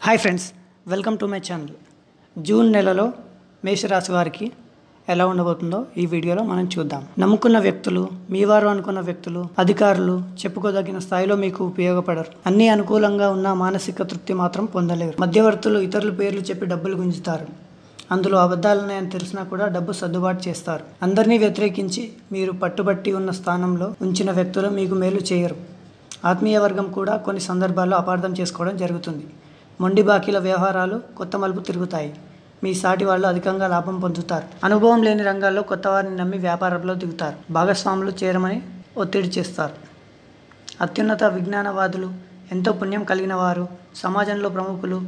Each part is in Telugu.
hi friends welcome to my channel June నెలలో మేషరాశి వారికి ఎలా ఉండబోతుందో ఈ వీడియోలో మనం చూద్దాం నమ్ముకున్న వ్యక్తులు మీ వారు అనుకున్న వ్యక్తులు అధికారులు చెప్పుకోదగిన స్థాయిలో మీకు ఉపయోగపడరు అన్ని అనుకూలంగా ఉన్న మానసిక తృప్తి మాత్రం పొందలేరు మధ్యవర్తులు ఇతరుల పేర్లు చెప్పి డబ్బులు గుంజుతారు అందులో అబద్ధాలున్నాయని తెలిసినా కూడా డబ్బు సర్దుబాటు చేస్తారు అందరినీ వ్యతిరేకించి మీరు పట్టుబట్టి ఉన్న స్థానంలో ఉంచిన వ్యక్తులు మీకు మేలు చేయరు ఆత్మీయ వర్గం కూడా కొన్ని సందర్భాల్లో అపార్థం చేసుకోవడం జరుగుతుంది మొండి బాకీల వ్యవహారాలు కొత్త మలుపు తిరుగుతాయి మీ సాటి వాళ్ళు అధికంగా లాభం పొందుతారు అనుభవం లేని రంగాల్లో కొత్త వారిని నమ్మి వ్యాపారంలో దిగుతారు భాగస్వాములు చేరమని ఒత్తిడి చేస్తారు అత్యున్నత విజ్ఞానవాదులు ఎంతో పుణ్యం కలిగిన వారు సమాజంలో ప్రముఖులు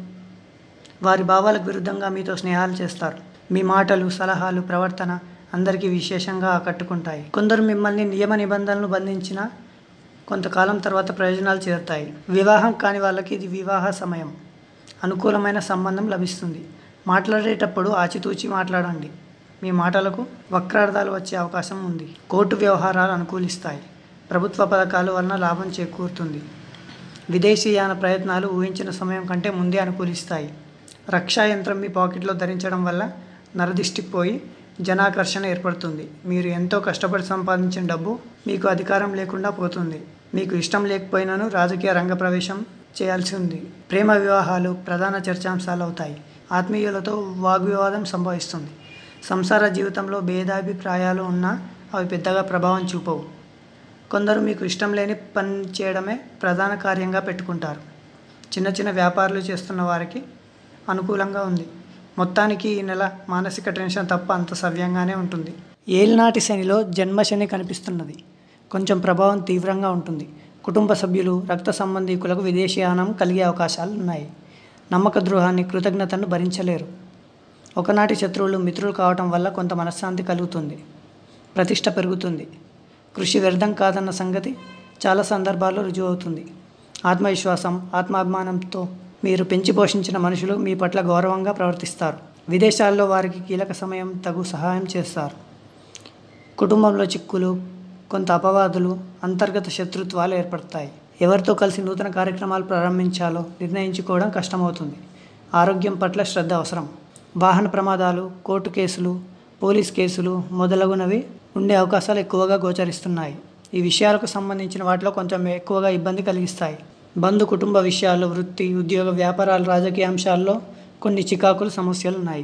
వారి భావాలకు విరుద్ధంగా మీతో స్నేహాలు చేస్తారు మీ మాటలు సలహాలు ప్రవర్తన అందరికీ విశేషంగా ఆకట్టుకుంటాయి కొందరు మిమ్మల్ని నియమ నిబంధనలు బంధించిన కొంతకాలం తర్వాత ప్రయోజనాలు చేరుతాయి వివాహం కాని వాళ్ళకి ఇది వివాహ సమయం అనుకూలమైన సంబంధం లభిస్తుంది మాట్లాడేటప్పుడు ఆచితూచి మాట్లాడండి మీ మాటలకు వక్రార్థాలు వచ్చే అవకాశం ఉంది కోర్టు వ్యవహారాలు అనుకూలిస్తాయి ప్రభుత్వ పథకాల వలన లాభం చేకూరుతుంది విదేశీయాన ప్రయత్నాలు ఊహించిన సమయం కంటే ముందే అనుకూలిస్తాయి రక్షా యంత్రం మీ పాకెట్లో ధరించడం వల్ల నరదిష్టి పోయి జనాకర్షణ ఏర్పడుతుంది మీరు ఎంతో కష్టపడి సంపాదించిన డబ్బు మీకు అధికారం లేకుండా పోతుంది మీకు ఇష్టం లేకపోయినాను రాజకీయ రంగ ప్రవేశం చేయాల్సి ఉంది ప్రేమ వివాహాలు ప్రధాన చర్చాంశాలు అవుతాయి ఆత్మీయులతో వాగ్వివాదం సంభవిస్తుంది సంసార జీవితంలో భేదాభిప్రాయాలు ఉన్నా అవి పెద్దగా ప్రభావం చూపవు కొందరు మీకు ఇష్టం లేని పని చేయడమే ప్రధాన కార్యంగా పెట్టుకుంటారు చిన్న చిన్న వ్యాపారాలు చేస్తున్న వారికి అనుకూలంగా ఉంది మొత్తానికి ఈ నెల మానసిక టెన్షన్ తప్ప అంత సవ్యంగానే ఉంటుంది ఏలినాటి శనిలో జన్మ శని కనిపిస్తున్నది కొంచెం ప్రభావం తీవ్రంగా ఉంటుంది కుటుంబ సభ్యులు రక్త సంబంధీకులకు విదేశీయానం కలిగే అవకాశాలు ఉన్నాయి నమ్మక ద్రోహాన్ని కృతజ్ఞతను భరించలేరు ఒకనాటి శత్రువులు మిత్రులు కావటం వల్ల కొంత మనశ్శాంతి కలుగుతుంది ప్రతిష్ట పెరుగుతుంది కృషి వ్యర్థం కాదన్న సంగతి చాలా సందర్భాల్లో రుజువు అవుతుంది ఆత్మవిశ్వాసం ఆత్మాభిమానంతో మీరు పెంచి పోషించిన మనుషులు మీ పట్ల గౌరవంగా ప్రవర్తిస్తారు విదేశాల్లో వారికి కీలక సమయం తగు సహాయం చేస్తారు కుటుంబంలో చిక్కులు కొంత అపవాదులు అంతర్గత శత్రుత్వాలు ఏర్పడతాయి ఎవరితో కలిసి నూతన కార్యక్రమాలు ప్రారంభించాలో నిర్ణయించుకోవడం కష్టమవుతుంది ఆరోగ్యం పట్ల శ్రద్ధ అవసరం వాహన ప్రమాదాలు కోర్టు కేసులు పోలీస్ కేసులు మొదలగునవి ఉండే అవకాశాలు ఎక్కువగా గోచరిస్తున్నాయి ఈ విషయాలకు సంబంధించిన వాటిలో కొంచెం ఎక్కువగా ఇబ్బంది కలిగిస్తాయి బంధు కుటుంబ విషయాలు వృత్తి ఉద్యోగ వ్యాపారాలు రాజకీయ అంశాల్లో కొన్ని చికాకులు సమస్యలు ఉన్నాయి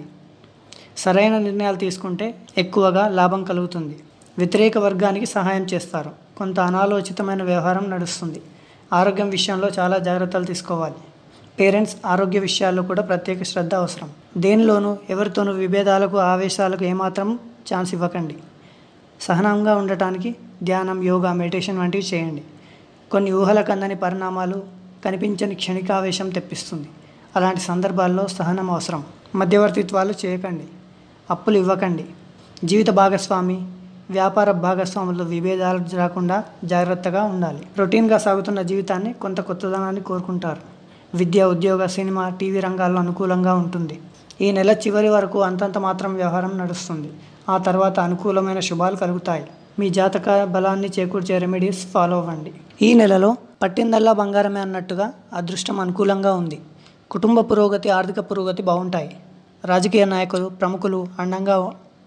సరైన నిర్ణయాలు తీసుకుంటే ఎక్కువగా లాభం కలుగుతుంది వ్యతిరేక వర్గానికి సహాయం చేస్తారు కొంత అనాలోచితమైన వ్యవహారం నడుస్తుంది ఆరోగ్యం విషయంలో చాలా జాగ్రత్తలు తీసుకోవాలి పేరెంట్స్ ఆరోగ్య విషయాల్లో కూడా ప్రత్యేక శ్రద్ధ అవసరం దేనిలోనూ ఎవరితోనూ విభేదాలకు ఆవేశాలకు ఏమాత్రం ఛాన్స్ ఇవ్వకండి సహనంగా ఉండటానికి ధ్యానం యోగా మెడిటేషన్ వంటివి చేయండి కొన్ని ఊహలకు అందని పరిణామాలు కనిపించని క్షణికావేశం తెప్పిస్తుంది అలాంటి సందర్భాల్లో సహనం అవసరం మధ్యవర్తిత్వాలు చేయకండి అప్పులు ఇవ్వకండి జీవిత భాగస్వామి వ్యాపార భాగస్వాముల విభేదాలు రాకుండా జాగ్రత్తగా ఉండాలి రొటీన్గా సాగుతున్న జీవితాన్ని కొంత కొత్తదనాన్ని కోరుకుంటారు విద్య ఉద్యోగ సినిమా టీవీ రంగాల్లో అనుకూలంగా ఉంటుంది ఈ నెల చివరి వరకు అంతంత మాత్రం వ్యవహారం నడుస్తుంది ఆ తర్వాత అనుకూలమైన శుభాలు కలుగుతాయి మీ జాతక బలాన్ని చేకూర్చే రెమెడీస్ ఫాలో అవ్వండి ఈ నెలలో పట్టిందల్లా బంగారమే అన్నట్టుగా అదృష్టం అనుకూలంగా ఉంది కుటుంబ పురోగతి ఆర్థిక పురోగతి బాగుంటాయి రాజకీయ నాయకులు ప్రముఖులు అండంగా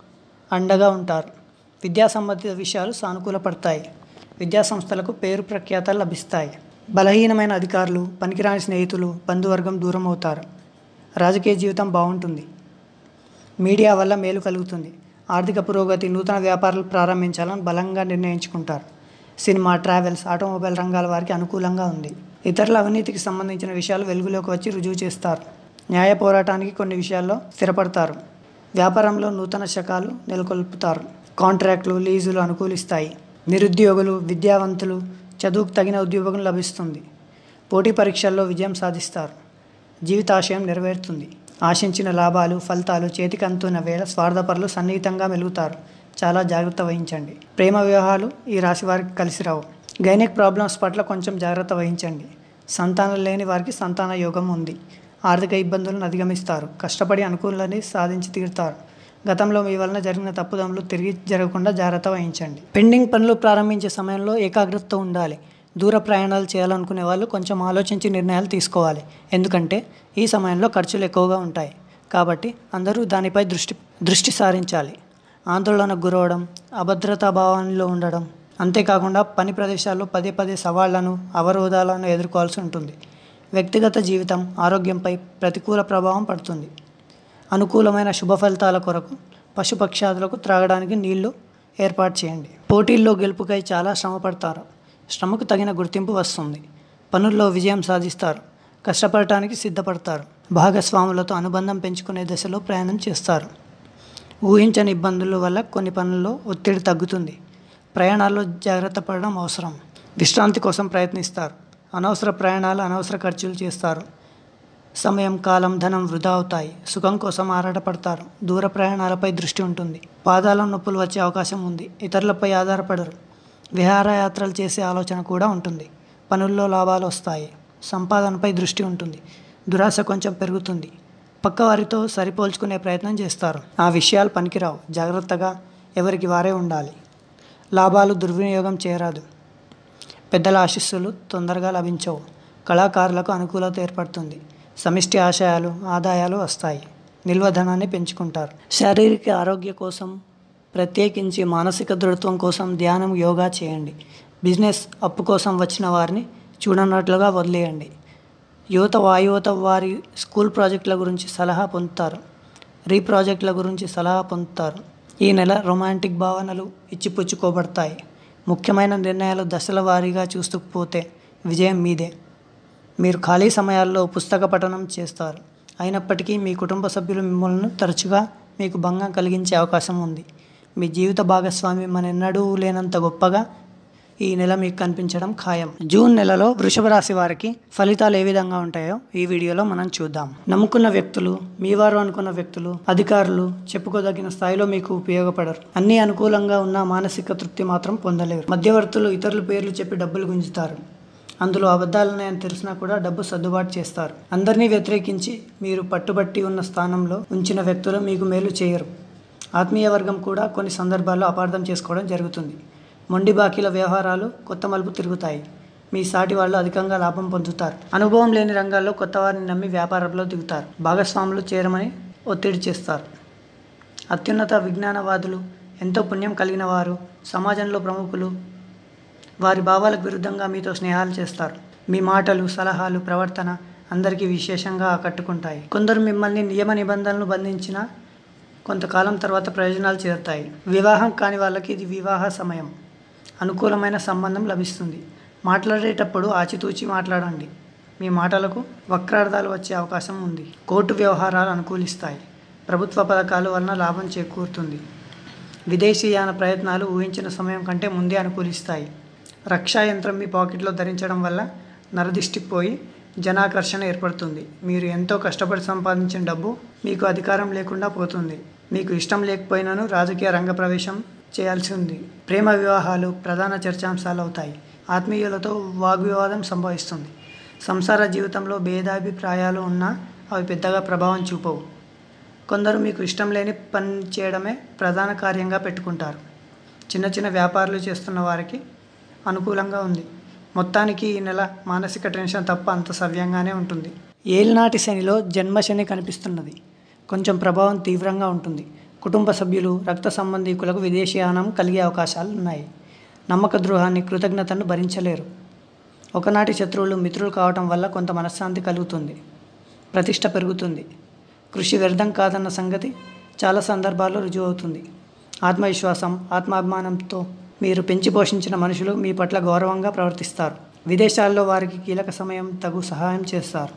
అండగా ఉంటారు విద్యా సంబంధిత విషయాలు సానుకూలపడతాయి విద్యా సంస్థలకు పేరు ప్రఖ్యాతలు లభిస్తాయి బలహీనమైన అధికారులు పనికిరాని స్నేహితులు బంధువర్గం దూరం అవుతారు రాజకీయ జీవితం బాగుంటుంది మీడియా వల్ల మేలు కలుగుతుంది ఆర్థిక పురోగతి నూతన వ్యాపారాలు ప్రారంభించాలని బలంగా నిర్ణయించుకుంటారు సినిమా ట్రావెల్స్ ఆటోమొబైల్ రంగాల వారికి అనుకూలంగా ఉంది ఇతరుల అవినీతికి సంబంధించిన విషయాలు వెలుగులోకి వచ్చి రుజువు చేస్తారు న్యాయ పోరాటానికి కొన్ని విషయాల్లో స్థిరపడతారు వ్యాపారంలో నూతన శకాలు నెలకొల్పుతారు కాంట్రాక్టులు లీజులు అనుకూలిస్తాయి నిరుద్యోగులు విద్యావంతులు చదువుకు తగిన ఉద్యోగం లభిస్తుంది పోటీ పరీక్షల్లో విజయం సాధిస్తారు జీవితాశయం నెరవేరుతుంది ఆశించిన లాభాలు ఫలితాలు చేతికి అందుతున్న వేళ స్వార్థపరులు సన్నిహితంగా మెలుగుతారు చాలా జాగ్రత్త వహించండి ప్రేమ వివాహాలు ఈ రాశి వారికి కలిసి రావు గైనిక్ ప్రాబ్లమ్స్ పట్ల కొంచెం జాగ్రత్త వహించండి సంతానం లేని వారికి సంతాన యోగం ఉంది ఆర్థిక ఇబ్బందులను అధిగమిస్తారు కష్టపడి అనుకూలని సాధించి తీరుతారు గతంలో మీ వలన జరిగిన తప్పుదములు తిరిగి జరగకుండా జాగ్రత్త వహించండి పెండింగ్ పనులు ప్రారంభించే సమయంలో ఏకాగ్రతతో ఉండాలి దూర ప్రయాణాలు చేయాలనుకునే వాళ్ళు కొంచెం ఆలోచించి నిర్ణయాలు తీసుకోవాలి ఎందుకంటే ఈ సమయంలో ఖర్చులు ఎక్కువగా ఉంటాయి కాబట్టి అందరూ దానిపై దృష్టి దృష్టి సారించాలి ఆందోళనకు గురవడం అభద్రతా భావంలో ఉండడం అంతేకాకుండా పని ప్రదేశాల్లో పదే పదే సవాళ్లను అవరోధాలను ఎదుర్కోవాల్సి ఉంటుంది వ్యక్తిగత జీవితం ఆరోగ్యంపై ప్రతికూల ప్రభావం పడుతుంది అనుకూలమైన శుభ ఫలితాల కొరకు పశుపక్షాదులకు త్రాగడానికి నీళ్లు ఏర్పాటు చేయండి పోటీల్లో గెలుపుకై చాలా శ్రమ పడతారు శ్రమకు తగిన గుర్తింపు వస్తుంది పనుల్లో విజయం సాధిస్తారు కష్టపడటానికి సిద్ధపడతారు భాగస్వాములతో అనుబంధం పెంచుకునే దశలో ప్రయాణం చేస్తారు ఊహించని ఇబ్బందుల వల్ల కొన్ని పనుల్లో ఒత్తిడి తగ్గుతుంది ప్రయాణాల్లో జాగ్రత్త పడడం అవసరం విశ్రాంతి కోసం ప్రయత్నిస్తారు అనవసర ప్రయాణాలు అనవసర ఖర్చులు చేస్తారు సమయం కాలం ధనం వృధా అవుతాయి సుఖం కోసం ఆరాటపడతారు దూర ప్రయాణాలపై దృష్టి ఉంటుంది పాదాల నొప్పులు వచ్చే అవకాశం ఉంది ఇతరులపై ఆధారపడరు విహారయాత్రలు చేసే ఆలోచన కూడా ఉంటుంది పనుల్లో లాభాలు వస్తాయి సంపాదనపై దృష్టి ఉంటుంది దురాశ కొంచెం పెరుగుతుంది పక్కవారితో సరిపోల్చుకునే ప్రయత్నం చేస్తారు ఆ విషయాలు పనికిరావు జాగ్రత్తగా ఎవరికి వారే ఉండాలి లాభాలు దుర్వినియోగం చేయరాదు పెద్దల ఆశీస్సులు తొందరగా లభించవు కళాకారులకు అనుకూలత ఏర్పడుతుంది సమిష్టి ఆశయాలు ఆదాయాలు వస్తాయి నిల్వ ధనాన్ని పెంచుకుంటారు శారీరక ఆరోగ్య కోసం ప్రత్యేకించి మానసిక దృఢత్వం కోసం ధ్యానం యోగా చేయండి బిజినెస్ అప్పు కోసం వచ్చిన వారిని చూడనట్లుగా వదిలేయండి యువత వాయువత వారి స్కూల్ ప్రాజెక్టుల గురించి సలహా పొందుతారు రీ ప్రాజెక్టుల గురించి సలహా పొందుతారు ఈ నెల రొమాంటిక్ భావనలు ఇచ్చిపుచ్చుకోబడతాయి ముఖ్యమైన నిర్ణయాలు దశల వారీగా చూస్తూ పోతే విజయం మీదే మీరు ఖాళీ సమయాల్లో పుస్తక పఠనం చేస్తారు అయినప్పటికీ మీ కుటుంబ సభ్యులు మిమ్మల్ని తరచుగా మీకు భంగం కలిగించే అవకాశం ఉంది మీ జీవిత భాగస్వామి మనెన్నడూ లేనంత గొప్పగా ఈ నెల మీకు కనిపించడం ఖాయం జూన్ నెలలో వృషభ రాశి వారికి ఫలితాలు ఏ విధంగా ఉంటాయో ఈ వీడియోలో మనం చూద్దాం నమ్ముకున్న వ్యక్తులు మీ వారు అనుకున్న వ్యక్తులు అధికారులు చెప్పుకోదగిన స్థాయిలో మీకు ఉపయోగపడరు అన్ని అనుకూలంగా ఉన్న మానసిక తృప్తి మాత్రం పొందలేరు మధ్యవర్తులు ఇతరుల పేర్లు చెప్పి డబ్బులు గుంజుతారు అందులో అబద్ధాలున్నాయని తెలిసినా కూడా డబ్బు సర్దుబాటు చేస్తారు అందరినీ వ్యతిరేకించి మీరు పట్టుబట్టి ఉన్న స్థానంలో ఉంచిన వ్యక్తులు మీకు మేలు చేయరు ఆత్మీయ వర్గం కూడా కొన్ని సందర్భాల్లో అపార్థం చేసుకోవడం జరుగుతుంది మొండి బాకీల వ్యవహారాలు కొత్త మలుపు తిరుగుతాయి మీ సాటి వాళ్ళు అధికంగా లాభం పొందుతారు అనుభవం లేని రంగాల్లో కొత్త వారిని నమ్మి వ్యాపారంలో దిగుతారు భాగస్వాములు చేరమని ఒత్తిడి చేస్తారు అత్యున్నత విజ్ఞానవాదులు ఎంతో పుణ్యం కలిగిన వారు సమాజంలో ప్రముఖులు వారి భావాలకు విరుద్ధంగా మీతో స్నేహాలు చేస్తారు మీ మాటలు సలహాలు ప్రవర్తన అందరికీ విశేషంగా ఆకట్టుకుంటాయి కొందరు మిమ్మల్ని నియమ నిబంధనలు బంధించిన కొంతకాలం తర్వాత ప్రయోజనాలు చేరుతాయి వివాహం కాని వాళ్ళకి ఇది వివాహ సమయం అనుకూలమైన సంబంధం లభిస్తుంది మాట్లాడేటప్పుడు ఆచితూచి మాట్లాడండి మీ మాటలకు వక్రార్థాలు వచ్చే అవకాశం ఉంది కోర్టు వ్యవహారాలు అనుకూలిస్తాయి ప్రభుత్వ పథకాల వలన లాభం చేకూరుతుంది విదేశీయాన ప్రయత్నాలు ఊహించిన సమయం కంటే ముందే అనుకూలిస్తాయి రక్షా యంత్రం మీ పాకెట్లో ధరించడం వల్ల నరదిష్టిపోయి జనాకర్షణ ఏర్పడుతుంది మీరు ఎంతో కష్టపడి సంపాదించిన డబ్బు మీకు అధికారం లేకుండా పోతుంది మీకు ఇష్టం లేకపోయినాను రాజకీయ రంగ ప్రవేశం చేయాల్సి ఉంది ప్రేమ వివాహాలు ప్రధాన చర్చాంశాలు అవుతాయి ఆత్మీయులతో వాగ్వివాదం సంభవిస్తుంది సంసార జీవితంలో భేదాభిప్రాయాలు ఉన్నా అవి పెద్దగా ప్రభావం చూపవు కొందరు మీకు ఇష్టం లేని పని చేయడమే ప్రధాన కార్యంగా పెట్టుకుంటారు చిన్న చిన్న వ్యాపారాలు చేస్తున్న వారికి అనుకూలంగా ఉంది మొత్తానికి ఈ నెల మానసిక టెన్షన్ తప్ప అంత సవ్యంగానే ఉంటుంది ఏలినాటి శనిలో జన్మ శని కనిపిస్తున్నది కొంచెం ప్రభావం తీవ్రంగా ఉంటుంది కుటుంబ సభ్యులు రక్త సంబంధీకులకు విదేశీయానం కలిగే అవకాశాలు ఉన్నాయి నమ్మక ద్రోహాన్ని కృతజ్ఞతను భరించలేరు ఒకనాటి శత్రువులు మిత్రులు కావటం వల్ల కొంత మనశ్శాంతి కలుగుతుంది ప్రతిష్ట పెరుగుతుంది కృషి వ్యర్థం కాదన్న సంగతి చాలా సందర్భాల్లో రుజువు అవుతుంది ఆత్మవిశ్వాసం ఆత్మాభిమానంతో మీరు పెంచి పోషించిన మనుషులు మీ పట్ల గౌరవంగా ప్రవర్తిస్తారు విదేశాల్లో వారికి కీలక సమయం తగు సహాయం చేస్తారు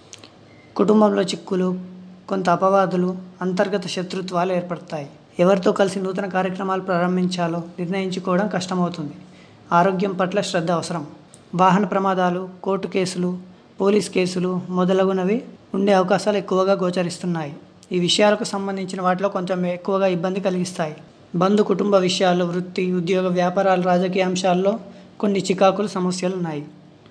కుటుంబంలో చిక్కులు కొంత అపవాదులు అంతర్గత శత్రుత్వాలు ఏర్పడతాయి ఎవరితో కలిసి నూతన కార్యక్రమాలు ప్రారంభించాలో నిర్ణయించుకోవడం కష్టమవుతుంది ఆరోగ్యం పట్ల శ్రద్ధ అవసరం వాహన ప్రమాదాలు కోర్టు కేసులు పోలీస్ కేసులు మొదలగునవి ఉండే అవకాశాలు ఎక్కువగా గోచరిస్తున్నాయి ఈ విషయాలకు సంబంధించిన వాటిలో కొంచెం ఎక్కువగా ఇబ్బంది కలిగిస్తాయి బంధు కుటుంబ విషయాలు వృత్తి ఉద్యోగ వ్యాపారాలు రాజకీయ అంశాల్లో కొన్ని చికాకులు సమస్యలు ఉన్నాయి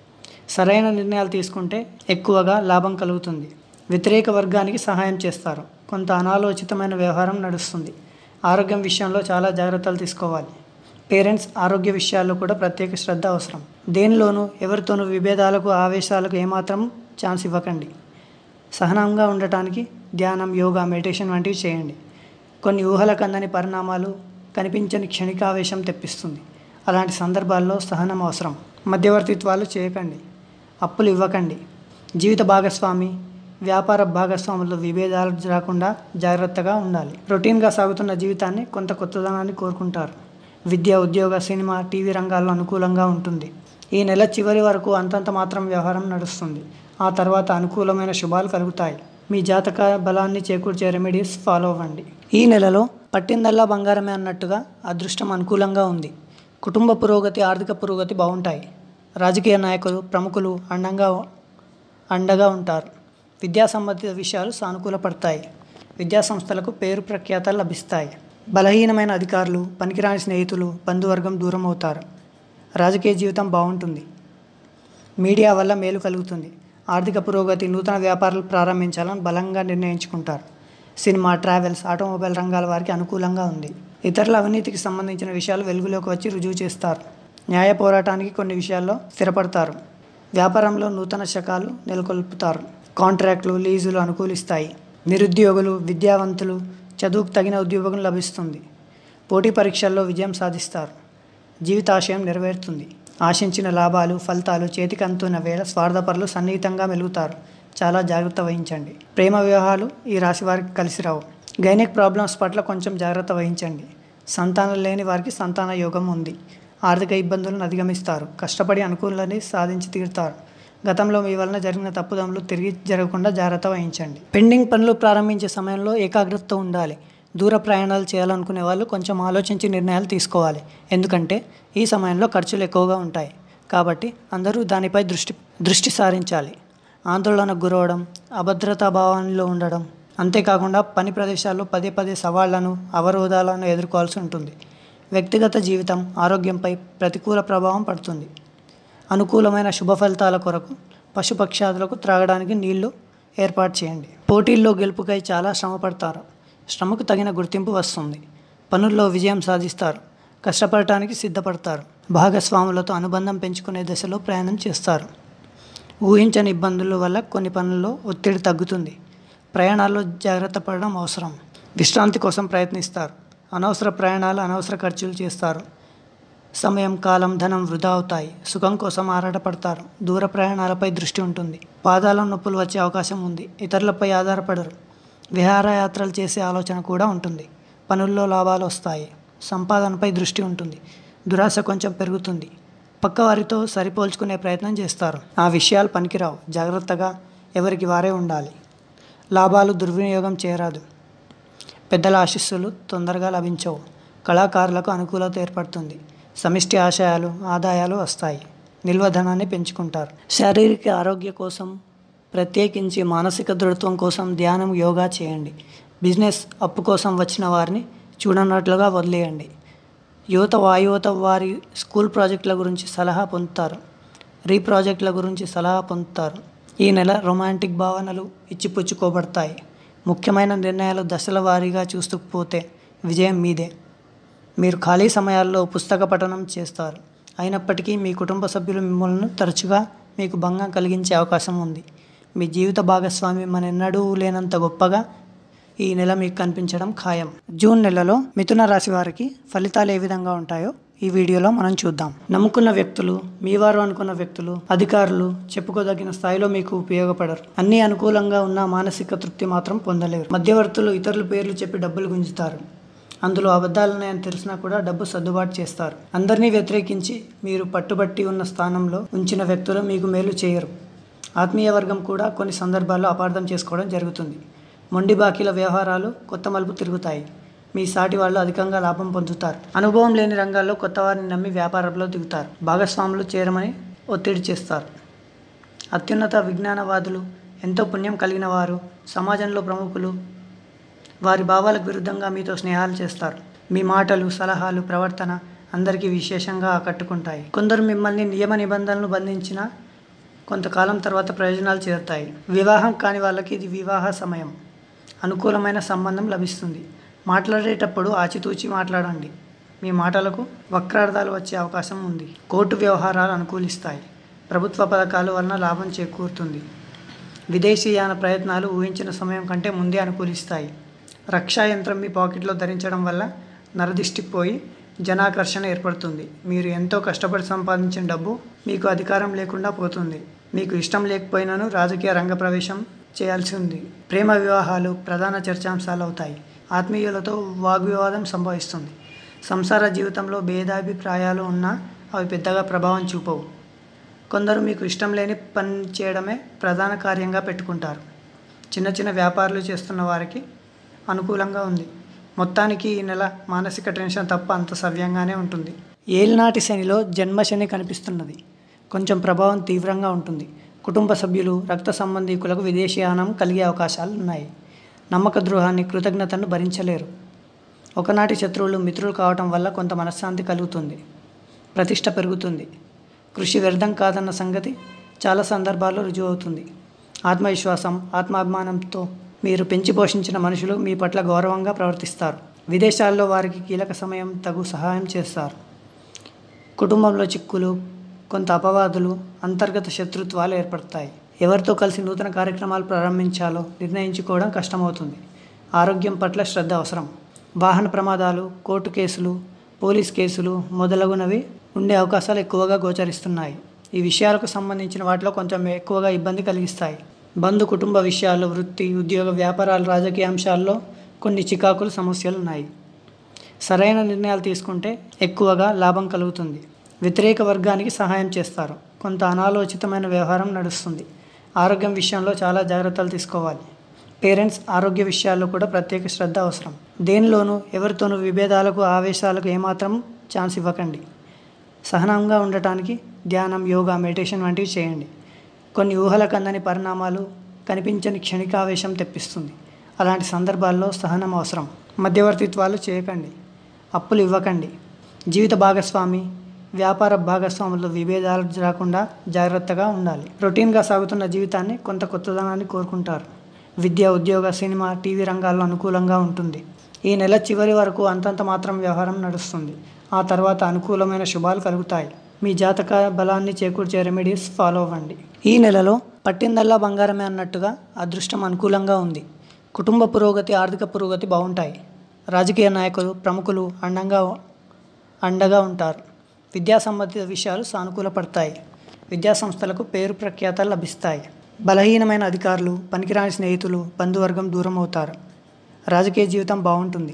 సరైన నిర్ణయాలు తీసుకుంటే ఎక్కువగా లాభం కలుగుతుంది వ్యతిరేక వర్గానికి సహాయం చేస్తారు కొంత అనాలోచితమైన వ్యవహారం నడుస్తుంది ఆరోగ్యం విషయంలో చాలా జాగ్రత్తలు తీసుకోవాలి పేరెంట్స్ ఆరోగ్య విషయాల్లో కూడా ప్రత్యేక శ్రద్ధ అవసరం దేనిలోనూ ఎవరితోనూ విభేదాలకు ఆవేశాలకు ఏమాత్రం ఛాన్స్ ఇవ్వకండి సహనంగా ఉండటానికి ధ్యానం యోగా మెడిటేషన్ వంటివి చేయండి కొన్ని ఊహలకు అందని పరిణామాలు కనిపించని క్షణికావేశం తెప్పిస్తుంది అలాంటి సందర్భాల్లో సహనం అవసరం మధ్యవర్తిత్వాలు చేయకండి అప్పులు ఇవ్వకండి జీవిత భాగస్వామి వ్యాపార భాగస్వాములతో విభేదాలు రాకుండా జాగ్రత్తగా ఉండాలి రొటీన్గా సాగుతున్న జీవితాన్ని కొంత కొత్తదనాన్ని కోరుకుంటారు విద్య ఉద్యోగ సినిమా టీవీ రంగాల్లో అనుకూలంగా ఉంటుంది ఈ నెల చివరి వరకు అంతంత మాత్రం వ్యవహారం నడుస్తుంది ఆ తర్వాత అనుకూలమైన శుభాలు కలుగుతాయి మీ జాతక బలాన్ని చేకూర్చే రెమెడీస్ ఫాలో అవ్వండి ఈ నెలలో పట్టిందల్లా బంగారమే అన్నట్టుగా అదృష్టం అనుకూలంగా ఉంది కుటుంబ పురోగతి ఆర్థిక పురోగతి బాగుంటాయి రాజకీయ నాయకులు ప్రముఖులు అండంగా అండగా ఉంటారు విద్యా సంబంధిత విషయాలు సానుకూలపడతాయి విద్యా సంస్థలకు పేరు ప్రఖ్యాతలు లభిస్తాయి బలహీనమైన అధికారులు పనికిరాని స్నేహితులు బంధువర్గం దూరం అవుతారు రాజకీయ జీవితం బాగుంటుంది మీడియా వల్ల మేలు కలుగుతుంది ఆర్థిక పురోగతి నూతన వ్యాపారాలు ప్రారంభించాలని బలంగా నిర్ణయించుకుంటారు సినిమా ట్రావెల్స్ ఆటోమొబైల్ రంగాల వారికి అనుకూలంగా ఉంది ఇతరుల అవినీతికి సంబంధించిన విషయాలు వెలుగులోకి వచ్చి రుజువు చేస్తారు న్యాయ పోరాటానికి కొన్ని విషయాల్లో స్థిరపడతారు వ్యాపారంలో నూతన శకాలు నెలకొల్పుతారు కాంట్రాక్టులు లీజులు అనుకూలిస్తాయి నిరుద్యోగులు విద్యావంతులు చదువుకు తగిన ఉద్యోగం లభిస్తుంది పోటీ పరీక్షల్లో విజయం సాధిస్తారు జీవితాశయం నెరవేరుతుంది ఆశించిన లాభాలు ఫలితాలు చేతికి అందుతున్న వేళ స్వార్థపరులు సన్నిహితంగా మెలుగుతారు చాలా జాగ్రత్త వహించండి ప్రేమ వివాహాలు ఈ రాశి వారికి కలిసి రావు గైనిక్ ప్రాబ్లమ్స్ పట్ల కొంచెం జాగ్రత్త వహించండి సంతానం లేని వారికి సంతాన యోగం ఉంది ఆర్థిక ఇబ్బందులను అధిగమిస్తారు కష్టపడి అనుకూలని సాధించి తీరుతారు గతంలో మీ వలన జరిగిన తప్పుదములు తిరిగి జరగకుండా జాగ్రత్త వహించండి పెండింగ్ పనులు ప్రారంభించే సమయంలో ఏకాగ్రతతో ఉండాలి దూర ప్రయాణాలు చేయాలనుకునే వాళ్ళు కొంచెం ఆలోచించి నిర్ణయాలు తీసుకోవాలి ఎందుకంటే ఈ సమయంలో ఖర్చులు ఎక్కువగా ఉంటాయి కాబట్టి అందరూ దానిపై దృష్టి దృష్టి సారించాలి ఆందోళనకు గురవడం అభద్రతా భావాల్లో ఉండడం అంతేకాకుండా పని ప్రదేశాల్లో పదే పదే సవాళ్లను అవరోధాలను ఎదుర్కోవాల్సి ఉంటుంది వ్యక్తిగత జీవితం ఆరోగ్యంపై ప్రతికూల ప్రభావం పడుతుంది అనుకూలమైన శుభ ఫలితాల కొరకు పశుపక్షాదులకు త్రాగడానికి నీళ్లు ఏర్పాటు చేయండి పోటీల్లో గెలుపుకై చాలా శ్రమ పడతారు శ్రమకు తగిన గుర్తింపు వస్తుంది పనుల్లో విజయం సాధిస్తారు కష్టపడటానికి సిద్ధపడతారు భాగస్వాములతో అనుబంధం పెంచుకునే దశలో ప్రయాణం చేస్తారు ఊహించని ఇబ్బందుల వల్ల కొన్ని పనుల్లో ఒత్తిడి తగ్గుతుంది ప్రయాణాల్లో జాగ్రత్త పడడం అవసరం విశ్రాంతి కోసం ప్రయత్నిస్తారు అనవసర ప్రయాణాలు అనవసర ఖర్చులు చేస్తారు సమయం కాలం ధనం వృధా అవుతాయి సుఖం కోసం ఆరాటపడతారు దూర ప్రయాణాలపై దృష్టి ఉంటుంది పాదాల నొప్పులు వచ్చే అవకాశం ఉంది ఇతరులపై ఆధారపడరు విహారయాత్రలు చేసే ఆలోచన కూడా ఉంటుంది పనుల్లో లాభాలు వస్తాయి సంపాదనపై దృష్టి ఉంటుంది దురాశ కొంచెం పెరుగుతుంది పక్కవారితో సరిపోల్చుకునే ప్రయత్నం చేస్తారు ఆ విషయాలు పనికిరావు జాగ్రత్తగా ఎవరికి వారే ఉండాలి లాభాలు దుర్వినియోగం చేయరాదు పెద్దల ఆశీస్సులు తొందరగా లభించవు కళాకారులకు అనుకూలత ఏర్పడుతుంది సమిష్టి ఆశయాలు ఆదాయాలు వస్తాయి నిల్వ ధనాన్ని పెంచుకుంటారు శారీరక ఆరోగ్య కోసం ప్రత్యేకించి మానసిక దృఢత్వం కోసం ధ్యానం యోగా చేయండి బిజినెస్ అప్పు కోసం వచ్చిన వారిని చూడనట్లుగా వదిలేయండి యువత వాయువత వారి స్కూల్ ప్రాజెక్టుల గురించి సలహా పొందుతారు రీ ప్రాజెక్టుల గురించి సలహా పొందుతారు ఈ నెల రొమాంటిక్ భావనలు ఇచ్చిపుచ్చుకోబడతాయి ముఖ్యమైన నిర్ణయాలు దశల వారీగా చూస్తూ పోతే విజయం మీదే మీరు ఖాళీ సమయాల్లో పుస్తక పఠనం చేస్తారు అయినప్పటికీ మీ కుటుంబ సభ్యులు మిమ్మల్ని తరచుగా మీకు భంగం కలిగించే అవకాశం ఉంది మీ జీవిత భాగస్వామి మనెన్నడూ లేనంత గొప్పగా ఈ నెల మీకు కనిపించడం ఖాయం జూన్ నెలలో మిథున రాశి వారికి ఫలితాలు ఏ విధంగా ఉంటాయో ఈ వీడియోలో మనం చూద్దాం నమ్ముకున్న వ్యక్తులు మీ వారు అనుకున్న వ్యక్తులు అధికారులు చెప్పుకోదగిన స్థాయిలో మీకు ఉపయోగపడరు అన్ని అనుకూలంగా ఉన్న మానసిక తృప్తి మాత్రం పొందలేరు మధ్యవర్తులు ఇతరుల పేర్లు చెప్పి డబ్బులు గుంజుతారు అందులో అబద్ధాలున్నాయని తెలిసినా కూడా డబ్బు సర్దుబాటు చేస్తారు అందరినీ వ్యతిరేకించి మీరు పట్టుబట్టి ఉన్న స్థానంలో ఉంచిన వ్యక్తులు మీకు మేలు చేయరు ఆత్మీయ వర్గం కూడా కొన్ని సందర్భాల్లో అపార్థం చేసుకోవడం జరుగుతుంది మొండి బాకీల వ్యవహారాలు కొత్త మలుపు తిరుగుతాయి మీ సాటి వాళ్ళు అధికంగా లాభం పొందుతారు అనుభవం లేని రంగాల్లో కొత్త వారిని నమ్మి వ్యాపారంలో దిగుతారు భాగస్వాములు చేరమని ఒత్తిడి చేస్తారు అత్యున్నత విజ్ఞానవాదులు ఎంతో పుణ్యం కలిగిన వారు సమాజంలో ప్రముఖులు వారి భావాలకు విరుద్ధంగా మీతో స్నేహాలు చేస్తారు మీ మాటలు సలహాలు ప్రవర్తన అందరికీ విశేషంగా ఆకట్టుకుంటాయి కొందరు మిమ్మల్ని నియమ నిబంధనలు బంధించిన కొంతకాలం తర్వాత ప్రయోజనాలు చేరుతాయి వివాహం కాని వాళ్ళకి ఇది వివాహ సమయం అనుకూలమైన సంబంధం లభిస్తుంది మాట్లాడేటప్పుడు ఆచితూచి మాట్లాడండి మీ మాటలకు వక్రార్థాలు వచ్చే అవకాశం ఉంది కోర్టు వ్యవహారాలు అనుకూలిస్తాయి ప్రభుత్వ పథకాల వలన లాభం చేకూరుతుంది విదేశీయాన ప్రయత్నాలు ఊహించిన సమయం కంటే ముందే అనుకూలిస్తాయి రక్షా యంత్రం మీ పాకెట్లో ధరించడం వల్ల నరదిష్టి పోయి జనాకర్షణ ఏర్పడుతుంది మీరు ఎంతో కష్టపడి సంపాదించిన డబ్బు మీకు అధికారం లేకుండా పోతుంది మీకు ఇష్టం లేకపోయినాను రాజకీయ రంగ ప్రవేశం చేయాల్సి ఉంది ప్రేమ వివాహాలు ప్రధాన చర్చాంశాలు అవుతాయి ఆత్మీయులతో వాగ్వివాదం సంభవిస్తుంది సంసార జీవితంలో భేదాభిప్రాయాలు ఉన్నా అవి పెద్దగా ప్రభావం చూపవు కొందరు మీకు ఇష్టం లేని పని చేయడమే ప్రధాన కార్యంగా పెట్టుకుంటారు చిన్న చిన్న వ్యాపారాలు చేస్తున్న వారికి అనుకూలంగా ఉంది మొత్తానికి ఈ నెల మానసిక టెన్షన్ తప్ప అంత సవ్యంగానే ఉంటుంది ఏలినాటి శనిలో జన్మ శని కనిపిస్తున్నది కొంచెం ప్రభావం తీవ్రంగా ఉంటుంది కుటుంబ సభ్యులు రక్త సంబంధీకులకు విదేశీయానం కలిగే అవకాశాలు ఉన్నాయి నమ్మక ద్రోహాన్ని కృతజ్ఞతను భరించలేరు ఒకనాటి శత్రువులు మిత్రులు కావటం వల్ల కొంత మనశ్శాంతి కలుగుతుంది ప్రతిష్ట పెరుగుతుంది కృషి వ్యర్థం కాదన్న సంగతి చాలా సందర్భాల్లో రుజువు అవుతుంది ఆత్మవిశ్వాసం ఆత్మాభిమానంతో మీరు పెంచి పోషించిన మనుషులు మీ పట్ల గౌరవంగా ప్రవర్తిస్తారు విదేశాల్లో వారికి కీలక సమయం తగు సహాయం చేస్తారు కుటుంబంలో చిక్కులు కొంత అపవాదులు అంతర్గత శత్రుత్వాలు ఏర్పడతాయి ఎవరితో కలిసి నూతన కార్యక్రమాలు ప్రారంభించాలో నిర్ణయించుకోవడం కష్టమవుతుంది ఆరోగ్యం పట్ల శ్రద్ధ అవసరం వాహన ప్రమాదాలు కోర్టు కేసులు పోలీస్ కేసులు మొదలగునవి ఉండే అవకాశాలు ఎక్కువగా గోచరిస్తున్నాయి ఈ విషయాలకు సంబంధించిన వాటిలో కొంచెం ఎక్కువగా ఇబ్బంది కలిగిస్తాయి బంధు కుటుంబ విషయాలు వృత్తి ఉద్యోగ వ్యాపారాలు రాజకీయ అంశాల్లో కొన్ని చికాకులు సమస్యలు ఉన్నాయి సరైన నిర్ణయాలు తీసుకుంటే ఎక్కువగా లాభం కలుగుతుంది వ్యతిరేక వర్గానికి సహాయం చేస్తారు కొంత అనాలోచితమైన వ్యవహారం నడుస్తుంది ఆరోగ్యం విషయంలో చాలా జాగ్రత్తలు తీసుకోవాలి పేరెంట్స్ ఆరోగ్య విషయాల్లో కూడా ప్రత్యేక శ్రద్ధ అవసరం దేనిలోనూ ఎవరితోనూ విభేదాలకు ఆవేశాలకు ఏమాత్రం ఛాన్స్ ఇవ్వకండి సహనంగా ఉండటానికి ధ్యానం యోగా మెడిటేషన్ వంటివి చేయండి కొన్ని ఊహలకు అందని పరిణామాలు కనిపించని క్షణికావేశం తెప్పిస్తుంది అలాంటి సందర్భాల్లో సహనం అవసరం మధ్యవర్తిత్వాలు చేయకండి అప్పులు ఇవ్వకండి జీవిత భాగస్వామి వ్యాపార భాగస్వాములతో విభేదాలు రాకుండా జాగ్రత్తగా ఉండాలి రొటీన్గా సాగుతున్న జీవితాన్ని కొంత కొత్తదనాన్ని కోరుకుంటారు విద్య ఉద్యోగ సినిమా టీవీ రంగాల్లో అనుకూలంగా ఉంటుంది ఈ నెల చివరి వరకు అంతంత మాత్రం వ్యవహారం నడుస్తుంది ఆ తర్వాత అనుకూలమైన శుభాలు కలుగుతాయి మీ జాతక బలాన్ని చేకూర్చే రెమెడీస్ ఫాలో అవ్వండి ఈ నెలలో పట్టిందల్లా బంగారమే అన్నట్టుగా అదృష్టం అనుకూలంగా ఉంది కుటుంబ పురోగతి ఆర్థిక పురోగతి బాగుంటాయి రాజకీయ నాయకులు ప్రముఖులు అండంగా అండగా ఉంటారు విద్యా సంబంధిత విషయాలు సానుకూలపడతాయి విద్యా సంస్థలకు పేరు ప్రఖ్యాతలు లభిస్తాయి బలహీనమైన అధికారులు పనికిరాని స్నేహితులు బంధువర్గం దూరం అవుతారు రాజకీయ జీవితం బాగుంటుంది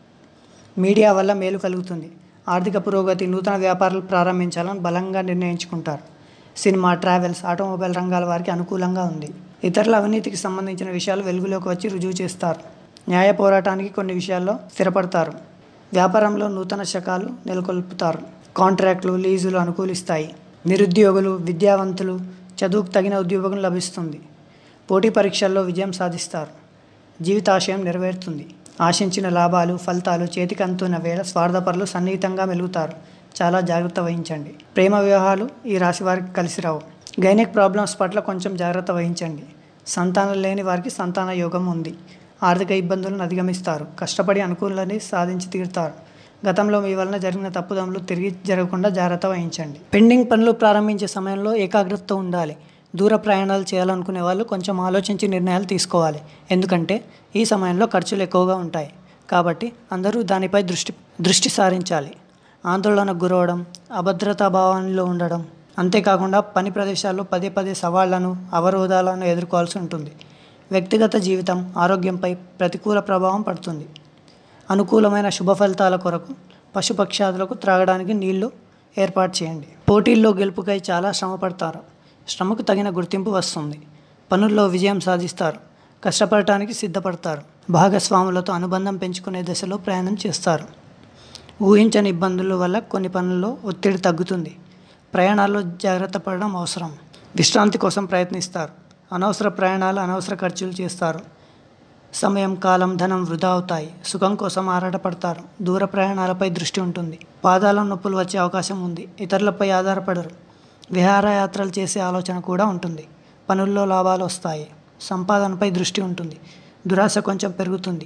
మీడియా వల్ల మేలు కలుగుతుంది ఆర్థిక పురోగతి నూతన వ్యాపారాలు ప్రారంభించాలని బలంగా నిర్ణయించుకుంటారు సినిమా ట్రావెల్స్ ఆటోమొబైల్ రంగాల వారికి అనుకూలంగా ఉంది ఇతరుల అవినీతికి సంబంధించిన విషయాలు వెలుగులోకి వచ్చి రుజువు చేస్తారు న్యాయ పోరాటానికి కొన్ని విషయాల్లో స్థిరపడతారు వ్యాపారంలో నూతన శకాలు నెలకొల్పుతారు కాంట్రాక్టులు లీజులు అనుకూలిస్తాయి నిరుద్యోగులు విద్యావంతులు చదువుకు తగిన ఉద్యోగం లభిస్తుంది పోటీ పరీక్షల్లో విజయం సాధిస్తారు జీవితాశయం నెరవేరుతుంది ఆశించిన లాభాలు ఫలితాలు చేతికి అందుతున్న వేళ స్వార్థపరులు సన్నిహితంగా మెలుగుతారు చాలా జాగ్రత్త వహించండి ప్రేమ వివాహాలు ఈ రాశి వారికి కలిసి రావు గైనిక్ ప్రాబ్లమ్స్ పట్ల కొంచెం జాగ్రత్త వహించండి సంతానం లేని వారికి సంతాన యోగం ఉంది ఆర్థిక ఇబ్బందులను అధిగమిస్తారు కష్టపడి అనుకూలని సాధించి తీరుతారు గతంలో మీ వలన జరిగిన తప్పుదములు తిరిగి జరగకుండా జాగ్రత్త వహించండి పెండింగ్ పనులు ప్రారంభించే సమయంలో ఏకాగ్రతతో ఉండాలి దూర ప్రయాణాలు చేయాలనుకునే వాళ్ళు కొంచెం ఆలోచించి నిర్ణయాలు తీసుకోవాలి ఎందుకంటే ఈ సమయంలో ఖర్చులు ఎక్కువగా ఉంటాయి కాబట్టి అందరూ దానిపై దృష్టి దృష్టి సారించాలి ఆందోళనకు గురవడం అభద్రతా భావంలో ఉండడం అంతేకాకుండా పని ప్రదేశాల్లో పదే పదే సవాళ్లను అవరోధాలను ఎదుర్కోవాల్సి ఉంటుంది వ్యక్తిగత జీవితం ఆరోగ్యంపై ప్రతికూల ప్రభావం పడుతుంది అనుకూలమైన శుభ ఫలితాల కొరకు పశుపక్షాదులకు త్రాగడానికి నీళ్లు ఏర్పాటు చేయండి పోటీల్లో గెలుపుకై చాలా శ్రమ పడతారు శ్రమకు తగిన గుర్తింపు వస్తుంది పనుల్లో విజయం సాధిస్తారు కష్టపడటానికి సిద్ధపడతారు భాగస్వాములతో అనుబంధం పెంచుకునే దశలో ప్రయాణం చేస్తారు ఊహించని ఇబ్బందుల వల్ల కొన్ని పనుల్లో ఒత్తిడి తగ్గుతుంది ప్రయాణాల్లో జాగ్రత్త పడడం అవసరం విశ్రాంతి కోసం ప్రయత్నిస్తారు అనవసర ప్రయాణాలు అనవసర ఖర్చులు చేస్తారు సమయం కాలం ధనం వృధా అవుతాయి సుఖం కోసం ఆరాటపడతారు దూర ప్రయాణాలపై దృష్టి ఉంటుంది పాదాల నొప్పులు వచ్చే అవకాశం ఉంది ఇతరులపై ఆధారపడరు విహారయాత్రలు చేసే ఆలోచన కూడా ఉంటుంది పనుల్లో లాభాలు వస్తాయి సంపాదనపై దృష్టి ఉంటుంది దురాశ కొంచెం పెరుగుతుంది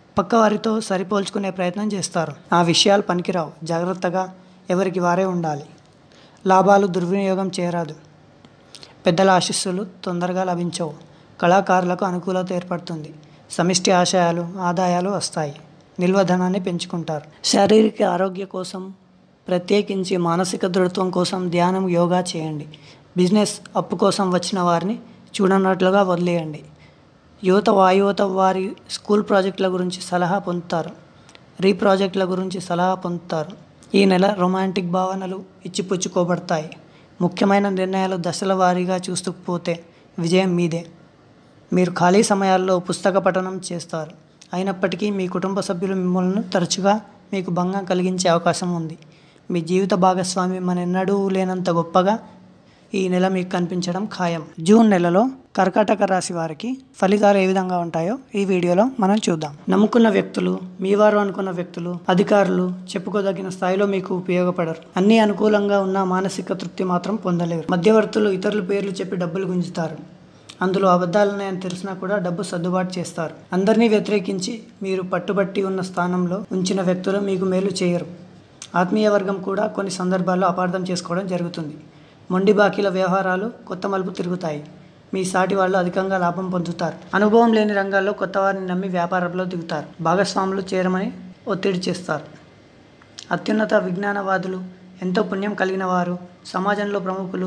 పక్కవారితో సరిపోల్చుకునే ప్రయత్నం చేస్తారు ఆ విషయాలు పనికిరావు జాగ్రత్తగా ఎవరికి వారే ఉండాలి లాభాలు దుర్వినియోగం చేయరాదు పెద్దల ఆశీస్సులు తొందరగా లభించవు కళాకారులకు అనుకూలత ఏర్పడుతుంది సమిష్టి ఆశయాలు ఆదాయాలు వస్తాయి నిల్వ ధనాన్ని పెంచుకుంటారు శారీరక ఆరోగ్య కోసం ప్రత్యేకించి మానసిక దృఢత్వం కోసం ధ్యానం యోగా చేయండి బిజినెస్ అప్పు కోసం వచ్చిన వారిని చూడనట్లుగా వదిలేయండి యువత వాయువత వారి స్కూల్ ప్రాజెక్టుల గురించి సలహా పొందుతారు రీ ప్రాజెక్టుల గురించి సలహా పొందుతారు ఈ నెల రొమాంటిక్ భావనలు ఇచ్చిపుచ్చుకోబడతాయి ముఖ్యమైన నిర్ణయాలు దశల వారీగా చూస్తూ పోతే విజయం మీదే మీరు ఖాళీ సమయాల్లో పుస్తక పఠనం చేస్తారు అయినప్పటికీ మీ కుటుంబ సభ్యులు మిమ్మల్ని తరచుగా మీకు భంగం కలిగించే అవకాశం ఉంది మీ జీవిత భాగస్వామి మనెన్నడూ లేనంత గొప్పగా ఈ నెల మీకు కనిపించడం ఖాయం జూన్ నెలలో కర్కాటక రాశి వారికి ఫలితాలు ఏ విధంగా ఉంటాయో ఈ వీడియోలో మనం చూద్దాం నమ్ముకున్న వ్యక్తులు మీ వారు అనుకున్న వ్యక్తులు అధికారులు చెప్పుకోదగిన స్థాయిలో మీకు ఉపయోగపడరు అన్ని అనుకూలంగా ఉన్న మానసిక తృప్తి మాత్రం పొందలేరు మధ్యవర్తులు ఇతరుల పేర్లు చెప్పి డబ్బులు గుంజుతారు అందులో అబద్ధాలున్నాయని తెలిసినా కూడా డబ్బు సర్దుబాటు చేస్తారు అందరినీ వ్యతిరేకించి మీరు పట్టుబట్టి ఉన్న స్థానంలో ఉంచిన వ్యక్తులు మీకు మేలు చేయరు ఆత్మీయ వర్గం కూడా కొన్ని సందర్భాల్లో అపార్థం చేసుకోవడం జరుగుతుంది మొండి బాకీల వ్యవహారాలు కొత్త మలుపు తిరుగుతాయి మీ సాటి వాళ్ళు అధికంగా లాభం పొందుతారు అనుభవం లేని రంగాల్లో కొత్త వారిని నమ్మి వ్యాపారంలో దిగుతారు భాగస్వాములు చేరమని ఒత్తిడి చేస్తారు అత్యున్నత విజ్ఞానవాదులు ఎంతో పుణ్యం కలిగిన వారు సమాజంలో ప్రముఖులు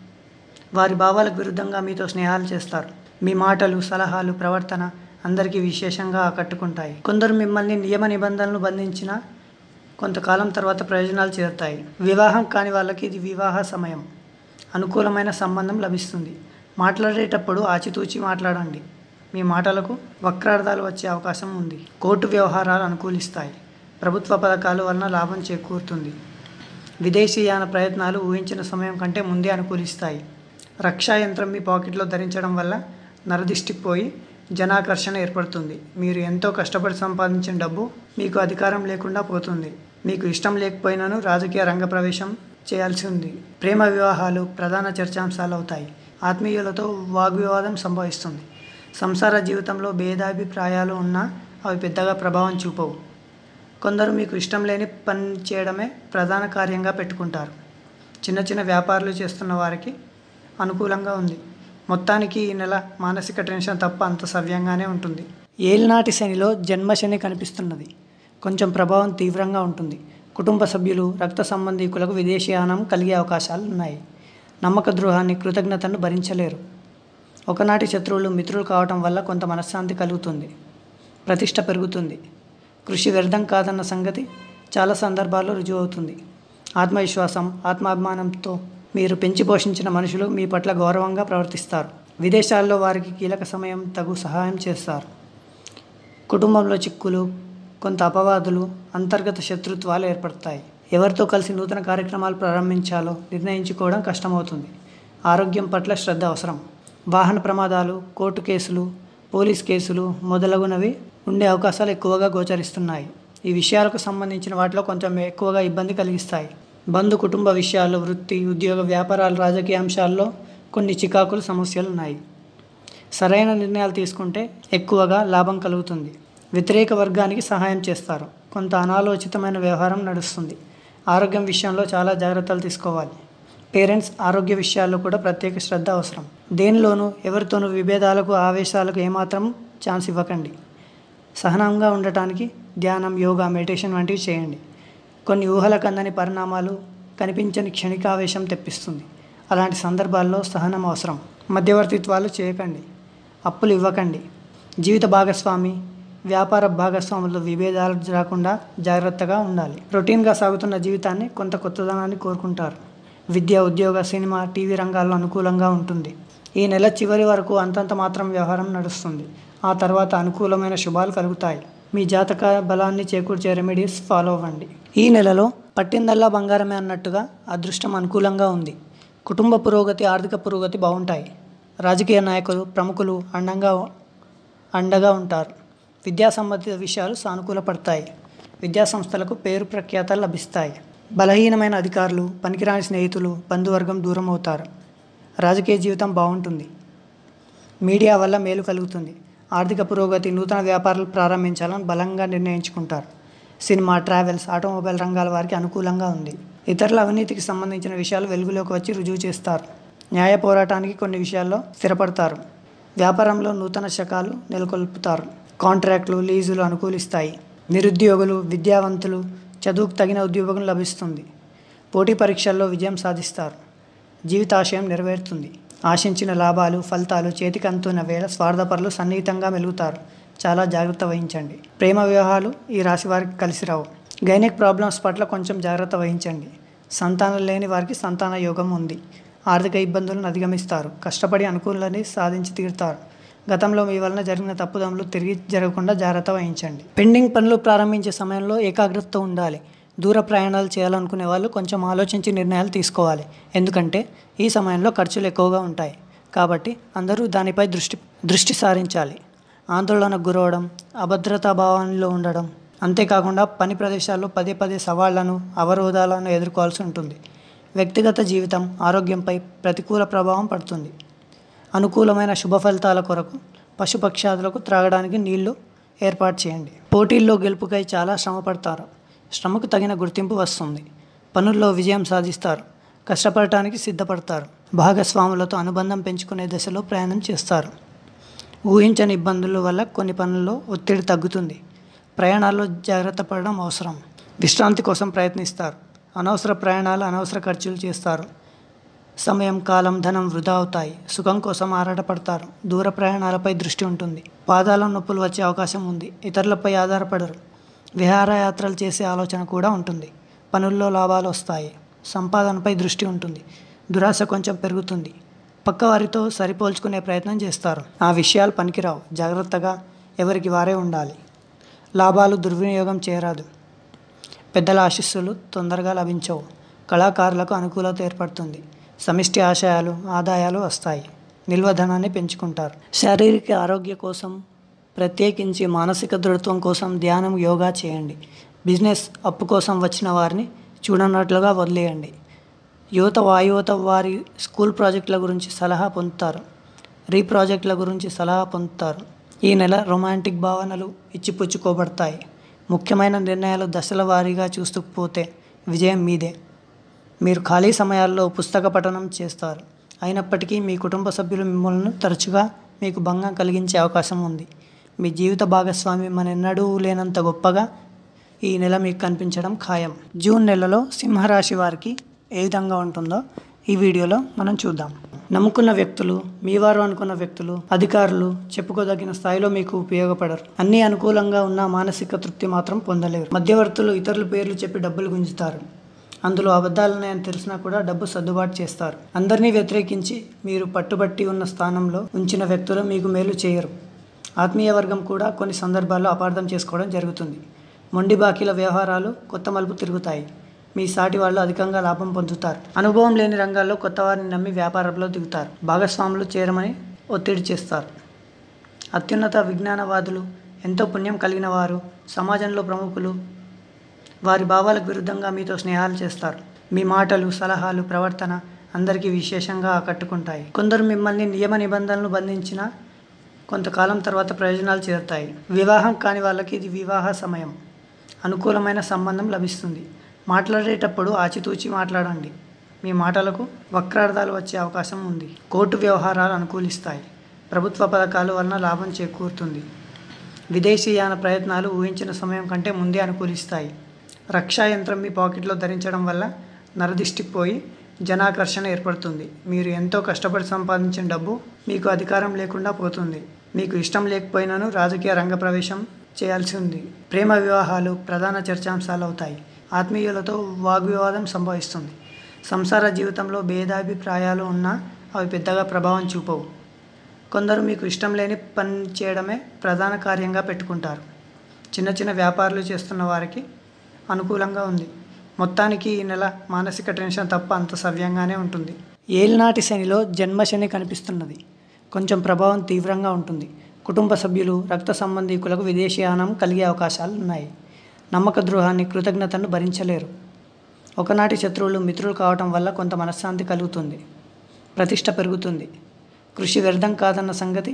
వారి భావాలకు విరుద్ధంగా మీతో స్నేహాలు చేస్తారు మీ మాటలు సలహాలు ప్రవర్తన అందరికీ విశేషంగా ఆకట్టుకుంటాయి కొందరు మిమ్మల్ని నియమ నిబంధనలు బంధించిన కొంతకాలం తర్వాత ప్రయోజనాలు చేరుతాయి వివాహం కాని వాళ్ళకి ఇది వివాహ సమయం అనుకూలమైన సంబంధం లభిస్తుంది మాట్లాడేటప్పుడు ఆచితూచి మాట్లాడండి మీ మాటలకు వక్రార్థాలు వచ్చే అవకాశం ఉంది కోర్టు వ్యవహారాలు అనుకూలిస్తాయి ప్రభుత్వ పథకాల వలన లాభం చేకూరుతుంది విదేశీయాన ప్రయత్నాలు ఊహించిన సమయం కంటే ముందే అనుకూలిస్తాయి రక్షా యంత్రం మీ పాకెట్లో ధరించడం వల్ల నరదిష్టి పోయి జనాకర్షణ ఏర్పడుతుంది మీరు ఎంతో కష్టపడి సంపాదించిన డబ్బు మీకు అధికారం లేకుండా పోతుంది మీకు ఇష్టం లేకపోయినాను రాజకీయ రంగ ప్రవేశం చేయాల్సి ఉంది ప్రేమ వివాహాలు ప్రధాన చర్చాంశాలు అవుతాయి ఆత్మీయులతో వాగ్వివాదం సంభవిస్తుంది సంసార జీవితంలో భేదాభిప్రాయాలు ఉన్నా అవి పెద్దగా ప్రభావం చూపవు కొందరు మీకు ఇష్టం లేని పని చేయడమే ప్రధాన కార్యంగా పెట్టుకుంటారు చిన్న చిన్న వ్యాపారాలు చేస్తున్న వారికి అనుకూలంగా ఉంది మొత్తానికి ఈ నెల మానసిక టెన్షన్ తప్ప అంత సవ్యంగానే ఉంటుంది ఏలినాటి శనిలో జన్మ శని కనిపిస్తున్నది కొంచెం ప్రభావం తీవ్రంగా ఉంటుంది కుటుంబ సభ్యులు రక్త సంబంధీకులకు విదేశీయానం కలిగే అవకాశాలు ఉన్నాయి నమ్మక ద్రోహాన్ని కృతజ్ఞతను భరించలేరు ఒకనాటి శత్రువులు మిత్రులు కావటం వల్ల కొంత మనశ్శాంతి కలుగుతుంది ప్రతిష్ట పెరుగుతుంది కృషి వ్యర్థం కాదన్న సంగతి చాలా సందర్భాల్లో రుజువు అవుతుంది ఆత్మవిశ్వాసం ఆత్మాభిమానంతో మీరు పెంచి పోషించిన మనుషులు మీ పట్ల గౌరవంగా ప్రవర్తిస్తారు విదేశాల్లో వారికి కీలక సమయం తగు సహాయం చేస్తారు కుటుంబంలో చిక్కులు కొంత అపవాదులు అంతర్గత శత్రుత్వాలు ఏర్పడతాయి ఎవరితో కలిసి నూతన కార్యక్రమాలు ప్రారంభించాలో నిర్ణయించుకోవడం కష్టమవుతుంది ఆరోగ్యం పట్ల శ్రద్ధ అవసరం వాహన ప్రమాదాలు కోర్టు కేసులు పోలీస్ కేసులు మొదలగునవి ఉండే అవకాశాలు ఎక్కువగా గోచరిస్తున్నాయి ఈ విషయాలకు సంబంధించిన వాటిలో కొంచెం ఎక్కువగా ఇబ్బంది కలిగిస్తాయి బంధు కుటుంబ విషయాలు వృత్తి ఉద్యోగ వ్యాపారాలు రాజకీయ అంశాల్లో కొన్ని చికాకులు సమస్యలు ఉన్నాయి సరైన నిర్ణయాలు తీసుకుంటే ఎక్కువగా లాభం కలుగుతుంది వ్యతిరేక వర్గానికి సహాయం చేస్తారు కొంత అనాలోచితమైన వ్యవహారం నడుస్తుంది ఆరోగ్యం విషయంలో చాలా జాగ్రత్తలు తీసుకోవాలి పేరెంట్స్ ఆరోగ్య విషయాల్లో కూడా ప్రత్యేక శ్రద్ధ అవసరం దేనిలోనూ ఎవరితోనూ విభేదాలకు ఆవేశాలకు ఏమాత్రం ఛాన్స్ ఇవ్వకండి సహనంగా ఉండటానికి ధ్యానం యోగా మెడిటేషన్ వంటివి చేయండి కొన్ని ఊహలకు అందని పరిణామాలు కనిపించని క్షణికావేశం తెప్పిస్తుంది అలాంటి సందర్భాల్లో సహనం అవసరం మధ్యవర్తిత్వాలు చేయకండి అప్పులు ఇవ్వకండి జీవిత భాగస్వామి వ్యాపార భాగస్వాముల విభేదాలు రాకుండా జాగ్రత్తగా ఉండాలి రొటీన్గా సాగుతున్న జీవితాన్ని కొంత కొత్తదనాన్ని కోరుకుంటారు విద్య ఉద్యోగ సినిమా టీవీ రంగాల్లో అనుకూలంగా ఉంటుంది ఈ నెల చివరి వరకు అంతంత మాత్రం వ్యవహారం నడుస్తుంది ఆ తర్వాత అనుకూలమైన శుభాలు కలుగుతాయి మీ జాతక బలాన్ని చేకూర్చే రెమెడీస్ ఫాలో అవ్వండి ఈ నెలలో పట్టిందల్లా బంగారమే అన్నట్టుగా అదృష్టం అనుకూలంగా ఉంది కుటుంబ పురోగతి ఆర్థిక పురోగతి బాగుంటాయి రాజకీయ నాయకులు ప్రముఖులు అండంగా అండగా ఉంటారు విద్యా సంబంధిత విషయాలు సానుకూలపడతాయి విద్యా సంస్థలకు పేరు ప్రఖ్యాతలు లభిస్తాయి బలహీనమైన అధికారులు పనికిరాని స్నేహితులు బంధువర్గం దూరం అవుతారు రాజకీయ జీవితం బాగుంటుంది మీడియా వల్ల మేలు కలుగుతుంది ఆర్థిక పురోగతి నూతన వ్యాపారాలు ప్రారంభించాలని బలంగా నిర్ణయించుకుంటారు సినిమా ట్రావెల్స్ ఆటోమొబైల్ రంగాల వారికి అనుకూలంగా ఉంది ఇతరుల అవినీతికి సంబంధించిన విషయాలు వెలుగులోకి వచ్చి రుజువు చేస్తారు న్యాయ పోరాటానికి కొన్ని విషయాల్లో స్థిరపడతారు వ్యాపారంలో నూతన శకాలు నెలకొల్పుతారు కాంట్రాక్టులు లీజులు అనుకూలిస్తాయి నిరుద్యోగులు విద్యావంతులు చదువుకు తగిన ఉద్యోగం లభిస్తుంది పోటీ పరీక్షల్లో విజయం సాధిస్తారు జీవితాశయం నెరవేరుతుంది ఆశించిన లాభాలు ఫలితాలు చేతికి అందుతున్న వేళ స్వార్థపరులు సన్నిహితంగా మెలుగుతారు చాలా జాగ్రత్త వహించండి ప్రేమ వివాహాలు ఈ రాశి వారికి కలిసి రావు గైనిక్ ప్రాబ్లమ్స్ పట్ల కొంచెం జాగ్రత్త వహించండి సంతానం లేని వారికి సంతాన యోగం ఉంది ఆర్థిక ఇబ్బందులను అధిగమిస్తారు కష్టపడి అనుకూలని సాధించి తీరుతారు గతంలో మీ వలన జరిగిన తప్పుదములు తిరిగి జరగకుండా జాగ్రత్త వహించండి పెండింగ్ పనులు ప్రారంభించే సమయంలో ఏకాగ్రత ఉండాలి దూర ప్రయాణాలు చేయాలనుకునే వాళ్ళు కొంచెం ఆలోచించి నిర్ణయాలు తీసుకోవాలి ఎందుకంటే ఈ సమయంలో ఖర్చులు ఎక్కువగా ఉంటాయి కాబట్టి అందరూ దానిపై దృష్టి దృష్టి సారించాలి ఆందోళనకు గురవడం అభద్రతా భావంలో ఉండడం అంతేకాకుండా పని ప్రదేశాల్లో పదే పదే సవాళ్లను అవరోధాలను ఎదుర్కోవాల్సి ఉంటుంది వ్యక్తిగత జీవితం ఆరోగ్యంపై ప్రతికూల ప్రభావం పడుతుంది అనుకూలమైన శుభ ఫలితాల కొరకు పశుపక్షాదులకు త్రాగడానికి నీళ్లు ఏర్పాటు చేయండి పోటీల్లో గెలుపుకై చాలా శ్రమ పడతారు శ్రమకు తగిన గుర్తింపు వస్తుంది పనుల్లో విజయం సాధిస్తారు కష్టపడటానికి సిద్ధపడతారు భాగస్వాములతో అనుబంధం పెంచుకునే దశలో ప్రయాణం చేస్తారు ఊహించని ఇబ్బందుల వల్ల కొన్ని పనుల్లో ఒత్తిడి తగ్గుతుంది ప్రయాణాల్లో జాగ్రత్త పడడం అవసరం విశ్రాంతి కోసం ప్రయత్నిస్తారు అనవసర ప్రయాణాలు అనవసర ఖర్చులు చేస్తారు సమయం కాలం ధనం వృధా అవుతాయి సుఖం కోసం ఆరాటపడతారు దూర ప్రయాణాలపై దృష్టి ఉంటుంది పాదాల నొప్పులు వచ్చే అవకాశం ఉంది ఇతరులపై ఆధారపడరు విహారయాత్రలు చేసే ఆలోచన కూడా ఉంటుంది పనుల్లో లాభాలు వస్తాయి సంపాదనపై దృష్టి ఉంటుంది దురాశ కొంచెం పెరుగుతుంది పక్కవారితో సరిపోల్చుకునే ప్రయత్నం చేస్తారు ఆ విషయాలు పనికిరావు జాగ్రత్తగా ఎవరికి వారే ఉండాలి లాభాలు దుర్వినియోగం చేయరాదు పెద్దల ఆశీస్సులు తొందరగా లభించవు కళాకారులకు అనుకూలత ఏర్పడుతుంది సమిష్టి ఆశయాలు ఆదాయాలు వస్తాయి నిల్వ ధనాన్ని పెంచుకుంటారు శారీరక ఆరోగ్య కోసం ప్రత్యేకించి మానసిక దృఢత్వం కోసం ధ్యానం యోగా చేయండి బిజినెస్ అప్పు కోసం వచ్చిన వారిని చూడనట్లుగా వదిలేయండి యువత వాయువత వారి స్కూల్ ప్రాజెక్టుల గురించి సలహా పొందుతారు రీ ప్రాజెక్టుల గురించి సలహా పొందుతారు ఈ నెల రొమాంటిక్ భావనలు ఇచ్చిపుచ్చుకోబడతాయి ముఖ్యమైన నిర్ణయాలు దశల వారీగా చూస్తూ పోతే విజయం మీదే మీరు ఖాళీ సమయాల్లో పుస్తక పఠనం చేస్తారు అయినప్పటికీ మీ కుటుంబ సభ్యులు మిమ్మల్ని తరచుగా మీకు భంగం కలిగించే అవకాశం ఉంది మీ జీవిత భాగస్వామి మనెన్నడూ లేనంత గొప్పగా ఈ నెల మీకు కనిపించడం ఖాయం జూన్ నెలలో సింహరాశి వారికి ఏ విధంగా ఉంటుందో ఈ వీడియోలో మనం చూద్దాం నమ్ముకున్న వ్యక్తులు మీ వారు అనుకున్న వ్యక్తులు అధికారులు చెప్పుకోదగిన స్థాయిలో మీకు ఉపయోగపడరు అన్ని అనుకూలంగా ఉన్న మానసిక తృప్తి మాత్రం పొందలేరు మధ్యవర్తులు ఇతరుల పేర్లు చెప్పి డబ్బులు గుంజుతారు అందులో అబద్ధాలున్నాయని తెలిసినా కూడా డబ్బు సర్దుబాటు చేస్తారు అందరినీ వ్యతిరేకించి మీరు పట్టుబట్టి ఉన్న స్థానంలో ఉంచిన వ్యక్తులు మీకు మేలు చేయరు ఆత్మీయ వర్గం కూడా కొన్ని సందర్భాల్లో అపార్థం చేసుకోవడం జరుగుతుంది మొండి బాకీల వ్యవహారాలు కొత్త మలుపు తిరుగుతాయి మీ సాటి వాళ్ళు అధికంగా లాభం పొందుతారు అనుభవం లేని రంగాల్లో కొత్త వారిని నమ్మి వ్యాపారంలో దిగుతారు భాగస్వాములు చేరమని ఒత్తిడి చేస్తారు అత్యున్నత విజ్ఞానవాదులు ఎంతో పుణ్యం కలిగిన వారు సమాజంలో ప్రముఖులు వారి భావాలకు విరుద్ధంగా మీతో స్నేహాలు చేస్తారు మీ మాటలు సలహాలు ప్రవర్తన అందరికీ విశేషంగా ఆకట్టుకుంటాయి కొందరు మిమ్మల్ని నియమ నిబంధనలు బంధించిన కొంతకాలం తర్వాత ప్రయోజనాలు చేరుతాయి వివాహం కాని వాళ్ళకి ఇది వివాహ సమయం అనుకూలమైన సంబంధం లభిస్తుంది మాట్లాడేటప్పుడు ఆచితూచి మాట్లాడండి మీ మాటలకు వక్రార్థాలు వచ్చే అవకాశం ఉంది కోర్టు వ్యవహారాలు అనుకూలిస్తాయి ప్రభుత్వ పథకాల వలన లాభం చేకూరుతుంది విదేశీయాన ప్రయత్నాలు ఊహించిన సమయం కంటే ముందే అనుకూలిస్తాయి రక్షా యంత్రం మీ పాకెట్లో ధరించడం వల్ల నరదిష్టి పోయి జనాకర్షణ ఏర్పడుతుంది మీరు ఎంతో కష్టపడి సంపాదించిన డబ్బు మీకు అధికారం లేకుండా పోతుంది మీకు ఇష్టం లేకపోయినాను రాజకీయ రంగ ప్రవేశం చేయాల్సి ఉంది ప్రేమ వివాహాలు ప్రధాన చర్చాంశాలు అవుతాయి ఆత్మీయులతో వాగ్వివాదం సంభవిస్తుంది సంసార జీవితంలో భేదాభిప్రాయాలు ఉన్నా అవి పెద్దగా ప్రభావం చూపవు కొందరు మీకు ఇష్టం లేని పని చేయడమే ప్రధాన కార్యంగా పెట్టుకుంటారు చిన్న చిన్న వ్యాపారాలు చేస్తున్న వారికి అనుకూలంగా ఉంది మొత్తానికి ఈ నెల మానసిక టెన్షన్ తప్ప అంత సవ్యంగానే ఉంటుంది ఏలినాటి శనిలో జన్మ శని కనిపిస్తున్నది కొంచెం ప్రభావం తీవ్రంగా ఉంటుంది కుటుంబ సభ్యులు రక్త సంబంధీకులకు విదేశీయానం కలిగే అవకాశాలు ఉన్నాయి నమ్మక ద్రోహాన్ని కృతజ్ఞతను భరించలేరు ఒకనాటి శత్రువులు మిత్రులు కావటం వల్ల కొంత మనశ్శాంతి కలుగుతుంది ప్రతిష్ట పెరుగుతుంది కృషి వ్యర్థం కాదన్న సంగతి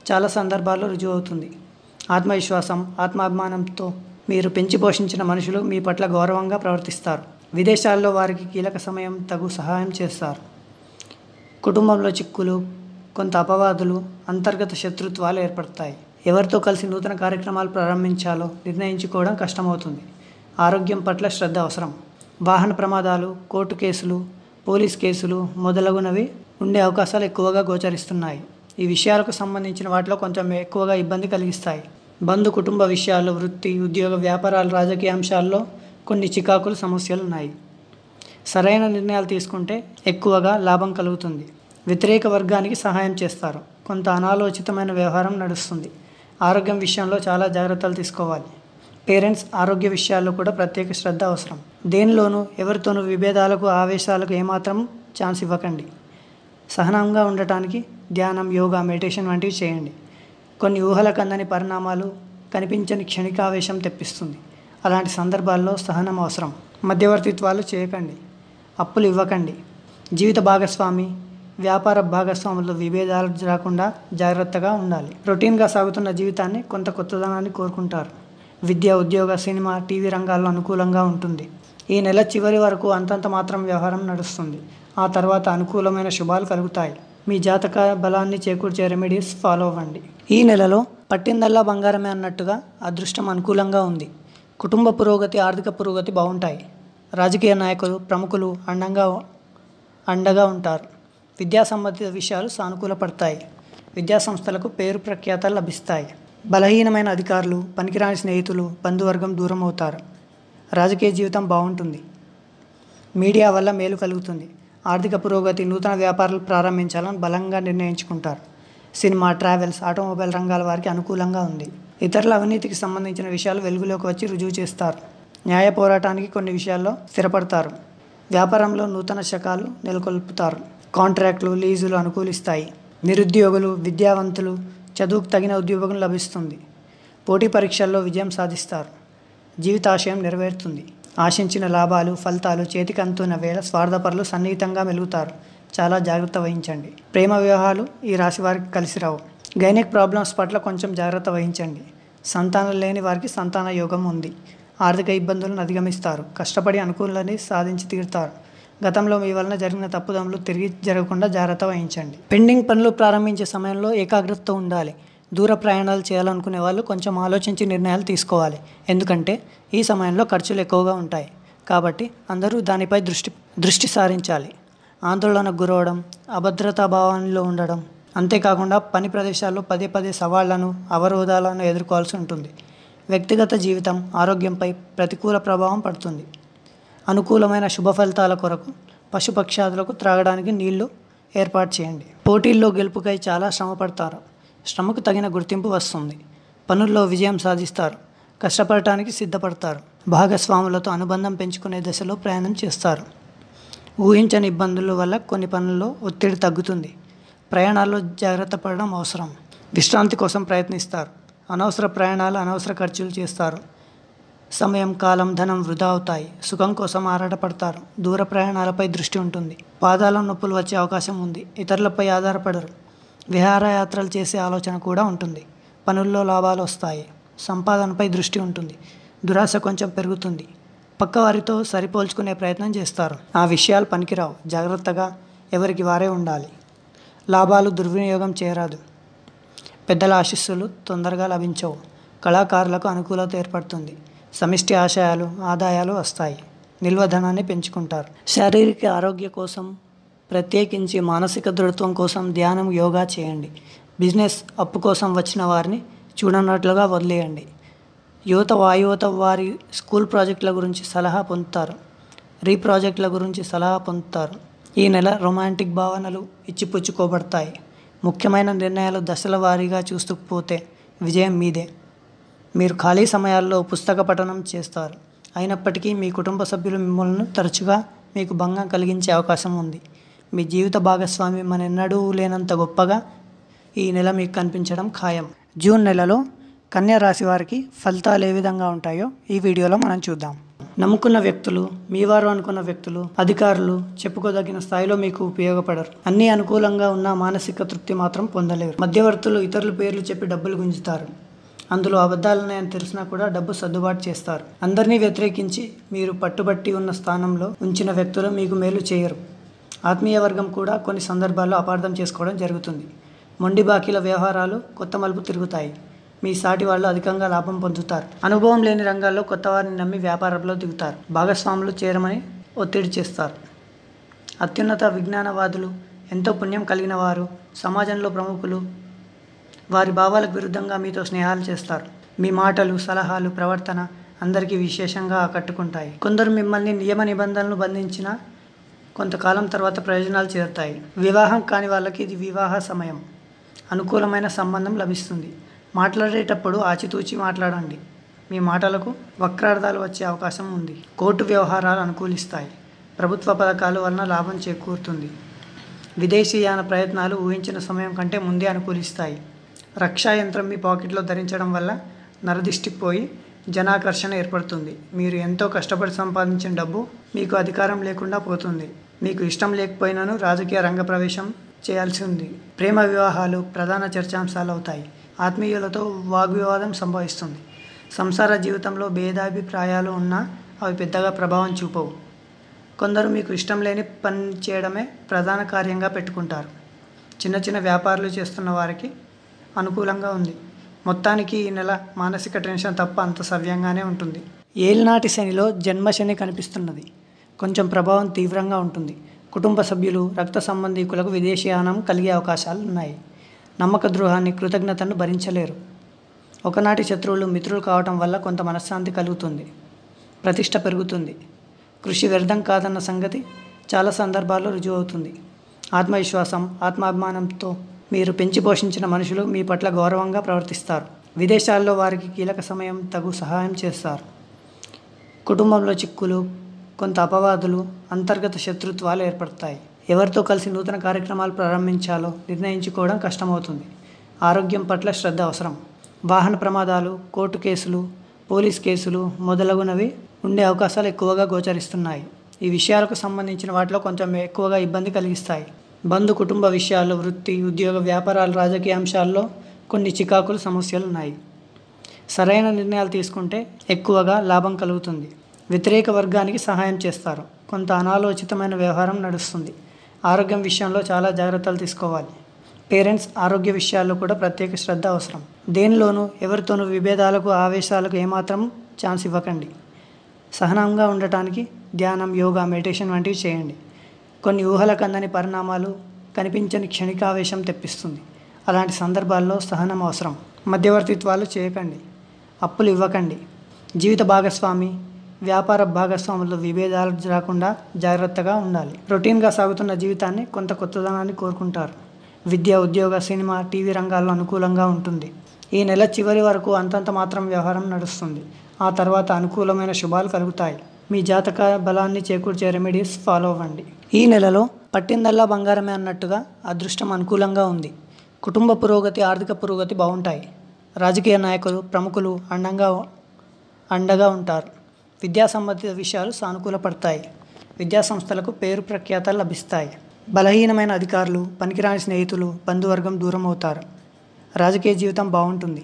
చాలా సందర్భాల్లో రుజువు అవుతుంది ఆత్మవిశ్వాసం ఆత్మాభిమానంతో మీరు పెంచి పోషించిన మనుషులు మీ పట్ల గౌరవంగా ప్రవర్తిస్తారు విదేశాల్లో వారికి కీలక సమయం తగు సహాయం చేస్తారు కుటుంబంలో చిక్కులు కొంత అపవాదులు అంతర్గత శత్రుత్వాలు ఏర్పడతాయి ఎవరితో కలిసి నూతన కార్యక్రమాలు ప్రారంభించాలో నిర్ణయించుకోవడం కష్టమవుతుంది ఆరోగ్యం పట్ల శ్రద్ధ అవసరం వాహన ప్రమాదాలు కోర్టు కేసులు పోలీస్ కేసులు మొదలగునవి ఉండే అవకాశాలు ఎక్కువగా గోచరిస్తున్నాయి ఈ విషయాలకు సంబంధించిన వాటిలో కొంచెం ఎక్కువగా ఇబ్బంది కలిగిస్తాయి బంధు కుటుంబ విషయాలు వృత్తి ఉద్యోగ వ్యాపారాలు రాజకీయ అంశాల్లో కొన్ని చికాకులు సమస్యలు ఉన్నాయి సరైన నిర్ణయాలు తీసుకుంటే ఎక్కువగా లాభం కలుగుతుంది వ్యతిరేక వర్గానికి సహాయం చేస్తారు కొంత అనాలోచితమైన వ్యవహారం నడుస్తుంది ఆరోగ్యం విషయంలో చాలా జాగ్రత్తలు తీసుకోవాలి పేరెంట్స్ ఆరోగ్య విషయాల్లో కూడా ప్రత్యేక శ్రద్ధ అవసరం దేనిలోనూ ఎవరితోనూ విభేదాలకు ఆవేశాలకు ఏమాత్రం ఛాన్స్ ఇవ్వకండి సహనంగా ఉండటానికి ధ్యానం యోగా మెడిటేషన్ వంటివి చేయండి కొన్ని ఊహలకు అందని పరిణామాలు కనిపించని క్షణికావేశం తెప్పిస్తుంది అలాంటి సందర్భాల్లో సహనం అవసరం మధ్యవర్తిత్వాలు చేయకండి అప్పులు ఇవ్వకండి జీవిత భాగస్వామి వ్యాపార భాగస్వాముల విభేదాలు రాకుండా జాగ్రత్తగా ఉండాలి రొటీన్గా సాగుతున్న జీవితాన్ని కొంత కొత్తదనాన్ని కోరుకుంటారు విద్య ఉద్యోగ సినిమా టీవీ రంగాల్లో అనుకూలంగా ఉంటుంది ఈ నెల చివరి వరకు అంతంత మాత్రం వ్యవహారం నడుస్తుంది ఆ తర్వాత అనుకూలమైన శుభాలు కలుగుతాయి మీ జాతక బలాన్ని చేకూర్చే రెమెడీస్ ఫాలో అవ్వండి ఈ నెలలో పట్టిందల్లా బంగారమే అన్నట్టుగా అదృష్టం అనుకూలంగా ఉంది కుటుంబ పురోగతి ఆర్థిక పురోగతి బాగుంటాయి రాజకీయ నాయకులు ప్రముఖులు అండంగా అండగా ఉంటారు విద్యా సంబంధిత విషయాలు సానుకూలపడతాయి విద్యా సంస్థలకు పేరు ప్రఖ్యాతలు లభిస్తాయి బలహీనమైన అధికారులు పనికిరాని స్నేహితులు బంధువర్గం దూరం అవుతారు రాజకీయ జీవితం బాగుంటుంది మీడియా వల్ల మేలు కలుగుతుంది ఆర్థిక పురోగతి నూతన వ్యాపారాలు ప్రారంభించాలని బలంగా నిర్ణయించుకుంటారు సినిమా ట్రావెల్స్ ఆటోమొబైల్ రంగాల వారికి అనుకూలంగా ఉంది ఇతరుల అవినీతికి సంబంధించిన విషయాలు వెలుగులోకి వచ్చి రుజువు చేస్తారు న్యాయ పోరాటానికి కొన్ని విషయాల్లో స్థిరపడతారు వ్యాపారంలో నూతన శకాలు నెలకొల్పుతారు కాంట్రాక్టులు లీజులు అనుకూలిస్తాయి నిరుద్యోగులు విద్యావంతులు చదువుకు తగిన ఉద్యోగం లభిస్తుంది పోటీ పరీక్షల్లో విజయం సాధిస్తారు జీవితాశయం నెరవేరుతుంది ఆశించిన లాభాలు ఫలితాలు చేతికి అందుతున్న వేళ స్వార్థపరులు సన్నిహితంగా మెలుగుతారు చాలా జాగ్రత్త వహించండి ప్రేమ వివాహాలు ఈ రాశి వారికి కలిసి రావు గైనిక్ ప్రాబ్లమ్స్ పట్ల కొంచెం జాగ్రత్త వహించండి సంతానం లేని వారికి సంతాన యోగం ఉంది ఆర్థిక ఇబ్బందులను అధిగమిస్తారు కష్టపడి అనుకూలని సాధించి తీరుతారు గతంలో మీ వలన జరిగిన తప్పుదములు తిరిగి జరగకుండా జాగ్రత్త వహించండి పెండింగ్ పనులు ప్రారంభించే సమయంలో ఏకాగ్రతతో ఉండాలి దూర ప్రయాణాలు చేయాలనుకునే వాళ్ళు కొంచెం ఆలోచించి నిర్ణయాలు తీసుకోవాలి ఎందుకంటే ఈ సమయంలో ఖర్చులు ఎక్కువగా ఉంటాయి కాబట్టి అందరూ దానిపై దృష్టి దృష్టి సారించాలి ఆందోళనకు గురవడం అభద్రతా భావంలో ఉండడం అంతేకాకుండా పని ప్రదేశాల్లో పదే పదే సవాళ్లను అవరోధాలను ఎదుర్కోవాల్సి ఉంటుంది వ్యక్తిగత జీవితం ఆరోగ్యంపై ప్రతికూల ప్రభావం పడుతుంది అనుకూలమైన శుభ ఫలితాల కొరకు పశుపక్షాదులకు త్రాగడానికి నీళ్లు ఏర్పాటు చేయండి పోటీల్లో గెలుపుకై చాలా శ్రమ పడతారు శ్రమకు తగిన గుర్తింపు వస్తుంది పనుల్లో విజయం సాధిస్తారు కష్టపడటానికి సిద్ధపడతారు భాగస్వాములతో అనుబంధం పెంచుకునే దశలో ప్రయాణం చేస్తారు ఊహించని ఇబ్బందుల వల్ల కొన్ని పనుల్లో ఒత్తిడి తగ్గుతుంది ప్రయాణాల్లో జాగ్రత్త పడడం అవసరం విశ్రాంతి కోసం ప్రయత్నిస్తారు అనవసర ప్రయాణాలు అనవసర ఖర్చులు చేస్తారు సమయం కాలం ధనం వృధా అవుతాయి సుఖం కోసం ఆరాటపడతారు దూర ప్రయాణాలపై దృష్టి ఉంటుంది పాదాల నొప్పులు వచ్చే అవకాశం ఉంది ఇతరులపై ఆధారపడరు విహారయాత్రలు చేసే ఆలోచన కూడా ఉంటుంది పనుల్లో లాభాలు వస్తాయి సంపాదనపై దృష్టి ఉంటుంది దురాశ కొంచెం పెరుగుతుంది పక్కవారితో సరిపోల్చుకునే ప్రయత్నం చేస్తారు ఆ విషయాలు పనికిరావు జాగ్రత్తగా ఎవరికి వారే ఉండాలి లాభాలు దుర్వినియోగం చేయరాదు పెద్దల ఆశీస్సులు తొందరగా లభించవు కళాకారులకు అనుకూలత ఏర్పడుతుంది సమిష్టి ఆశయాలు ఆదాయాలు వస్తాయి నిల్వ ధనాన్ని పెంచుకుంటారు శారీరక ఆరోగ్య కోసం ప్రత్యేకించి మానసిక దృఢత్వం కోసం ధ్యానం యోగా చేయండి బిజినెస్ అప్పు కోసం వచ్చిన వారిని చూడనట్లుగా వదిలేయండి యువత వాయువత వారి స్కూల్ ప్రాజెక్టుల గురించి సలహా పొందుతారు రీ ప్రాజెక్టుల గురించి సలహా పొందుతారు ఈ నెల రొమాంటిక్ భావనలు ఇచ్చిపుచ్చుకోబడతాయి ముఖ్యమైన నిర్ణయాలు దశల వారీగా చూస్తూ పోతే విజయం మీదే మీరు ఖాళీ సమయాల్లో పుస్తక పఠనం చేస్తారు అయినప్పటికీ మీ కుటుంబ సభ్యులు మిమ్మల్ని తరచుగా మీకు భంగం కలిగించే అవకాశం ఉంది మీ జీవిత భాగస్వామి మనెన్నడూ లేనంత గొప్పగా ఈ నెల మీకు కనిపించడం ఖాయం జూన్ నెలలో కన్యా రాశి వారికి ఫలితాలు ఏ విధంగా ఉంటాయో ఈ వీడియోలో మనం చూద్దాం నమ్ముకున్న వ్యక్తులు మీ వారు అనుకున్న వ్యక్తులు అధికారులు చెప్పుకోదగిన స్థాయిలో మీకు ఉపయోగపడరు అన్ని అనుకూలంగా ఉన్న మానసిక తృప్తి మాత్రం పొందలేరు మధ్యవర్తులు ఇతరుల పేర్లు చెప్పి డబ్బులు గుంజుతారు అందులో అబద్ధాలున్నాయని తెలిసినా కూడా డబ్బు సర్దుబాటు చేస్తారు అందరినీ వ్యతిరేకించి మీరు పట్టుబట్టి ఉన్న స్థానంలో ఉంచిన వ్యక్తులు మీకు మేలు చేయరు ఆత్మీయ వర్గం కూడా కొన్ని సందర్భాల్లో అపార్థం చేసుకోవడం జరుగుతుంది మొండి బాకీల వ్యవహారాలు కొత్త మలుపు తిరుగుతాయి మీ సాటి వాళ్ళు అధికంగా లాభం పొందుతారు అనుభవం లేని రంగాల్లో కొత్త వారిని నమ్మి వ్యాపారంలో దిగుతారు భాగస్వాములు చేరమని ఒత్తిడి చేస్తారు అత్యున్నత విజ్ఞానవాదులు ఎంతో పుణ్యం కలిగిన వారు సమాజంలో ప్రముఖులు వారి భావాలకు విరుద్ధంగా మీతో స్నేహాలు చేస్తారు మీ మాటలు సలహాలు ప్రవర్తన అందరికీ విశేషంగా ఆకట్టుకుంటాయి కొందరు మిమ్మల్ని నియమ నిబంధనలు బంధించిన కొంతకాలం తర్వాత ప్రయోజనాలు చేరుతాయి వివాహం కాని వాళ్ళకి ఇది వివాహ సమయం అనుకూలమైన సంబంధం లభిస్తుంది మాట్లాడేటప్పుడు ఆచితూచి మాట్లాడండి మీ మాటలకు వక్రార్థాలు వచ్చే అవకాశం ఉంది కోర్టు వ్యవహారాలు అనుకూలిస్తాయి ప్రభుత్వ పథకాల వలన లాభం చేకూరుతుంది విదేశీయాన ప్రయత్నాలు ఊహించిన సమయం కంటే ముందే అనుకూలిస్తాయి రక్షా యంత్రం మీ పాకెట్లో ధరించడం వల్ల నరదిష్టి పోయి జనాకర్షణ ఏర్పడుతుంది మీరు ఎంతో కష్టపడి సంపాదించిన డబ్బు మీకు అధికారం లేకుండా పోతుంది మీకు ఇష్టం లేకపోయినాను రాజకీయ రంగ ప్రవేశం చేయాల్సి ఉంది ప్రేమ వివాహాలు ప్రధాన చర్చాంశాలు అవుతాయి ఆత్మీయులతో వాగ్వివాదం సంభవిస్తుంది సంసార జీవితంలో భేదాభిప్రాయాలు ఉన్నా అవి పెద్దగా ప్రభావం చూపవు కొందరు మీకు ఇష్టం లేని పని చేయడమే ప్రధాన కార్యంగా పెట్టుకుంటారు చిన్న చిన్న వ్యాపారాలు చేస్తున్న వారికి అనుకూలంగా ఉంది మొత్తానికి ఈ నెల మానసిక టెన్షన్ తప్ప అంత సవ్యంగానే ఉంటుంది ఏలినాటి శనిలో జన్మ శని కనిపిస్తున్నది కొంచెం ప్రభావం తీవ్రంగా ఉంటుంది కుటుంబ సభ్యులు రక్త సంబంధీకులకు విదేశీయానం కలిగే అవకాశాలు ఉన్నాయి నమ్మక ద్రోహాన్ని కృతజ్ఞతను భరించలేరు ఒకనాటి శత్రువులు మిత్రులు కావటం వల్ల కొంత మనశ్శాంతి కలుగుతుంది ప్రతిష్ట పెరుగుతుంది కృషి వ్యర్థం కాదన్న సంగతి చాలా సందర్భాల్లో రుజువు అవుతుంది ఆత్మవిశ్వాసం ఆత్మాభిమానంతో మీరు పెంచి పోషించిన మనుషులు మీ పట్ల గౌరవంగా ప్రవర్తిస్తారు విదేశాల్లో వారికి కీలక సమయం తగు సహాయం చేస్తారు కుటుంబంలో చిక్కులు కొంత అపవాదులు అంతర్గత శత్రుత్వాలు ఏర్పడతాయి ఎవరితో కలిసి నూతన కార్యక్రమాలు ప్రారంభించాలో నిర్ణయించుకోవడం కష్టమవుతుంది ఆరోగ్యం పట్ల శ్రద్ధ అవసరం వాహన ప్రమాదాలు కోర్టు కేసులు పోలీస్ కేసులు మొదలగునవి ఉండే అవకాశాలు ఎక్కువగా గోచరిస్తున్నాయి ఈ విషయాలకు సంబంధించిన వాటిలో కొంచెం ఎక్కువగా ఇబ్బంది కలిగిస్తాయి బంధు కుటుంబ విషయాలు వృత్తి ఉద్యోగ వ్యాపారాలు రాజకీయ అంశాల్లో కొన్ని చికాకులు సమస్యలు ఉన్నాయి సరైన నిర్ణయాలు తీసుకుంటే ఎక్కువగా లాభం కలుగుతుంది వ్యతిరేక వర్గానికి సహాయం చేస్తారు కొంత అనాలోచితమైన వ్యవహారం నడుస్తుంది ఆరోగ్యం విషయంలో చాలా జాగ్రత్తలు తీసుకోవాలి పేరెంట్స్ ఆరోగ్య విషయాల్లో కూడా ప్రత్యేక శ్రద్ధ అవసరం దేనిలోనూ ఎవరితోనూ విభేదాలకు ఆవేశాలకు ఏమాత్రం ఛాన్స్ ఇవ్వకండి సహనంగా ఉండటానికి ధ్యానం యోగా మెడిటేషన్ వంటివి చేయండి కొన్ని ఊహలకు అందని పరిణామాలు కనిపించని క్షణికావేశం తెప్పిస్తుంది అలాంటి సందర్భాల్లో సహనం అవసరం మధ్యవర్తిత్వాలు చేయకండి అప్పులు ఇవ్వకండి జీవిత భాగస్వామి వ్యాపార భాగస్వాములతో విభేదాలు రాకుండా జాగ్రత్తగా ఉండాలి రొటీన్గా సాగుతున్న జీవితాన్ని కొంత కొత్తదనాన్ని కోరుకుంటారు విద్య ఉద్యోగ సినిమా టీవీ రంగాల్లో అనుకూలంగా ఉంటుంది ఈ నెల చివరి వరకు అంతంత మాత్రం వ్యవహారం నడుస్తుంది ఆ తర్వాత అనుకూలమైన శుభాలు కలుగుతాయి మీ జాతక బలాన్ని చేకూర్చే రెమెడీస్ ఫాలో అవ్వండి ఈ నెలలో పట్టిందల్లా బంగారమే అన్నట్టుగా అదృష్టం అనుకూలంగా ఉంది కుటుంబ పురోగతి ఆర్థిక పురోగతి బాగుంటాయి రాజకీయ నాయకులు ప్రముఖులు అండంగా అండగా ఉంటారు విద్యా సంబంధిత విషయాలు సానుకూలపడతాయి విద్యా సంస్థలకు పేరు ప్రఖ్యాతలు లభిస్తాయి బలహీనమైన అధికారులు పనికిరాని స్నేహితులు బంధువర్గం దూరం అవుతారు రాజకీయ జీవితం బాగుంటుంది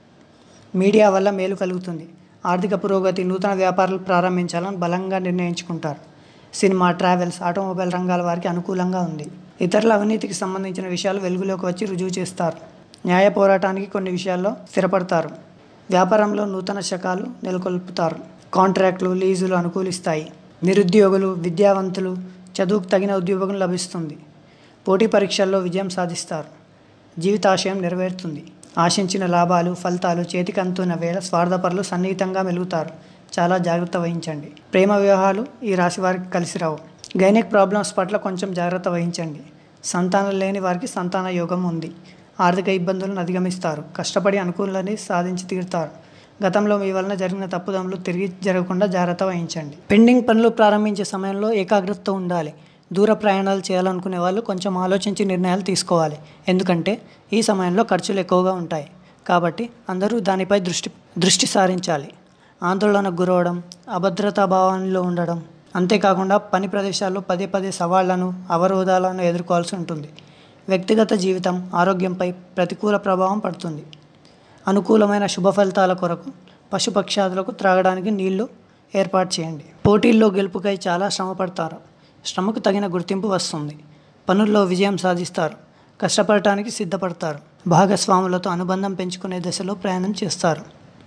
మీడియా వల్ల మేలు కలుగుతుంది ఆర్థిక పురోగతి నూతన వ్యాపారాలు ప్రారంభించాలని బలంగా నిర్ణయించుకుంటారు సినిమా ట్రావెల్స్ ఆటోమొబైల్ రంగాల వారికి అనుకూలంగా ఉంది ఇతరుల అవినీతికి సంబంధించిన విషయాలు వెలుగులోకి వచ్చి రుజువు చేస్తారు న్యాయ పోరాటానికి కొన్ని విషయాల్లో స్థిరపడతారు వ్యాపారంలో నూతన శకాలు నెలకొల్పుతారు కాంట్రాక్టులు లీజులు అనుకూలిస్తాయి నిరుద్యోగులు విద్యావంతులు చదువుకు తగిన ఉద్యోగం లభిస్తుంది పోటీ పరీక్షల్లో విజయం సాధిస్తారు జీవితాశయం నెరవేరుతుంది ఆశించిన లాభాలు ఫలితాలు చేతికి అందుతున్న వేళ స్వార్థపరులు సన్నిహితంగా మెలుగుతారు చాలా జాగ్రత్త వహించండి ప్రేమ వివాహాలు ఈ రాశి వారికి కలిసి రావు గైనిక్ ప్రాబ్లమ్స్ పట్ల కొంచెం జాగ్రత్త వహించండి సంతానం లేని వారికి సంతాన యోగం ఉంది ఆర్థిక ఇబ్బందులను అధిగమిస్తారు కష్టపడి అనుకూలని సాధించి తీరుతారు గతంలో మీ వలన జరిగిన తప్పుదములు తిరిగి జరగకుండా జాగ్రత్త వహించండి పెండింగ్ పనులు ప్రారంభించే సమయంలో ఏకాగ్రతతో ఉండాలి దూర ప్రయాణాలు చేయాలనుకునే వాళ్ళు కొంచెం ఆలోచించి నిర్ణయాలు తీసుకోవాలి ఎందుకంటే ఈ సమయంలో ఖర్చులు ఎక్కువగా ఉంటాయి కాబట్టి అందరూ దానిపై దృష్టి దృష్టి సారించాలి ఆందోళనకు గురవడం అభద్రతా భావంలో ఉండడం అంతేకాకుండా పని ప్రదేశాల్లో పదే పదే సవాళ్లను అవరోధాలను ఎదుర్కోవాల్సి ఉంటుంది వ్యక్తిగత జీవితం ఆరోగ్యంపై ప్రతికూల ప్రభావం పడుతుంది అనుకూలమైన శుభ ఫలితాల కొరకు పశుపక్షాదులకు త్రాగడానికి నీళ్లు ఏర్పాటు చేయండి పోటీల్లో గెలుపుకై చాలా శ్రమ పడతారు శ్రమకు తగిన గుర్తింపు వస్తుంది పనుల్లో విజయం సాధిస్తారు కష్టపడటానికి సిద్ధపడతారు భాగస్వాములతో అనుబంధం పెంచుకునే దశలో ప్రయాణం చేస్తారు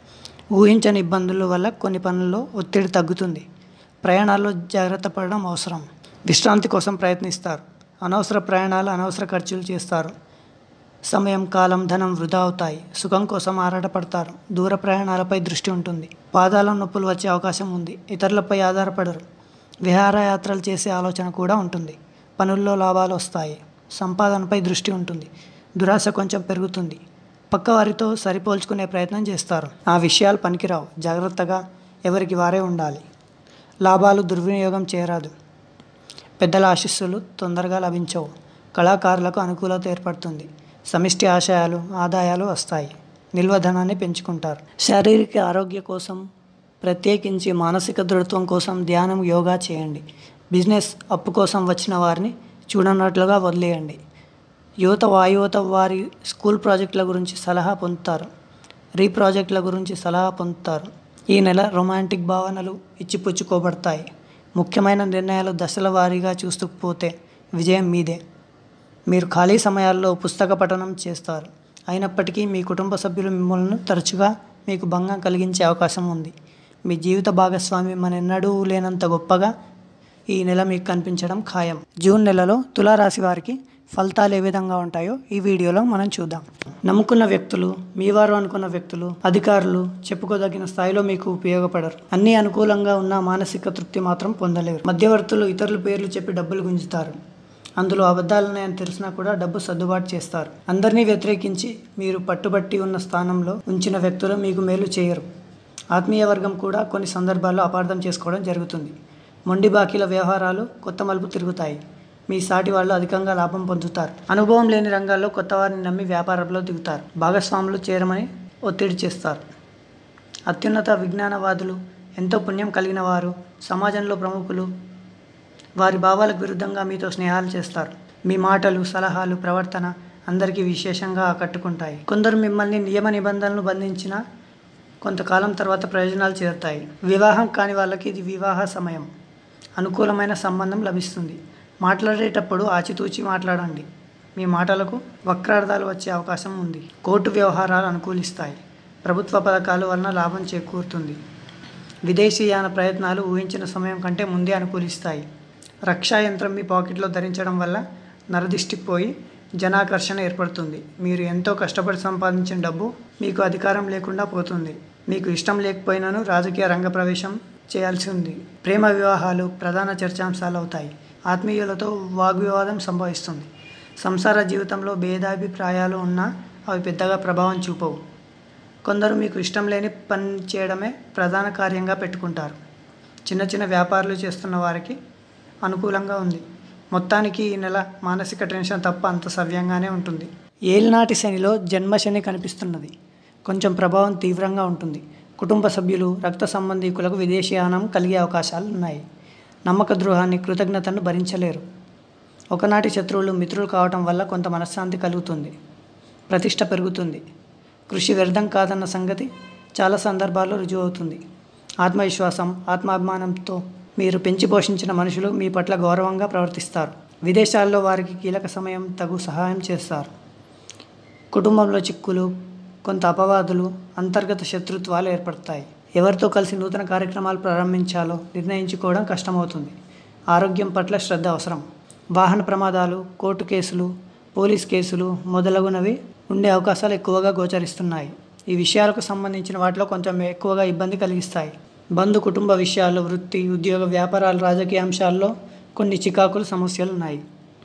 ఊహించని ఇబ్బందుల వల్ల కొన్ని పనుల్లో ఒత్తిడి తగ్గుతుంది ప్రయాణాల్లో జాగ్రత్త పడడం అవసరం విశ్రాంతి కోసం ప్రయత్నిస్తారు అనవసర ప్రయాణాలు అనవసర ఖర్చులు చేస్తారు సమయం కాలం ధనం వృధా అవుతాయి సుఖం కోసం ఆరాటపడతారు దూర ప్రయాణాలపై దృష్టి ఉంటుంది పాదాల నొప్పులు వచ్చే అవకాశం ఉంది ఇతరులపై ఆధారపడరు విహారయాత్రలు చేసే ఆలోచన కూడా ఉంటుంది పనుల్లో లాభాలు వస్తాయి సంపాదనపై దృష్టి ఉంటుంది దురాశ కొంచెం పెరుగుతుంది పక్కవారితో సరిపోల్చుకునే ప్రయత్నం చేస్తారు ఆ విషయాలు పనికిరావు జాగ్రత్తగా ఎవరికి వారే ఉండాలి లాభాలు దుర్వినియోగం చేయరాదు పెద్దల ఆశీస్సులు తొందరగా లభించవు కళాకారులకు అనుకూలత ఏర్పడుతుంది సమిష్టి ఆశయాలు ఆదాయాలు వస్తాయి నిల్వ ధనాన్ని పెంచుకుంటారు శారీరక ఆరోగ్య కోసం ప్రత్యేకించి మానసిక దృఢత్వం కోసం ధ్యానం యోగా చేయండి బిజినెస్ అప్పు కోసం వచ్చిన వారిని చూడనట్లుగా వదిలేయండి యువత వాయువత వారి స్కూల్ ప్రాజెక్టుల గురించి సలహా పొందుతారు రీ ప్రాజెక్టుల గురించి సలహా పొందుతారు ఈ నెల రొమాంటిక్ భావనలు ఇచ్చిపుచ్చుకోబడతాయి ముఖ్యమైన నిర్ణయాలు దశల వారీగా చూస్తూ పోతే విజయం మీదే మీరు ఖాళీ సమయాల్లో పుస్తక పఠనం చేస్తారు అయినప్పటికీ మీ కుటుంబ సభ్యులు మిమ్మల్ని తరచుగా మీకు భంగం కలిగించే అవకాశం ఉంది మీ జీవిత భాగస్వామి మನೆన్నడూ లేనంత గొప్పగా ఈ నెల మీకు కనిపించడం ఖాయం జూన్ నెలలో తులారాశి వారికి ఫలితాలు ఏ విధంగా ఉంటాయో ఈ వీడియోలో మనం చూద్దాం నమ్ముకున్న వ్యక్తులు మీ వారు అనుకున్న వ్యక్తులు అధికారులు చెప్పుకోదగిన స్థాయిలో మీకు ఉపయోగపడరు అన్ని అనుకూలంగా ఉన్న మానసిక తృప్తి మాత్రం పొందలేరు మధ్యవర్తులు ఇతరుల పేర్లు చెప్పి డబ్బులు గుంజుతారు అందులో అబద్ధాలున్నాయని తెలిసినా కూడా డబ్బు సర్దుబాటు చేస్తారు అందరినీ వ్యతిరేకించి మీరు పట్టుబట్టి ఉన్న స్థానంలో ఉంచిన వ్యక్తులు మీకు మేలు చేయరు ఆత్మీయ వర్గం కూడా కొన్ని సందర్భాల్లో అపార్థం చేసుకోవడం జరుగుతుంది మొండి బాకీల వ్యవహారాలు కొత్త మలుపు తిరుగుతాయి మీ సాటి వాళ్ళు అధికంగా లాభం పొందుతారు అనుభవం లేని రంగాల్లో కొత్త వారిని నమ్మి వ్యాపారంలో దిగుతారు భాగస్వాములు చేరమని ఒత్తిడి చేస్తారు అత్యున్నత విజ్ఞానవాదులు ఎంతో పుణ్యం కలిగిన వారు సమాజంలో ప్రముఖులు వారి భావాలకు విరుద్ధంగా మీతో స్నేహాలు చేస్తారు మీ మాటలు సలహాలు ప్రవర్తన అందరికీ విశేషంగా ఆకట్టుకుంటాయి కొందరు మిమ్మల్ని నియమ నిబంధనలు బంధించిన కొంతకాలం తర్వాత ప్రయోజనాలు చేరుతాయి వివాహం కాని వాళ్ళకి ఇది వివాహ సమయం అనుకూలమైన సంబంధం లభిస్తుంది మాట్లాడేటప్పుడు ఆచితూచి మాట్లాడండి మీ మాటలకు వక్రార్థాలు వచ్చే అవకాశం ఉంది కోర్టు వ్యవహారాలు అనుకూలిస్తాయి ప్రభుత్వ పథకాల వలన లాభం చేకూరుతుంది విదేశీయాన ప్రయత్నాలు ఊహించిన సమయం కంటే ముందే అనుకూలిస్తాయి రక్షా యంత్రం మీ పాకెట్లో ధరించడం వల్ల నరదిష్టి పోయి జనాకర్షణ ఏర్పడుతుంది మీరు ఎంతో కష్టపడి సంపాదించిన డబ్బు మీకు అధికారం లేకుండా పోతుంది మీకు ఇష్టం లేకపోయినాను రాజకీయ రంగ ప్రవేశం చేయాల్సి ఉంది ప్రేమ వివాహాలు ప్రధాన చర్చాంశాలు అవుతాయి ఆత్మీయులతో వాగ్వివాదం సంభవిస్తుంది సంసార జీవితంలో భేదాభిప్రాయాలు ఉన్నా అవి పెద్దగా ప్రభావం చూపవు కొందరు మీకు ఇష్టం లేని పని చేయడమే ప్రధాన కార్యంగా పెట్టుకుంటారు చిన్న చిన్న వ్యాపారాలు చేస్తున్న వారికి అనుకూలంగా ఉంది మొత్తానికి ఈ నెల మానసిక టెన్షన్ తప్ప అంత సవ్యంగానే ఉంటుంది ఏలినాటి శనిలో జన్మ శని కనిపిస్తున్నది కొంచెం ప్రభావం తీవ్రంగా ఉంటుంది కుటుంబ సభ్యులు రక్త సంబంధీకులకు విదేశీయానం కలిగే అవకాశాలు ఉన్నాయి నమ్మక ద్రోహాన్ని కృతజ్ఞతను భరించలేరు ఒకనాటి శత్రువులు మిత్రులు కావటం వల్ల కొంత మనశ్శాంతి కలుగుతుంది ప్రతిష్ట పెరుగుతుంది కృషి వ్యర్థం కాదన్న సంగతి చాలా సందర్భాల్లో రుజువు అవుతుంది ఆత్మవిశ్వాసం ఆత్మాభిమానంతో మీరు పెంచి పోషించిన మనుషులు మీ పట్ల గౌరవంగా ప్రవర్తిస్తారు విదేశాల్లో వారికి కీలక సమయం తగు సహాయం చేస్తారు కుటుంబంలో చిక్కులు కొంత అపవాదులు అంతర్గత శత్రుత్వాలు ఏర్పడతాయి ఎవరితో కలిసి నూతన కార్యక్రమాలు ప్రారంభించాలో నిర్ణయించుకోవడం కష్టమవుతుంది ఆరోగ్యం పట్ల శ్రద్ధ అవసరం వాహన ప్రమాదాలు కోర్టు కేసులు పోలీస్ కేసులు మొదలగునవి ఉండే అవకాశాలు ఎక్కువగా గోచరిస్తున్నాయి ఈ విషయాలకు సంబంధించిన వాటిలో కొంచెం ఎక్కువగా ఇబ్బంది కలిగిస్తాయి బంధు కుటుంబ విషయాలు వృత్తి ఉద్యోగ వ్యాపారాలు రాజకీయ అంశాల్లో కొన్ని చికాకులు సమస్యలు ఉన్నాయి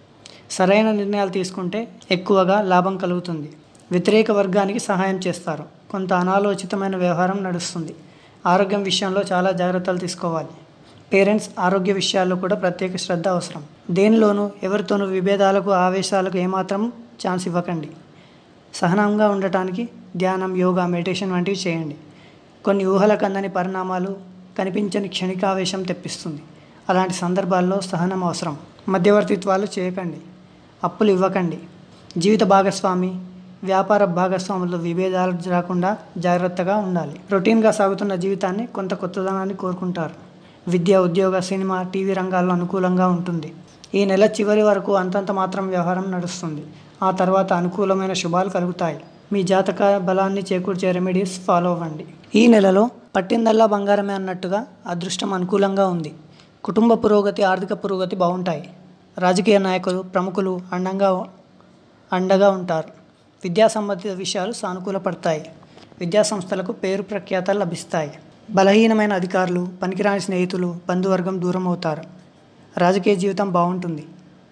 సరైన నిర్ణయాలు తీసుకుంటే ఎక్కువగా లాభం కలుగుతుంది వ్యతిరేక వర్గానికి సహాయం చేస్తారు కొంత అనాలోచితమైన వ్యవహారం నడుస్తుంది ఆరోగ్యం విషయంలో చాలా జాగ్రత్తలు తీసుకోవాలి పేరెంట్స్ ఆరోగ్య విషయాల్లో కూడా ప్రత్యేక శ్రద్ధ అవసరం దేనిలోనూ ఎవరితోనూ విభేదాలకు ఆవేశాలకు ఏమాత్రం ఛాన్స్ ఇవ్వకండి సహనంగా ఉండటానికి ధ్యానం యోగా మెడిటేషన్ వంటివి చేయండి కొన్ని ఊహలకు అందని పరిణామాలు కనిపించని క్షణికావేశం తెప్పిస్తుంది అలాంటి సందర్భాల్లో సహనం అవసరం మధ్యవర్తిత్వాలు చేయకండి అప్పులు ఇవ్వకండి జీవిత భాగస్వామి వ్యాపార భాగస్వాముల విభేదాలు రాకుండా జాగ్రత్తగా ఉండాలి రొటీన్గా సాగుతున్న జీవితాన్ని కొంత కొత్తదనాన్ని కోరుకుంటారు విద్య ఉద్యోగ సినిమా టీవీ రంగాల్లో అనుకూలంగా ఉంటుంది ఈ నెల చివరి వరకు అంతంత మాత్రం వ్యవహారం నడుస్తుంది ఆ తర్వాత అనుకూలమైన శుభాలు కలుగుతాయి మీ జాతక బలాన్ని చేకూర్చే రెమెడీస్ ఫాలో అవ్వండి ఈ నెలలో పట్టిందల్లా బంగారమే అన్నట్టుగా అదృష్టం అనుకూలంగా ఉంది కుటుంబ పురోగతి ఆర్థిక పురోగతి బాగుంటాయి రాజకీయ నాయకులు ప్రముఖులు అండంగా అండగా ఉంటారు విద్యా సంబంధిత విషయాలు సానుకూలపడతాయి విద్యా సంస్థలకు పేరు ప్రఖ్యాతలు లభిస్తాయి బలహీనమైన అధికారులు పనికిరాని స్నేహితులు బంధువర్గం దూరం అవుతారు రాజకీయ జీవితం బాగుంటుంది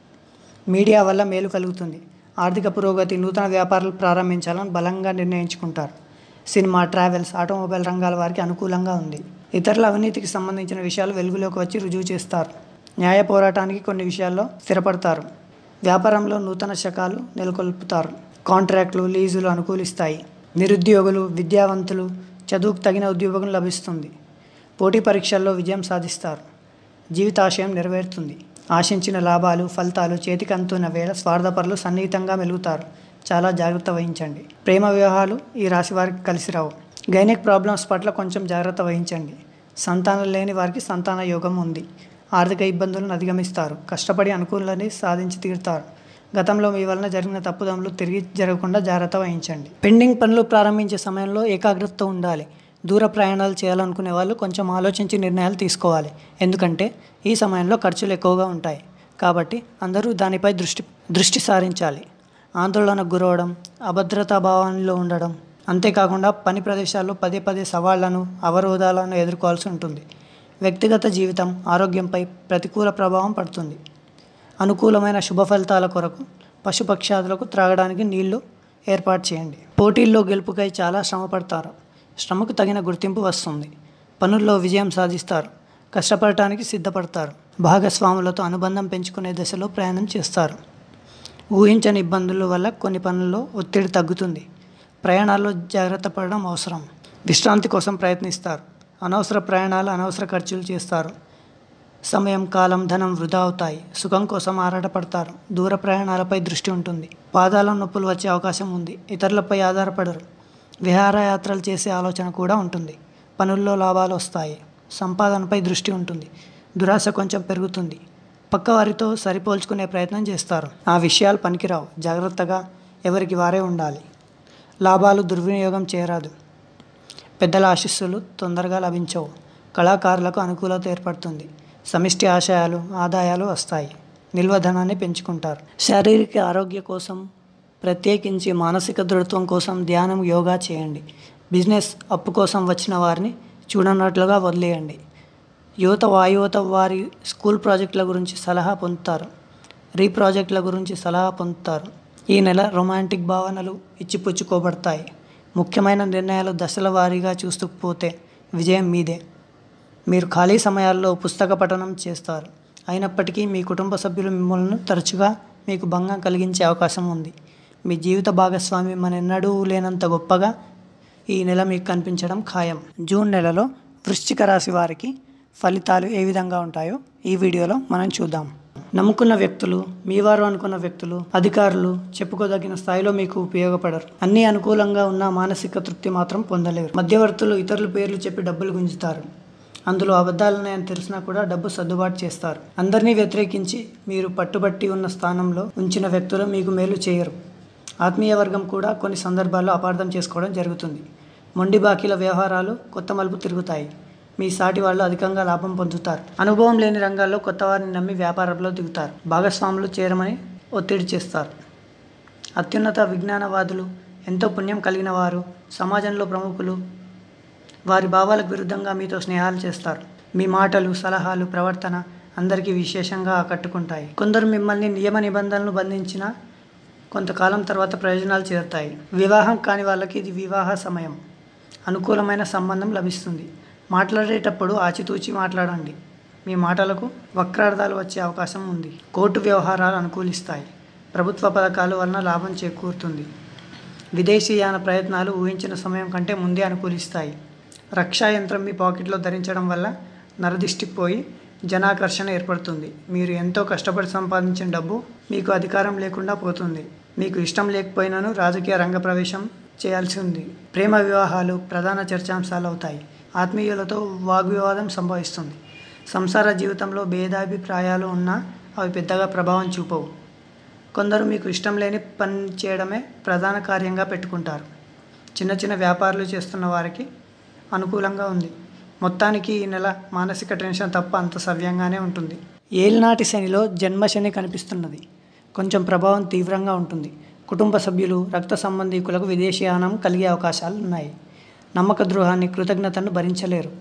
మీడియా వల్ల మేలు కలుగుతుంది ఆర్థిక పురోగతి నూతన వ్యాపారాలు ప్రారంభించాలని బలంగా నిర్ణయించుకుంటారు సినిమా ట్రావెల్స్ ఆటోమొబైల్ రంగాల వారికి అనుకూలంగా ఉంది ఇతరుల అవినీతికి సంబంధించిన విషయాలు వెలుగులోకి వచ్చి రుజువు చేస్తారు న్యాయ పోరాటానికి కొన్ని విషయాల్లో స్థిరపడతారు వ్యాపారంలో నూతన శకాలు నెలకొల్పుతారు కాంట్రాక్టులు లీజులు అనుకూలిస్తాయి నిరుద్యోగులు విద్యావంతులు చదువుకు తగిన ఉద్యోగం లభిస్తుంది పోటీ పరీక్షల్లో విజయం సాధిస్తారు జీవితాశయం నెరవేరుతుంది ఆశించిన లాభాలు ఫలితాలు చేతికి అందుతున్న వేళ స్వార్థపరులు సన్నిహితంగా మెలుగుతారు చాలా జాగ్రత్త వహించండి ప్రేమ వివాహాలు ఈ రాశి వారికి కలిసి రావు గైనిక్ ప్రాబ్లమ్స్ పట్ల కొంచెం జాగ్రత్త వహించండి సంతానం లేని వారికి సంతాన యోగం ఉంది ఆర్థిక ఇబ్బందులను అధిగమిస్తారు కష్టపడి అనుకూలని సాధించి తీరుతారు గతంలో మీ వలన జరిగిన తప్పుదములు తిరిగి జరగకుండా జాగ్రత్త వహించండి పెండింగ్ పనులు ప్రారంభించే సమయంలో ఏకాగ్రత ఉండాలి దూర ప్రయాణాలు చేయాలనుకునే వాళ్ళు కొంచెం ఆలోచించి నిర్ణయాలు తీసుకోవాలి ఎందుకంటే ఈ సమయంలో ఖర్చులు ఎక్కువగా ఉంటాయి కాబట్టి అందరూ దానిపై దృష్టి దృష్టి సారించాలి ఆందోళనకు గురవడం అభద్రతా భావంలో ఉండడం అంతేకాకుండా పని ప్రదేశాల్లో పదే పదే సవాళ్లను అవరోధాలను ఎదుర్కోవాల్సి ఉంటుంది వ్యక్తిగత జీవితం ఆరోగ్యంపై ప్రతికూల ప్రభావం పడుతుంది అనుకూలమైన శుభ ఫలితాల కొరకు పశుపక్షాదులకు త్రాగడానికి నీళ్లు ఏర్పాటు చేయండి పోటీల్లో గెలుపుకై చాలా శ్రమ పడతారు శ్రమకు తగిన గుర్తింపు వస్తుంది పనుల్లో విజయం సాధిస్తారు కష్టపడటానికి సిద్ధపడతారు భాగస్వాములతో అనుబంధం పెంచుకునే దశలో ప్రయాణం చేస్తారు ఊహించని ఇబ్బందుల వల్ల కొన్ని పనుల్లో ఒత్తిడి తగ్గుతుంది ప్రయాణాల్లో జాగ్రత్త పడడం అవసరం విశ్రాంతి కోసం ప్రయత్నిస్తారు అనవసర ప్రయాణాలు అనవసర ఖర్చులు చేస్తారు సమయం కాలం ధనం వృధా అవుతాయి సుఖం కోసం ఆరాటపడతారు దూర ప్రయాణాలపై దృష్టి ఉంటుంది పాదాల నొప్పులు వచ్చే అవకాశం ఉంది ఇతరులపై ఆధారపడరు విహారయాత్రలు చేసే ఆలోచన కూడా ఉంటుంది పనుల్లో లాభాలు వస్తాయి సంపాదనపై దృష్టి ఉంటుంది దురాశ కొంచెం పెరుగుతుంది పక్కవారితో సరిపోల్చుకునే ప్రయత్నం చేస్తారు ఆ విషయాలు పనికిరావు జాగ్రత్తగా ఎవరికి వారే ఉండాలి లాభాలు దుర్వినియోగం చేయరాదు పెద్దల ఆశీస్సులు తొందరగా లభించవు కళాకారులకు అనుకూలత ఏర్పడుతుంది సమిష్టి ఆశయాలు ఆదాయాలు వస్తాయి నిల్వ ధనాన్ని పెంచుకుంటారు శారీరక ఆరోగ్య కోసం ప్రత్యేకించి మానసిక దృఢత్వం కోసం ధ్యానం యోగా చేయండి బిజినెస్ అప్పు కోసం వచ్చిన వారిని చూడనట్లుగా వదిలేయండి యువత వాయువత వారి స్కూల్ ప్రాజెక్టుల గురించి సలహా పొందుతారు రీ ప్రాజెక్టుల గురించి సలహా పొందుతారు ఈ నెల రొమాంటిక్ భావనలు ఇచ్చిపుచ్చుకోబడతాయి ముఖ్యమైన నిర్ణయాలు దశల వారీగా చూస్తూ పోతే విజయం మీదే మీరు ఖాళీ సమయాల్లో పుస్తక పఠనం చేస్తారు అయినప్పటికీ మీ కుటుంబ సభ్యులు మిమ్మల్ని తరచుగా మీకు భంగం కలిగించే అవకాశం ఉంది మీ జీవిత భాగస్వామి మనెన్నడూ లేనంత గొప్పగా ఈ నెల మీకు కనిపించడం ఖాయం జూన్ నెలలో వృశ్చిక రాశి వారికి ఫలితాలు ఏ విధంగా ఉంటాయో ఈ వీడియోలో మనం చూద్దాం నమ్ముకున్న వ్యక్తులు మీ వారు అనుకున్న వ్యక్తులు అధికారులు చెప్పుకోదగిన స్థాయిలో మీకు ఉపయోగపడరు అన్ని అనుకూలంగా ఉన్న మానసిక తృప్తి మాత్రం పొందలేరు మధ్యవర్తులు ఇతరుల పేర్లు చెప్పి డబ్బులు గుంజుతారు అందులో అబద్ధాలున్నాయని తెలిసినా కూడా డబ్బు సర్దుబాటు చేస్తారు అందరినీ వ్యతిరేకించి మీరు పట్టుబట్టి ఉన్న స్థానంలో ఉంచిన వ్యక్తులు మీకు మేలు చేయరు ఆత్మీయ వర్గం కూడా కొన్ని సందర్భాల్లో అపార్థం చేసుకోవడం జరుగుతుంది మొండి బాకీల వ్యవహారాలు కొత్త మలుపు తిరుగుతాయి మీ సాటి వాళ్ళు అధికంగా లాభం పొందుతారు అనుభవం లేని రంగాల్లో కొత్త వారిని నమ్మి వ్యాపారంలో దిగుతారు భాగస్వాములు చేరమని ఒత్తిడి చేస్తారు అత్యున్నత విజ్ఞానవాదులు ఎంతో పుణ్యం కలిగిన వారు సమాజంలో ప్రముఖులు వారి భావాలకు విరుద్ధంగా మీతో స్నేహాలు చేస్తారు మీ మాటలు సలహాలు ప్రవర్తన అందరికీ విశేషంగా ఆకట్టుకుంటాయి కొందరు మిమ్మల్ని నియమ నిబంధనలు బంధించిన కొంతకాలం తర్వాత ప్రయోజనాలు చేరుతాయి వివాహం కాని వాళ్ళకి ఇది వివాహ సమయం అనుకూలమైన సంబంధం లభిస్తుంది మాట్లాడేటప్పుడు ఆచితూచి మాట్లాడండి మీ మాటలకు వక్రార్థాలు వచ్చే అవకాశం ఉంది కోర్టు వ్యవహారాలు అనుకూలిస్తాయి ప్రభుత్వ పథకాల వలన లాభం చేకూరుతుంది విదేశీయాన ప్రయత్నాలు ఊహించిన సమయం కంటే ముందే అనుకూలిస్తాయి రక్షా యంత్రం మీ పాకెట్లో ధరించడం వల్ల నరదిష్టి పోయి జనాకర్షణ ఏర్పడుతుంది మీరు ఎంతో కష్టపడి సంపాదించిన డబ్బు మీకు అధికారం లేకుండా పోతుంది మీకు ఇష్టం లేకపోయినాను రాజకీయ రంగ ప్రవేశం చేయాల్సి ఉంది ప్రేమ వివాహాలు ప్రధాన చర్చాంశాలు అవుతాయి ఆత్మీయులతో వాగ్వివాదం సంభవిస్తుంది సంసార జీవితంలో భేదాభిప్రాయాలు ఉన్నా అవి పెద్దగా ప్రభావం చూపవు కొందరు మీకు ఇష్టం లేని పని చేయడమే ప్రధాన కార్యంగా పెట్టుకుంటారు చిన్న చిన్న వ్యాపారాలు చేస్తున్న వారికి అనుకూలంగా ఉంది మొత్తానికి ఈ నెల మానసిక టెన్షన్ తప్ప అంత సవ్యంగానే ఉంటుంది ఏలినాటి శనిలో జన్మ శని కనిపిస్తున్నది కొంచెం ప్రభావం తీవ్రంగా ఉంటుంది కుటుంబ సభ్యులు రక్త సంబంధీకులకు విదేశీయానం కలిగే అవకాశాలు ఉన్నాయి నమ్మక ద్రోహాన్ని కృతజ్ఞతను భరించలేరు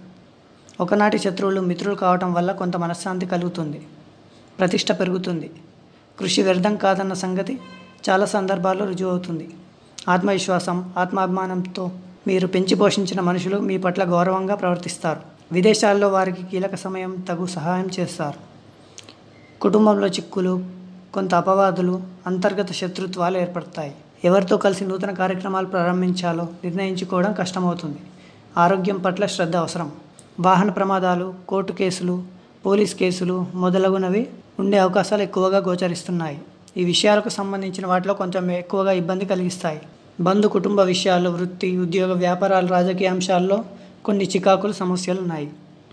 ఒకనాటి శత్రువులు మిత్రులు కావటం వల్ల కొంత మనశ్శాంతి కలుగుతుంది ప్రతిష్ట పెరుగుతుంది కృషి వ్యర్థం కాదన్న సంగతి చాలా సందర్భాల్లో రుజువు అవుతుంది ఆత్మవిశ్వాసం ఆత్మాభిమానంతో మీరు పెంచి పోషించిన మనుషులు మీ పట్ల గౌరవంగా ప్రవర్తిస్తారు విదేశాల్లో వారికి కీలక సమయం తగు సహాయం చేస్తారు కుటుంబంలో చిక్కులు కొంత అపవాదులు అంతర్గత శత్రుత్వాలు ఏర్పడతాయి ఎవరితో కలిసి నూతన కార్యక్రమాలు ప్రారంభించాలో నిర్ణయించుకోవడం కష్టమవుతుంది ఆరోగ్యం పట్ల శ్రద్ధ అవసరం వాహన ప్రమాదాలు కోర్టు కేసులు పోలీస్ కేసులు మొదలగునవి ఉండే అవకాశాలు ఎక్కువగా గోచరిస్తున్నాయి ఈ విషయాలకు సంబంధించిన వాటిలో కొంచెం ఎక్కువగా ఇబ్బంది కలిగిస్తాయి బంధు కుటుంబ విషయాలు వృత్తి ఉద్యోగ వ్యాపారాలు రాజకీయ అంశాల్లో కొన్ని చికాకులు సమస్యలు ఉన్నాయి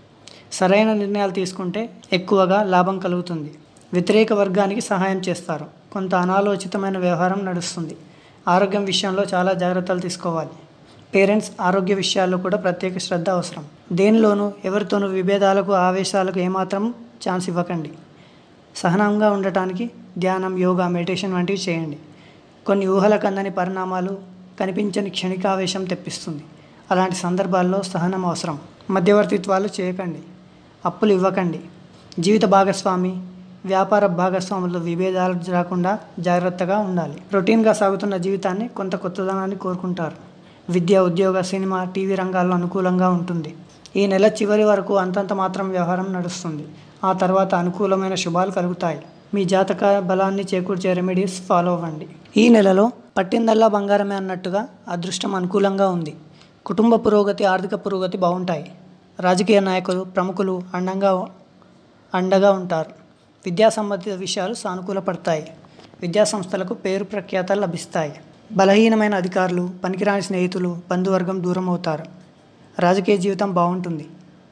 సరైన నిర్ణయాలు తీసుకుంటే ఎక్కువగా లాభం కలుగుతుంది వ్యతిరేక వర్గానికి సహాయం చేస్తారు కొంత అనాలోచితమైన వ్యవహారం నడుస్తుంది ఆరోగ్యం విషయంలో చాలా జాగ్రత్తలు తీసుకోవాలి పేరెంట్స్ ఆరోగ్య విషయాల్లో కూడా ప్రత్యేక శ్రద్ధ అవసరం దేనిలోనూ ఎవరితోనూ విభేదాలకు ఆవేశాలకు ఏమాత్రం ఛాన్స్ ఇవ్వకండి సహనంగా ఉండటానికి ధ్యానం యోగా మెడిటేషన్ వంటివి చేయండి కొన్ని ఊహలకు అందని పరిణామాలు కనిపించని క్షణికావేశం తెప్పిస్తుంది అలాంటి సందర్భాల్లో సహనం అవసరం మధ్యవర్తిత్వాలు చేయకండి అప్పులు ఇవ్వకండి జీవిత భాగస్వామి వ్యాపార భాగస్వాముల విభేదాలు రాకుండా జాగ్రత్తగా ఉండాలి రొటీన్గా సాగుతున్న జీవితాన్ని కొంత కొత్తదనాన్ని కోరుకుంటారు విద్య ఉద్యోగ సినిమా టీవీ రంగాల్లో అనుకూలంగా ఉంటుంది ఈ నెల చివరి వరకు అంతంత మాత్రం వ్యవహారం నడుస్తుంది ఆ తర్వాత అనుకూలమైన శుభాలు కలుగుతాయి మీ జాతక బలాన్ని చేకూర్చే రెమెడీస్ ఫాలో అవ్వండి ఈ నెలలో పట్టిందల్లా బంగారమే అన్నట్టుగా అదృష్టం అనుకూలంగా ఉంది కుటుంబ పురోగతి ఆర్థిక పురోగతి బాగుంటాయి రాజకీయ నాయకులు ప్రముఖులు అండంగా అండగా ఉంటారు విద్యా సంబంధిత విషయాలు సానుకూలపడతాయి విద్యా సంస్థలకు పేరు ప్రఖ్యాతలు లభిస్తాయి బలహీనమైన అధికారులు పనికిరాని స్నేహితులు బంధువర్గం దూరం అవుతారు రాజకీయ జీవితం బాగుంటుంది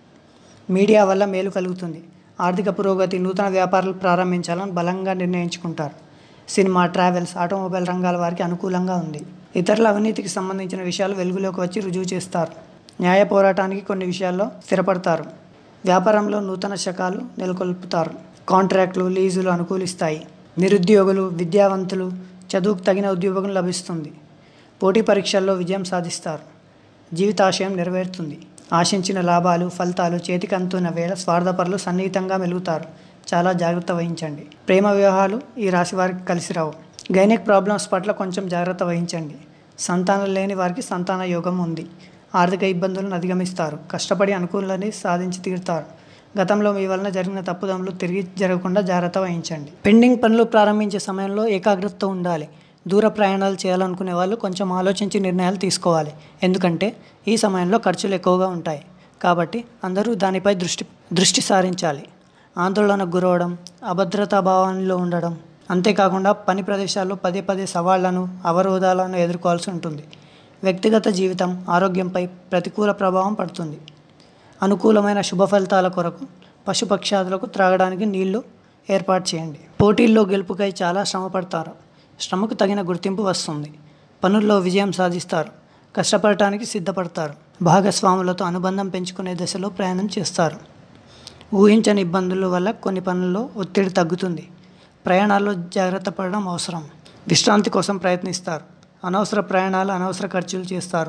మీడియా వల్ల మేలు కలుగుతుంది ఆర్థిక పురోగతి నూతన వ్యాపారాలు ప్రారంభించాలని బలంగా నిర్ణయించుకుంటారు సినిమా ట్రావెల్స్ ఆటోమొబైల్ రంగాల వారికి అనుకూలంగా ఉంది ఇతరుల అవినీతికి సంబంధించిన విషయాలు వెలుగులోకి వచ్చి రుజువు చేస్తారు న్యాయ పోరాటానికి కొన్ని విషయాల్లో స్థిరపడతారు వ్యాపారంలో నూతన శకాలు నెలకొల్పుతారు కాంట్రాక్టులు లీజులు అనుకూలిస్తాయి నిరుద్యోగులు విద్యావంతులు చదువుకు తగిన ఉద్యోగం లభిస్తుంది పోటీ పరీక్షల్లో విజయం సాధిస్తారు జీవితాశయం నెరవేరుతుంది ఆశించిన లాభాలు ఫలితాలు చేతికి అందుతున్న వేళ స్వార్థపరులు సన్నిహితంగా మెలుగుతారు చాలా జాగ్రత్త వహించండి ప్రేమ వివాహాలు ఈ రాశి వారికి కలిసి రావు గైనిక్ ప్రాబ్లమ్స్ పట్ల కొంచెం జాగ్రత్త వహించండి సంతానం లేని వారికి సంతాన యోగం ఉంది ఆర్థిక ఇబ్బందులను అధిగమిస్తారు కష్టపడి అనుకూలని సాధించి తీరుతారు గతంలో మీ వలన జరిగిన తప్పుదములు తిరిగి జరగకుండా జాగ్రత్త వహించండి పెండింగ్ పనులు ప్రారంభించే సమయంలో ఏకాగ్రతతో ఉండాలి దూర ప్రయాణాలు చేయాలనుకునే వాళ్ళు కొంచెం ఆలోచించి నిర్ణయాలు తీసుకోవాలి ఎందుకంటే ఈ సమయంలో ఖర్చులు ఎక్కువగా ఉంటాయి కాబట్టి అందరూ దానిపై దృష్టి దృష్టి సారించాలి ఆందోళనకు గురవడం అభద్రతా భావంలో ఉండడం అంతేకాకుండా పని ప్రదేశాల్లో పదే పదే సవాళ్లను అవరోధాలను ఎదుర్కోవాల్సి ఉంటుంది వ్యక్తిగత జీవితం ఆరోగ్యంపై ప్రతికూల ప్రభావం పడుతుంది అనుకూలమైన శుభ ఫలితాల కొరకు పశుపక్షాదులకు త్రాగడానికి నీళ్లు ఏర్పాటు చేయండి పోటీల్లో గెలుపుకై చాలా శ్రమ పడతారు శ్రమకు తగిన గుర్తింపు వస్తుంది పనుల్లో విజయం సాధిస్తారు కష్టపడటానికి సిద్ధపడతారు భాగస్వాములతో అనుబంధం పెంచుకునే దశలో ప్రయాణం చేస్తారు ఊహించని ఇబ్బందుల వల్ల కొన్ని పనుల్లో ఒత్తిడి తగ్గుతుంది ప్రయాణాల్లో జాగ్రత్త పడడం అవసరం విశ్రాంతి కోసం ప్రయత్నిస్తారు అనవసర ప్రయాణాలు అనవసర ఖర్చులు చేస్తారు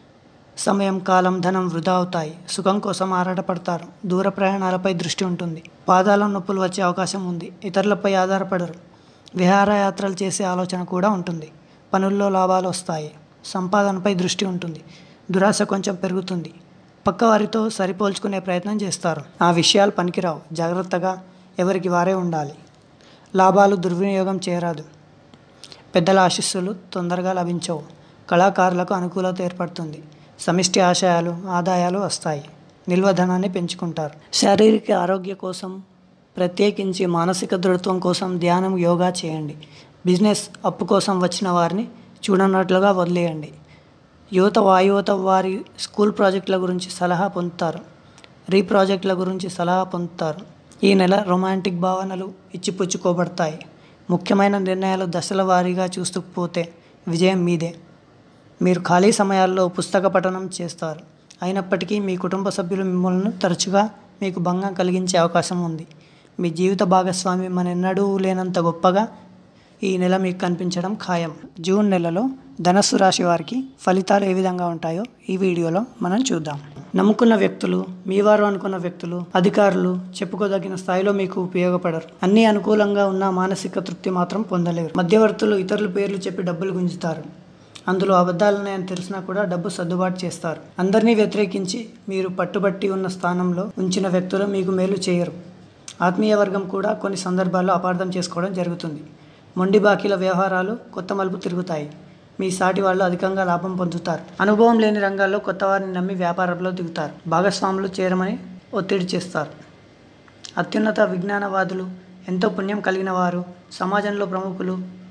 సమయం కాలం ధనం వృధా అవుతాయి సుఖం కోసం ఆరాటపడతారు దూర ప్రయాణాలపై దృష్టి ఉంటుంది పాదాల నొప్పులు వచ్చే అవకాశం ఉంది ఇతరులపై ఆధారపడరు విహారయాత్రలు చేసే ఆలోచన కూడా ఉంటుంది పనుల్లో లాభాలు వస్తాయి సంపాదనపై దృష్టి ఉంటుంది దురాశ కొంచెం పెరుగుతుంది పక్కవారితో సరిపోల్చుకునే ప్రయత్నం చేస్తారు ఆ విషయాలు పనికిరావు జాగ్రత్తగా ఎవరికి వారే ఉండాలి లాభాలు దుర్వినియోగం చేయరాదు పెద్దల ఆశీస్సులు తొందరగా లభించవు కళాకారులకు అనుకూలత ఏర్పడుతుంది సమిష్టి ఆశయాలు ఆదాయాలు వస్తాయి నిల్వ ధనాన్ని పెంచుకుంటారు శారీరక ఆరోగ్య కోసం ప్రత్యేకించి మానసిక దృఢత్వం కోసం ధ్యానం యోగా చేయండి బిజినెస్ అప్పు కోసం వచ్చిన వారిని చూడనట్లుగా వదిలేయండి యువత వాయువత వారి స్కూల్ ప్రాజెక్టుల గురించి సలహా పొందుతారు రీ ప్రాజెక్టుల గురించి సలహా పొందుతారు ఈ నెల రొమాంటిక్ భావనలు ఇచ్చిపుచ్చుకోబడతాయి ముఖ్యమైన నిర్ణయాలు దశల వారీగా చూస్తూ పోతే విజయం మీదే మీరు ఖాళీ సమయాల్లో పుస్తక పఠనం చేస్తారు అయినప్పటికీ మీ కుటుంబ సభ్యులు మిమ్మల్ని తరచుగా మీకు భంగం కలిగించే అవకాశం ఉంది మీ జీవిత భాగస్వామి మనెన్నడూ లేనంత గొప్పగా ఈ నెల మీకు కనిపించడం ఖాయం జూన్ నెలలో ధనస్సు రాశి వారికి ఫలితాలు ఏ విధంగా ఉంటాయో ఈ వీడియోలో మనం చూద్దాం నమ్ముకున్న వ్యక్తులు మీ వారు అనుకున్న వ్యక్తులు అధికారులు చెప్పుకోదగిన స్థాయిలో మీకు ఉపయోగపడరు అన్ని అనుకూలంగా ఉన్న మానసిక తృప్తి మాత్రం పొందలేరు మధ్యవర్తులు ఇతరుల పేర్లు చెప్పి డబ్బులు గుంజుతారు అందులో అబద్ధాలున్నాయని తెలిసినా కూడా డబ్బు సర్దుబాటు చేస్తారు అందరినీ వ్యతిరేకించి మీరు పట్టుబట్టి ఉన్న స్థానంలో ఉంచిన వ్యక్తులు మీకు మేలు చేయరు ఆత్మీయ వర్గం కూడా కొన్ని సందర్భాల్లో అపార్థం చేసుకోవడం జరుగుతుంది మొండి బాకీల వ్యవహారాలు కొత్త మలుపు తిరుగుతాయి మీ సాటి వాళ్ళు అధికంగా లాభం పొందుతారు అనుభవం లేని రంగాల్లో కొత్త వారిని నమ్మి వ్యాపారంలో దిగుతారు భాగస్వాములు చేరమని ఒత్తిడి చేస్తారు అత్యున్నత విజ్ఞానవాదులు ఎంతో పుణ్యం కలిగిన వారు సమాజంలో ప్రముఖులు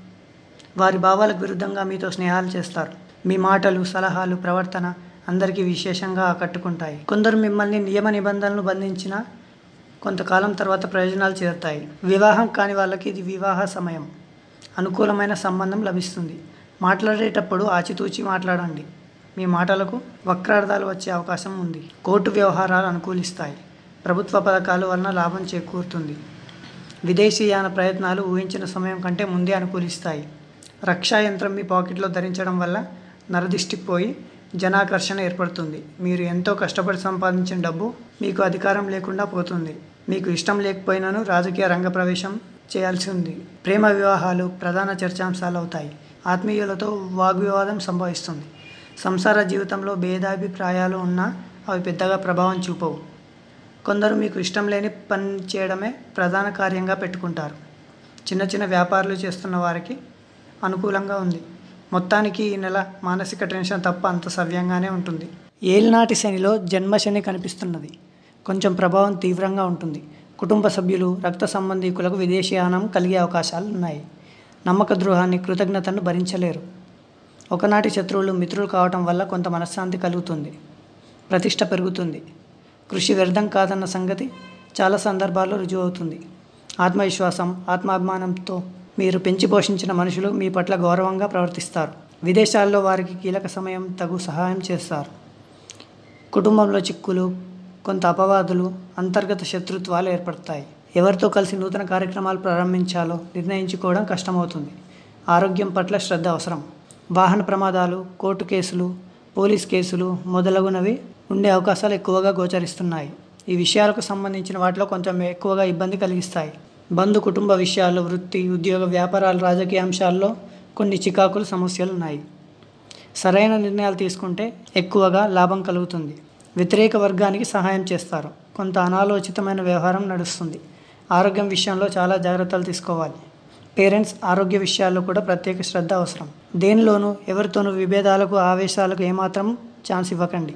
వారి భావాలకు విరుద్ధంగా మీతో స్నేహాలు చేస్తారు మీ మాటలు సలహాలు ప్రవర్తన అందరికీ విశేషంగా ఆకట్టుకుంటాయి కొందరు మిమ్మల్ని నియమ నిబంధనలు బంధించిన కొంతకాలం తర్వాత ప్రయోజనాలు చేరుతాయి వివాహం కాని వాళ్ళకి ఇది వివాహ సమయం అనుకూలమైన సంబంధం లభిస్తుంది మాట్లాడేటప్పుడు ఆచితూచి మాట్లాడండి మీ మాటలకు వక్రార్థాలు వచ్చే అవకాశం ఉంది కోర్టు వ్యవహారాలు అనుకూలిస్తాయి ప్రభుత్వ పథకాల వలన లాభం చేకూరుతుంది విదేశీయాన ప్రయత్నాలు ఊహించిన సమయం కంటే ముందే అనుకూలిస్తాయి రక్షా యంత్రం మీ పాకెట్లో ధరించడం వల్ల నరదిష్టిపోయి జనాకర్షణ ఏర్పడుతుంది మీరు ఎంతో కష్టపడి సంపాదించిన డబ్బు మీకు అధికారం లేకుండా పోతుంది మీకు ఇష్టం లేకపోయినాను రాజకీయ రంగ ప్రవేశం చేయాల్సి ఉంది ప్రేమ వివాహాలు ప్రధాన చర్చాంశాలు అవుతాయి ఆత్మీయులతో వాగ్వివాదం సంభవిస్తుంది సంసార జీవితంలో భేదాభిప్రాయాలు ఉన్నా అవి పెద్దగా ప్రభావం చూపవు కొందరు మీకు ఇష్టం లేని పని చేయడమే ప్రధాన కార్యంగా పెట్టుకుంటారు చిన్న చిన్న వ్యాపారాలు చేస్తున్న వారికి అనుకూలంగా ఉంది మొత్తానికి ఈ నెల మానసిక టెన్షన్ తప్ప అంత సవ్యంగానే ఉంటుంది ఏలినాటి శనిలో జన్మ శని కనిపిస్తున్నది కొంచెం ప్రభావం తీవ్రంగా ఉంటుంది కుటుంబ సభ్యులు రక్త సంబంధీకులకు విదేశీయానం కలిగే అవకాశాలు ఉన్నాయి నమ్మక ద్రోహాన్ని కృతజ్ఞతను భరించలేరు ఒకనాటి శత్రువులు మిత్రులు కావటం వల్ల కొంత మనశ్శాంతి కలుగుతుంది ప్రతిష్ట పెరుగుతుంది కృషి వ్యర్థం కాదన్న సంగతి చాలా సందర్భాల్లో రుజువు అవుతుంది ఆత్మవిశ్వాసం ఆత్మాభిమానంతో మీరు పెంచి పోషించిన మనుషులు మీ పట్ల గౌరవంగా ప్రవర్తిస్తారు విదేశాల్లో వారికి కీలక సమయం తగు సహాయం చేస్తారు కుటుంబంలో చిక్కులు కొంత అపవాదులు అంతర్గత శత్రుత్వాలు ఏర్పడతాయి ఎవరితో కలిసి నూతన కార్యక్రమాలు ప్రారంభించాలో నిర్ణయించుకోవడం కష్టమవుతుంది ఆరోగ్యం పట్ల శ్రద్ధ అవసరం వాహన ప్రమాదాలు కోర్టు కేసులు పోలీస్ కేసులు మొదలగునవి ఉండే అవకాశాలు ఎక్కువగా గోచరిస్తున్నాయి ఈ విషయాలకు సంబంధించిన వాటిలో కొంచెం ఎక్కువగా ఇబ్బంది కలిగిస్తాయి బంధు కుటుంబ విషయాలు వృత్తి ఉద్యోగ వ్యాపారాలు రాజకీయ అంశాల్లో కొన్ని చికాకులు సమస్యలు ఉన్నాయి సరైన నిర్ణయాలు తీసుకుంటే ఎక్కువగా లాభం కలుగుతుంది వ్యతిరేక వర్గానికి సహాయం చేస్తారు కొంత అనాలోచితమైన వ్యవహారం నడుస్తుంది ఆరోగ్యం విషయంలో చాలా జాగ్రత్తలు తీసుకోవాలి పేరెంట్స్ ఆరోగ్య విషయాల్లో కూడా ప్రత్యేక శ్రద్ధ అవసరం దేనిలోనూ ఎవరితోనూ విభేదాలకు ఆవేశాలకు ఏమాత్రం ఛాన్స్ ఇవ్వకండి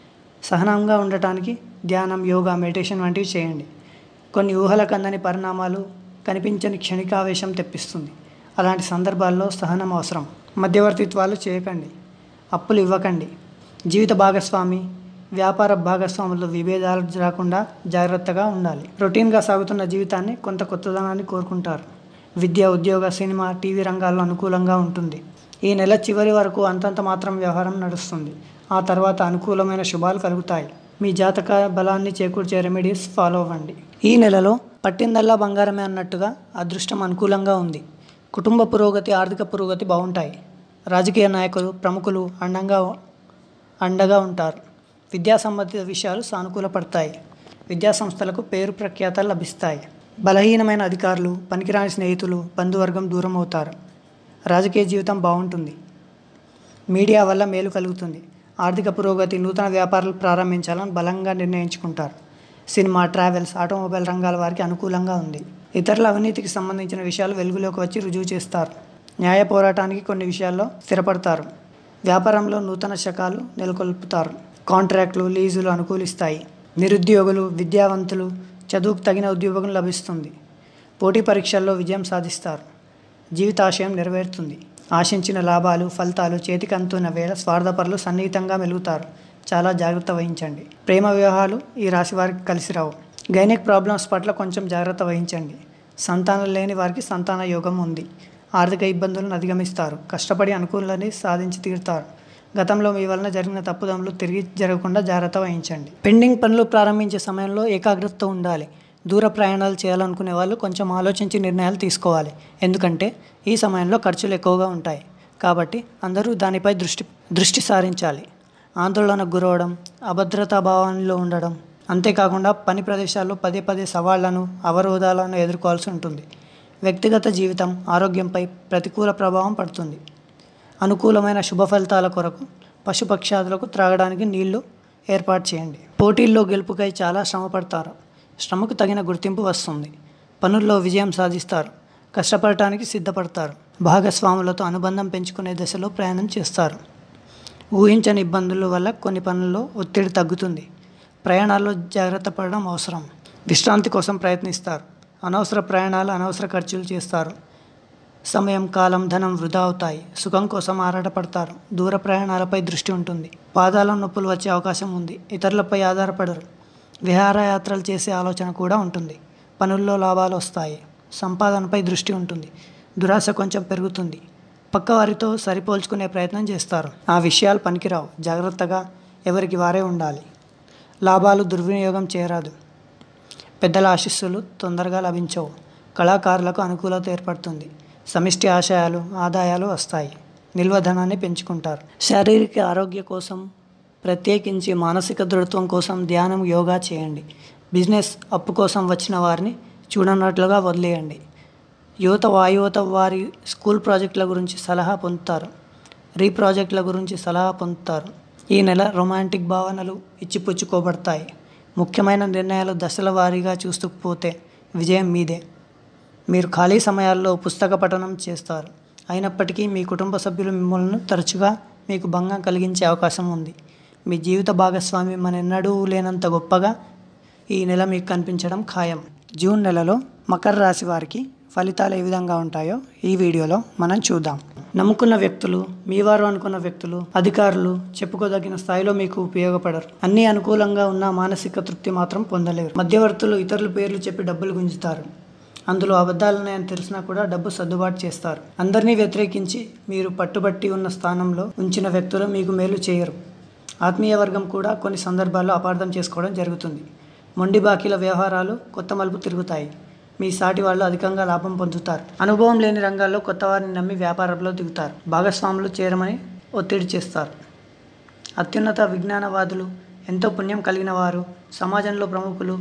సహనంగా ఉండటానికి ధ్యానం యోగా మెడిటేషన్ వంటివి చేయండి కొన్ని ఊహలకు అందని పరిణామాలు కనిపించని క్షణికావేశం తెప్పిస్తుంది అలాంటి సందర్భాల్లో సహనం అవసరం మధ్యవర్తిత్వాలు చేయకండి అప్పులు ఇవ్వకండి జీవిత భాగస్వామి వ్యాపార భాగస్వాముల విభేదాలు రాకుండా జాగ్రత్తగా ఉండాలి రొటీన్గా సాగుతున్న జీవితాన్ని కొంత కొత్తదనాన్ని కోరుకుంటారు విద్య ఉద్యోగ సినిమా టీవీ రంగాల్లో అనుకూలంగా ఉంటుంది ఈ నెల చివరి వరకు అంతంత మాత్రం వ్యవహారం నడుస్తుంది ఆ తర్వాత అనుకూలమైన శుభాలు కలుగుతాయి మీ జాతక బలాన్ని చేకూర్చే రెమెడీస్ ఫాలో అవ్వండి ఈ నెలలో పట్టిందల్లా బంగారమే అన్నట్టుగా అదృష్టం అనుకూలంగా ఉంది కుటుంబ పురోగతి ఆర్థిక పురోగతి బాగుంటాయి రాజకీయ నాయకులు ప్రముఖులు అండంగా అండగా ఉంటారు విద్యా సంబంధిత విషయాలు సానుకూలపడతాయి విద్యా సంస్థలకు పేరు ప్రఖ్యాతలు లభిస్తాయి బలహీనమైన అధికారులు పనికిరాని స్నేహితులు బంధువర్గం దూరం అవుతారు రాజకీయ జీవితం బాగుంటుంది మీడియా వల్ల మేలు కలుగుతుంది ఆర్థిక పురోగతి నూతన వ్యాపారాలు ప్రారంభించాలని బలంగా నిర్ణయించుకుంటారు సినిమా ట్రావెల్స్ ఆటోమొబైల్ రంగాల వారికి అనుకూలంగా ఉంది ఇతరుల అవినీతికి సంబంధించిన విషయాలు వెలుగులోకి వచ్చి రుజువు చేస్తారు న్యాయ పోరాటానికి కొన్ని విషయాల్లో స్థిరపడతారు వ్యాపారంలో నూతన శకాలు నెలకొల్పుతారు కాంట్రాక్టులు లీజులు అనుకూలిస్తాయి నిరుద్యోగులు విద్యావంతులు చదువుకు తగిన ఉద్యోగం లభిస్తుంది పోటీ పరీక్షల్లో విజయం సాధిస్తారు జీవితాశయం నెరవేరుతుంది ఆశించిన లాభాలు ఫలితాలు చేతికి అందుతున్న వేళ స్వార్థపరులు సన్నిహితంగా మెలుగుతారు చాలా జాగ్రత్త వహించండి ప్రేమ వివాహాలు ఈ రాశి వారికి కలిసి రావు గైనిక్ ప్రాబ్లమ్స్ పట్ల కొంచెం జాగ్రత్త వహించండి సంతానం లేని వారికి సంతాన యోగం ఉంది ఆర్థిక ఇబ్బందులను అధిగమిస్తారు కష్టపడి అనుకూలని సాధించి తీరుతారు గతంలో మీ వలన జరిగిన తప్పుదములు తిరిగి జరగకుండా జాగ్రత్త వహించండి పెండింగ్ పనులు ప్రారంభించే సమయంలో ఏకాగ్రత ఉండాలి దూర ప్రయాణాలు చేయాలనుకునే వాళ్ళు కొంచెం ఆలోచించి నిర్ణయాలు తీసుకోవాలి ఎందుకంటే ఈ సమయంలో ఖర్చులు ఎక్కువగా ఉంటాయి కాబట్టి అందరూ దానిపై దృష్టి దృష్టి సారించాలి ఆందోళనకు గురవడం అభద్రతా భావంలో ఉండడం అంతేకాకుండా పని ప్రదేశాల్లో పదే పదే సవాళ్లను అవరోధాలను ఎదుర్కోవాల్సి ఉంటుంది వ్యక్తిగత జీవితం ఆరోగ్యంపై ప్రతికూల ప్రభావం పడుతుంది అనుకూలమైన శుభ ఫలితాల కొరకు పశుపక్షాదులకు త్రాగడానికి నీళ్లు ఏర్పాటు చేయండి పోటీల్లో గెలుపుకై చాలా శ్రమ పడతారు శ్రమకు తగిన గుర్తింపు వస్తుంది పనుల్లో విజయం సాధిస్తారు కష్టపడటానికి సిద్ధపడతారు భాగస్వాములతో అనుబంధం పెంచుకునే దశలో ప్రయాణం చేస్తారు ఊహించని ఇబ్బందుల వల్ల కొన్ని పనుల్లో ఒత్తిడి తగ్గుతుంది ప్రయాణాల్లో జాగ్రత్త పడడం అవసరం విశ్రాంతి కోసం ప్రయత్నిస్తారు అనవసర ప్రయాణాలు అనవసర ఖర్చులు చేస్తారు సమయం కాలం ధనం వృధా అవుతాయి సుఖం కోసం ఆరాటపడతారు దూర ప్రయాణాలపై దృష్టి ఉంటుంది పాదాల నొప్పులు వచ్చే అవకాశం ఉంది ఇతరులపై ఆధారపడరు విహారయాత్రలు చేసే ఆలోచన కూడా ఉంటుంది పనుల్లో లాభాలు వస్తాయి సంపాదనపై దృష్టి ఉంటుంది దురాశ కొంచెం పెరుగుతుంది పక్కవారితో సరిపోల్చుకునే ప్రయత్నం చేస్తారు ఆ విషయాలు పనికిరావు జాగ్రత్తగా ఎవరికి వారే ఉండాలి లాభాలు దుర్వినియోగం చేయరాదు పెద్దల ఆశీస్సులు తొందరగా లభించవు కళాకారులకు అనుకూలత ఏర్పడుతుంది సమిష్టి ఆశయాలు ఆదాయాలు వస్తాయి నిల్వ ధనాన్ని పెంచుకుంటారు శారీరక ఆరోగ్య కోసం ప్రత్యేకించి మానసిక దృఢత్వం కోసం ధ్యానం యోగా చేయండి బిజినెస్ అప్పు కోసం వచ్చిన వారిని చూడనట్లుగా వదిలేయండి యువత వాయువత వారి స్కూల్ ప్రాజెక్టుల గురించి సలహా పొందుతారు రీ ప్రాజెక్టుల గురించి సలహా పొందుతారు ఈ నెల రొమాంటిక్ భావనలు ఇచ్చిపుచ్చుకోబడతాయి ముఖ్యమైన నిర్ణయాలు దశల వారీగా చూస్తూ పోతే విజయం మీదే మీరు ఖాళీ సమయాల్లో పుస్తక పఠనం చేస్తారు అయినప్పటికీ మీ కుటుంబ సభ్యులు మిమ్మల్ని తరచుగా మీకు భంగం కలిగించే అవకాశం ఉంది మీ జీవిత భాగస్వామి మనెన్నడూ లేనంత గొప్పగా ఈ నెల మీకు కనిపించడం ఖాయం జూన్ నెలలో మకర రాశి వారికి ఫలితాలు ఏ విధంగా ఉంటాయో ఈ వీడియోలో మనం చూద్దాం నమ్ముకున్న వ్యక్తులు మీ వారు అనుకున్న వ్యక్తులు అధికారులు చెప్పుకోదగిన స్థాయిలో మీకు ఉపయోగపడరు అన్ని అనుకూలంగా ఉన్న మానసిక తృప్తి మాత్రం పొందలేరు మధ్యవర్తులు ఇతరుల పేర్లు చెప్పి డబ్బులు గుంజుతారు అందులో అబద్ధాలున్నాయని తెలిసినా కూడా డబ్బు సర్దుబాటు చేస్తారు అందరినీ వ్యతిరేకించి మీరు పట్టుబట్టి ఉన్న స్థానంలో ఉంచిన వ్యక్తులు మీకు మేలు చేయరు ఆత్మీయ వర్గం కూడా కొన్ని సందర్భాల్లో అపార్థం చేసుకోవడం జరుగుతుంది మొండి బాకీల వ్యవహారాలు కొత్త మలుపు తిరుగుతాయి మీ సాటి వాళ్ళు అధికంగా లాభం పొందుతారు అనుభవం లేని రంగాల్లో కొత్త వారిని నమ్మి వ్యాపారంలో దిగుతారు భాగస్వాములు చేరమని ఒత్తిడి చేస్తారు అత్యున్నత విజ్ఞానవాదులు ఎంతో పుణ్యం కలిగిన వారు సమాజంలో ప్రముఖులు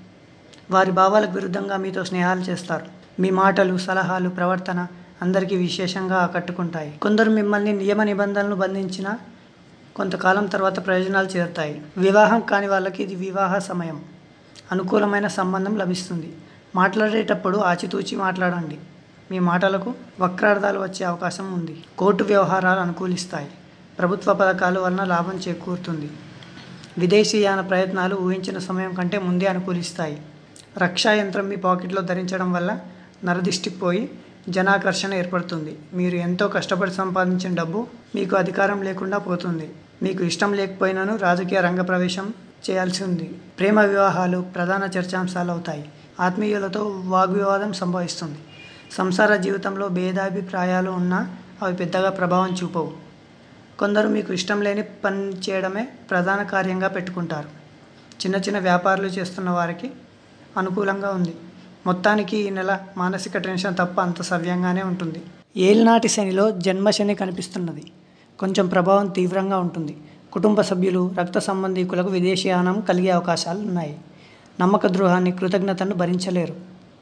వారి భావాలకు విరుద్ధంగా మీతో స్నేహాలు చేస్తారు మీ మాటలు సలహాలు ప్రవర్తన అందరికీ విశేషంగా ఆకట్టుకుంటాయి కొందరు మిమ్మల్ని నియమ నిబంధనలు బంధించిన కొంతకాలం తర్వాత ప్రయోజనాలు చేరుతాయి వివాహం కాని వాళ్ళకి ఇది వివాహ సమయం అనుకూలమైన సంబంధం లభిస్తుంది మాట్లాడేటప్పుడు ఆచితూచి మాట్లాడండి మీ మాటలకు వక్రార్థాలు వచ్చే అవకాశం ఉంది కోర్టు వ్యవహారాలు అనుకూలిస్తాయి ప్రభుత్వ పథకాల వలన లాభం చేకూరుతుంది విదేశీయాన ప్రయత్నాలు ఊహించిన సమయం కంటే ముందే అనుకూలిస్తాయి రక్షా యంత్రం మీ పాకెట్లో ధరించడం వల్ల నరదిష్టిపోయి జనాకర్షణ ఏర్పడుతుంది మీరు ఎంతో కష్టపడి సంపాదించిన డబ్బు మీకు అధికారం లేకుండా పోతుంది మీకు ఇష్టం లేకపోయినాను రాజకీయ రంగ ప్రవేశం చేయాల్సి ఉంది ప్రేమ వివాహాలు ప్రధాన చర్చాంశాలు అవుతాయి ఆత్మీయులతో వాగ్వివాదం సంభవిస్తుంది సంసార జీవితంలో భేదాభిప్రాయాలు ఉన్నా అవి పెద్దగా ప్రభావం చూపవు కొందరు మీకు ఇష్టం లేని పని చేయడమే ప్రధాన కార్యంగా పెట్టుకుంటారు చిన్న చిన్న వ్యాపారాలు చేస్తున్న వారికి అనుకూలంగా ఉంది మొత్తానికి ఈ నెల మానసిక టెన్షన్ తప్ప అంత సవ్యంగానే ఉంటుంది ఏలినాటి శనిలో జన్మ శని కనిపిస్తున్నది కొంచెం ప్రభావం తీవ్రంగా ఉంటుంది కుటుంబ సభ్యులు రక్త సంబంధీకులకు విదేశీయానం కలిగే అవకాశాలు ఉన్నాయి నమ్మక ద్రోహాన్ని కృతజ్ఞతను భరించలేరు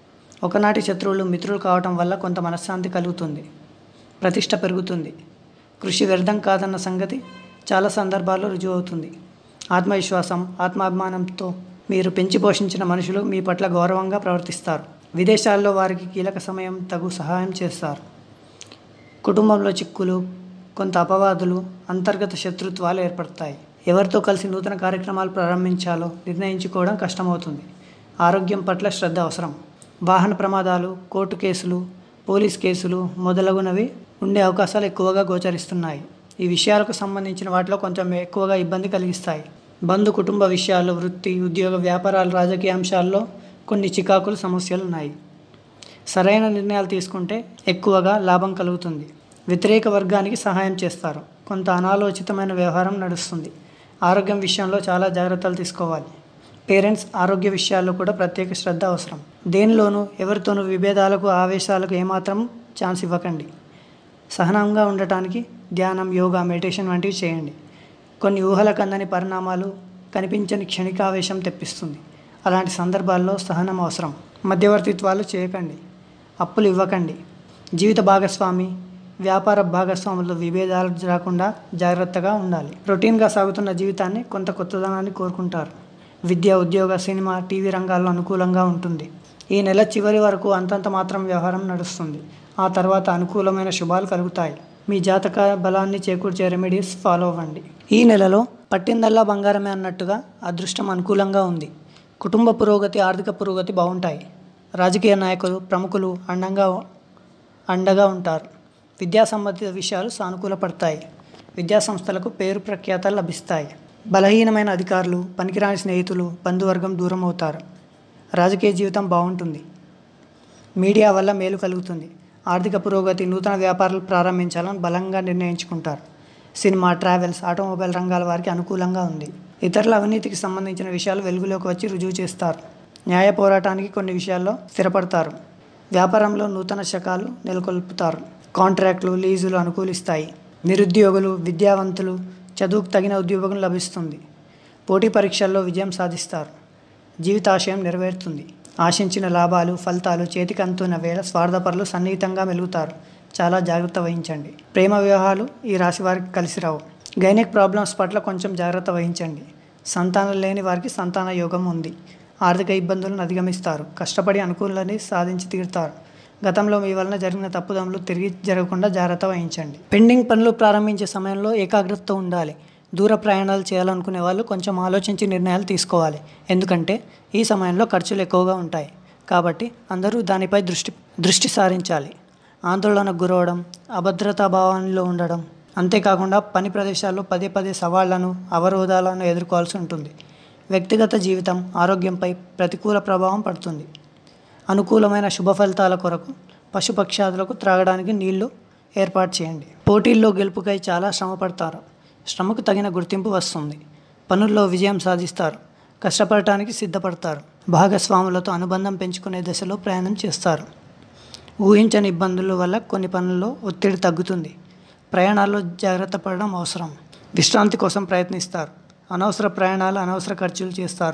ఒకనాటి శత్రువులు మిత్రులు కావటం వల్ల కొంత మనశ్శాంతి కలుగుతుంది ప్రతిష్ట పెరుగుతుంది కృషి వ్యర్థం కాదన్న సంగతి చాలా సందర్భాల్లో రుజువు అవుతుంది ఆత్మవిశ్వాసం ఆత్మాభిమానంతో మీరు పెంచి పోషించిన మనుషులు మీ పట్ల గౌరవంగా ప్రవర్తిస్తారు విదేశాల్లో వారికి కీలక సమయం తగు సహాయం చేస్తారు కుటుంబంలో చిక్కులు కొంత అపవాదులు అంతర్గత శత్రుత్వాలు ఏర్పడతాయి ఎవరితో కలిసి నూతన కార్యక్రమాలు ప్రారంభించాలో నిర్ణయించుకోవడం కష్టమవుతుంది ఆరోగ్యం పట్ల శ్రద్ధ అవసరం వాహన ప్రమాదాలు కోర్టు కేసులు పోలీస్ కేసులు మొదలగునవి ఉండే అవకాశాలు ఎక్కువగా గోచరిస్తున్నాయి ఈ విషయాలకు సంబంధించిన వాటిలో కొంచెం ఎక్కువగా ఇబ్బంది కలిగిస్తాయి బంధు కుటుంబ విషయాలు వృత్తి ఉద్యోగ వ్యాపారాలు రాజకీయ అంశాల్లో కొన్ని చికాకులు సమస్యలు ఉన్నాయి సరైన నిర్ణయాలు తీసుకుంటే ఎక్కువగా లాభం కలుగుతుంది వ్యతిరేక వర్గానికి సహాయం చేస్తారు కొంత అనాలోచితమైన వ్యవహారం నడుస్తుంది ఆరోగ్యం విషయంలో చాలా జాగ్రత్తలు తీసుకోవాలి పేరెంట్స్ ఆరోగ్య విషయాల్లో కూడా ప్రత్యేక శ్రద్ధ అవసరం దేనిలోనూ ఎవరితోనూ విభేదాలకు ఆవేశాలకు ఏమాత్రం ఛాన్స్ ఇవ్వకండి సహనంగా ఉండటానికి ధ్యానం యోగా మెడిటేషన్ వంటివి చేయండి కొన్ని ఊహలకు అందని పరిణామాలు కనిపించని క్షణికావేశం తెప్పిస్తుంది అలాంటి సందర్భాల్లో సహనం అవసరం మధ్యవర్తిత్వాలు చేయకండి అప్పులు ఇవ్వకండి జీవిత భాగస్వామి వ్యాపార భాగస్వాముల విభేదాలు రాకుండా జాగ్రత్తగా ఉండాలి రొటీన్గా సాగుతున్న జీవితాన్ని కొంత కొత్తదనాన్ని కోరుకుంటారు విద్య ఉద్యోగ సినిమా టీవీ రంగాల్లో అనుకూలంగా ఉంటుంది ఈ నెల చివరి వరకు అంతంత మాత్రం వ్యవహారం నడుస్తుంది ఆ తర్వాత అనుకూలమైన శుభాలు కలుగుతాయి మీ జాతక బలాన్ని చేకూర్చే రెమెడీస్ ఫాలో అవ్వండి ఈ నెలలో పట్టిందల్లా బంగారమే అన్నట్టుగా అదృష్టం అనుకూలంగా ఉంది కుటుంబ పురోగతి ఆర్థిక పురోగతి బాగుంటాయి రాజకీయ నాయకులు ప్రముఖులు అండంగా అండగా ఉంటారు విద్యా సంబంధిత విషయాలు సానుకూలపడతాయి విద్యా సంస్థలకు పేరు ప్రఖ్యాతలు లభిస్తాయి బలహీనమైన అధికారులు పనికిరాని స్నేహితులు బంధువర్గం దూరం అవుతారు రాజకీయ జీవితం బాగుంటుంది మీడియా వల్ల మేలు కలుగుతుంది ఆర్థిక పురోగతి నూతన వ్యాపారాలు ప్రారంభించాలని బలంగా నిర్ణయించుకుంటారు సినిమా ట్రావెల్స్ ఆటోమొబైల్ రంగాల వారికి అనుకూలంగా ఉంది ఇతరుల అవినీతికి సంబంధించిన విషయాలు వెలుగులోకి వచ్చి రుజువు చేస్తారు న్యాయ పోరాటానికి కొన్ని విషయాల్లో స్థిరపడతారు వ్యాపారంలో నూతన శకాలు నెలకొల్పుతారు కాంట్రాక్టులు లీజులు అనుకూలిస్తాయి నిరుద్యోగులు విద్యావంతులు చదువుకు తగిన ఉద్యోగం లభిస్తుంది పోటీ పరీక్షల్లో విజయం సాధిస్తారు జీవితాశయం నెరవేరుతుంది ఆశించిన లాభాలు ఫలితాలు చేతికి అందుతున్న వేళ స్వార్థపరులు సన్నిహితంగా మెలుగుతారు చాలా జాగ్రత్త వహించండి ప్రేమ వివాహాలు ఈ రాశి వారికి కలిసి రావు గైనిక్ ప్రాబ్లమ్స్ పట్ల కొంచెం జాగ్రత్త వహించండి సంతానం లేని వారికి సంతాన యోగం ఉంది ఆర్థిక ఇబ్బందులను అధిగమిస్తారు కష్టపడి అనుకూలని సాధించి తీరుతారు గతంలో మీ వలన జరిగిన తప్పుదములు తిరిగి జరగకుండా జాగ్రత్త వహించండి పెండింగ్ పనులు ప్రారంభించే సమయంలో ఏకాగ్రతతో ఉండాలి దూర ప్రయాణాలు చేయాలనుకునే వాళ్ళు కొంచెం ఆలోచించి నిర్ణయాలు తీసుకోవాలి ఎందుకంటే ఈ సమయంలో ఖర్చులు ఎక్కువగా ఉంటాయి కాబట్టి అందరూ దానిపై దృష్టి దృష్టి సారించాలి ఆందోళనకు గురవడం అభద్రతా భావంలో ఉండడం అంతేకాకుండా పని ప్రదేశాల్లో పదే పదే సవాళ్లను అవరోధాలను ఎదుర్కోవాల్సి ఉంటుంది వ్యక్తిగత జీవితం ఆరోగ్యంపై ప్రతికూల ప్రభావం పడుతుంది అనుకూలమైన శుభ ఫలితాల కొరకు పశుపక్షాదులకు త్రాగడానికి నీళ్లు ఏర్పాటు చేయండి పోటీల్లో గెలుపుకై చాలా శ్రమ పడతారు శ్రమకు తగిన గుర్తింపు వస్తుంది పనుల్లో విజయం సాధిస్తారు కష్టపడటానికి సిద్ధపడతారు భాగస్వాములతో అనుబంధం పెంచుకునే దశలో ప్రయాణం చేస్తారు ఊహించని ఇబ్బందుల వల్ల కొన్ని పనుల్లో ఒత్తిడి తగ్గుతుంది ప్రయాణాల్లో జాగ్రత్త పడడం అవసరం విశ్రాంతి కోసం ప్రయత్నిస్తారు అనవసర ప్రయాణాలు అనవసర ఖర్చులు చేస్తారు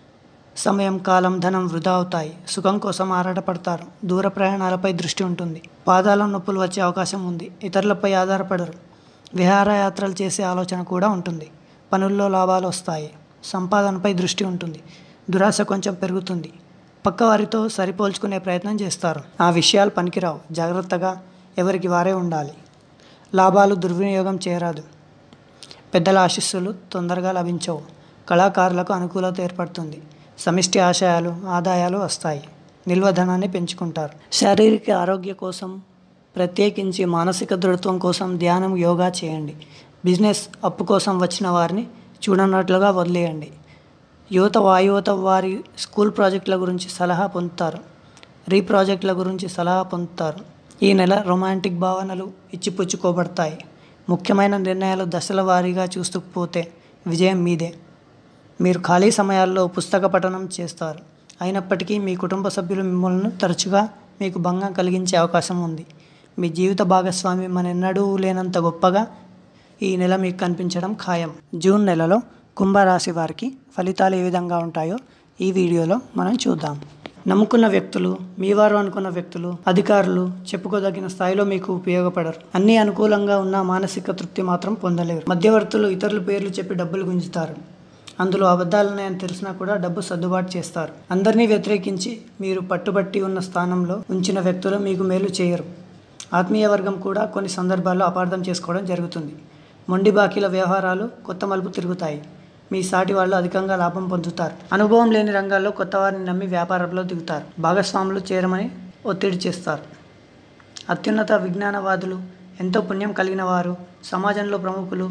సమయం కాలం ధనం వృధా అవుతాయి సుఖం కోసం ఆరాటపడతారు దూర ప్రయాణాలపై దృష్టి ఉంటుంది పాదాల నొప్పులు వచ్చే అవకాశం ఉంది ఇతరులపై ఆధారపడరు విహారయాత్రలు చేసే ఆలోచన కూడా ఉంటుంది పనుల్లో లాభాలు వస్తాయి సంపాదనపై దృష్టి ఉంటుంది దురాశ కొంచెం పెరుగుతుంది పక్కవారితో సరిపోల్చుకునే ప్రయత్నం చేస్తారు ఆ విషయాలు పనికిరావు జాగ్రత్తగా ఎవరికి వారే ఉండాలి లాభాలు దుర్వినియోగం చేయరాదు పెద్దల ఆశీస్సులు తొందరగా లభించవు కళాకారులకు అనుకూలత ఏర్పడుతుంది సమిష్టి ఆశయాలు ఆదాయాలు వస్తాయి నిల్వ ధనాన్ని పెంచుకుంటారు శారీరక ఆరోగ్య కోసం ప్రత్యేకించి మానసిక దృఢత్వం కోసం ధ్యానం యోగా చేయండి బిజినెస్ అప్పు కోసం వచ్చిన వారిని చూడనట్లుగా వదిలేయండి యువత వాయువత వారి స్కూల్ ప్రాజెక్టుల గురించి సలహా పొందుతారు రీ ప్రాజెక్టుల గురించి సలహా పొందుతారు ఈ నెల రొమాంటిక్ భావనలు ఇచ్చిపుచ్చుకోబడతాయి ముఖ్యమైన నిర్ణయాలు దశల వారీగా చూస్తూ పోతే విజయం మీదే మీరు ఖాళీ సమయాల్లో పుస్తక పఠనం చేస్తారు అయినప్పటికీ మీ కుటుంబ సభ్యులు మిమ్మల్ని తరచుగా మీకు భంగం కలిగించే అవకాశం ఉంది మీ జీవిత భాగస్వామి మనెన్నడూ లేనంత గొప్పగా ఈ నెల మీకు కనిపించడం ఖాయం జూన్ నెలలో కుంభరాశి వారికి ఫలితాలు ఏ విధంగా ఉంటాయో ఈ వీడియోలో మనం చూద్దాం నమ్ముకున్న వ్యక్తులు మీ వారు అనుకున్న వ్యక్తులు అధికారులు చెప్పుకోదగిన స్థాయిలో మీకు ఉపయోగపడరు అన్ని అనుకూలంగా ఉన్న మానసిక తృప్తి మాత్రం పొందలేరు మధ్యవర్తులు ఇతరుల పేర్లు చెప్పి డబ్బులు గుంజుతారు అందులో అబద్ధాలున్నాయని తెలిసినా కూడా డబ్బు సర్దుబాటు చేస్తారు అందరినీ వ్యతిరేకించి మీరు పట్టుబట్టి ఉన్న స్థానంలో ఉంచిన వ్యక్తులు మీకు మేలు చేయరు ఆత్మీయ వర్గం కూడా కొన్ని సందర్భాల్లో అపార్థం చేసుకోవడం జరుగుతుంది మొండి బాకీల వ్యవహారాలు కొత్త మలుపు తిరుగుతాయి మీ సాటి వాళ్ళు అధికంగా లాభం పొందుతారు అనుభవం లేని రంగాల్లో కొత్త వారిని నమ్మి వ్యాపారంలో దిగుతారు భాగస్వాములు చేరమని ఒత్తిడి చేస్తారు అత్యున్నత విజ్ఞానవాదులు ఎంతో పుణ్యం కలిగిన వారు సమాజంలో ప్రముఖులు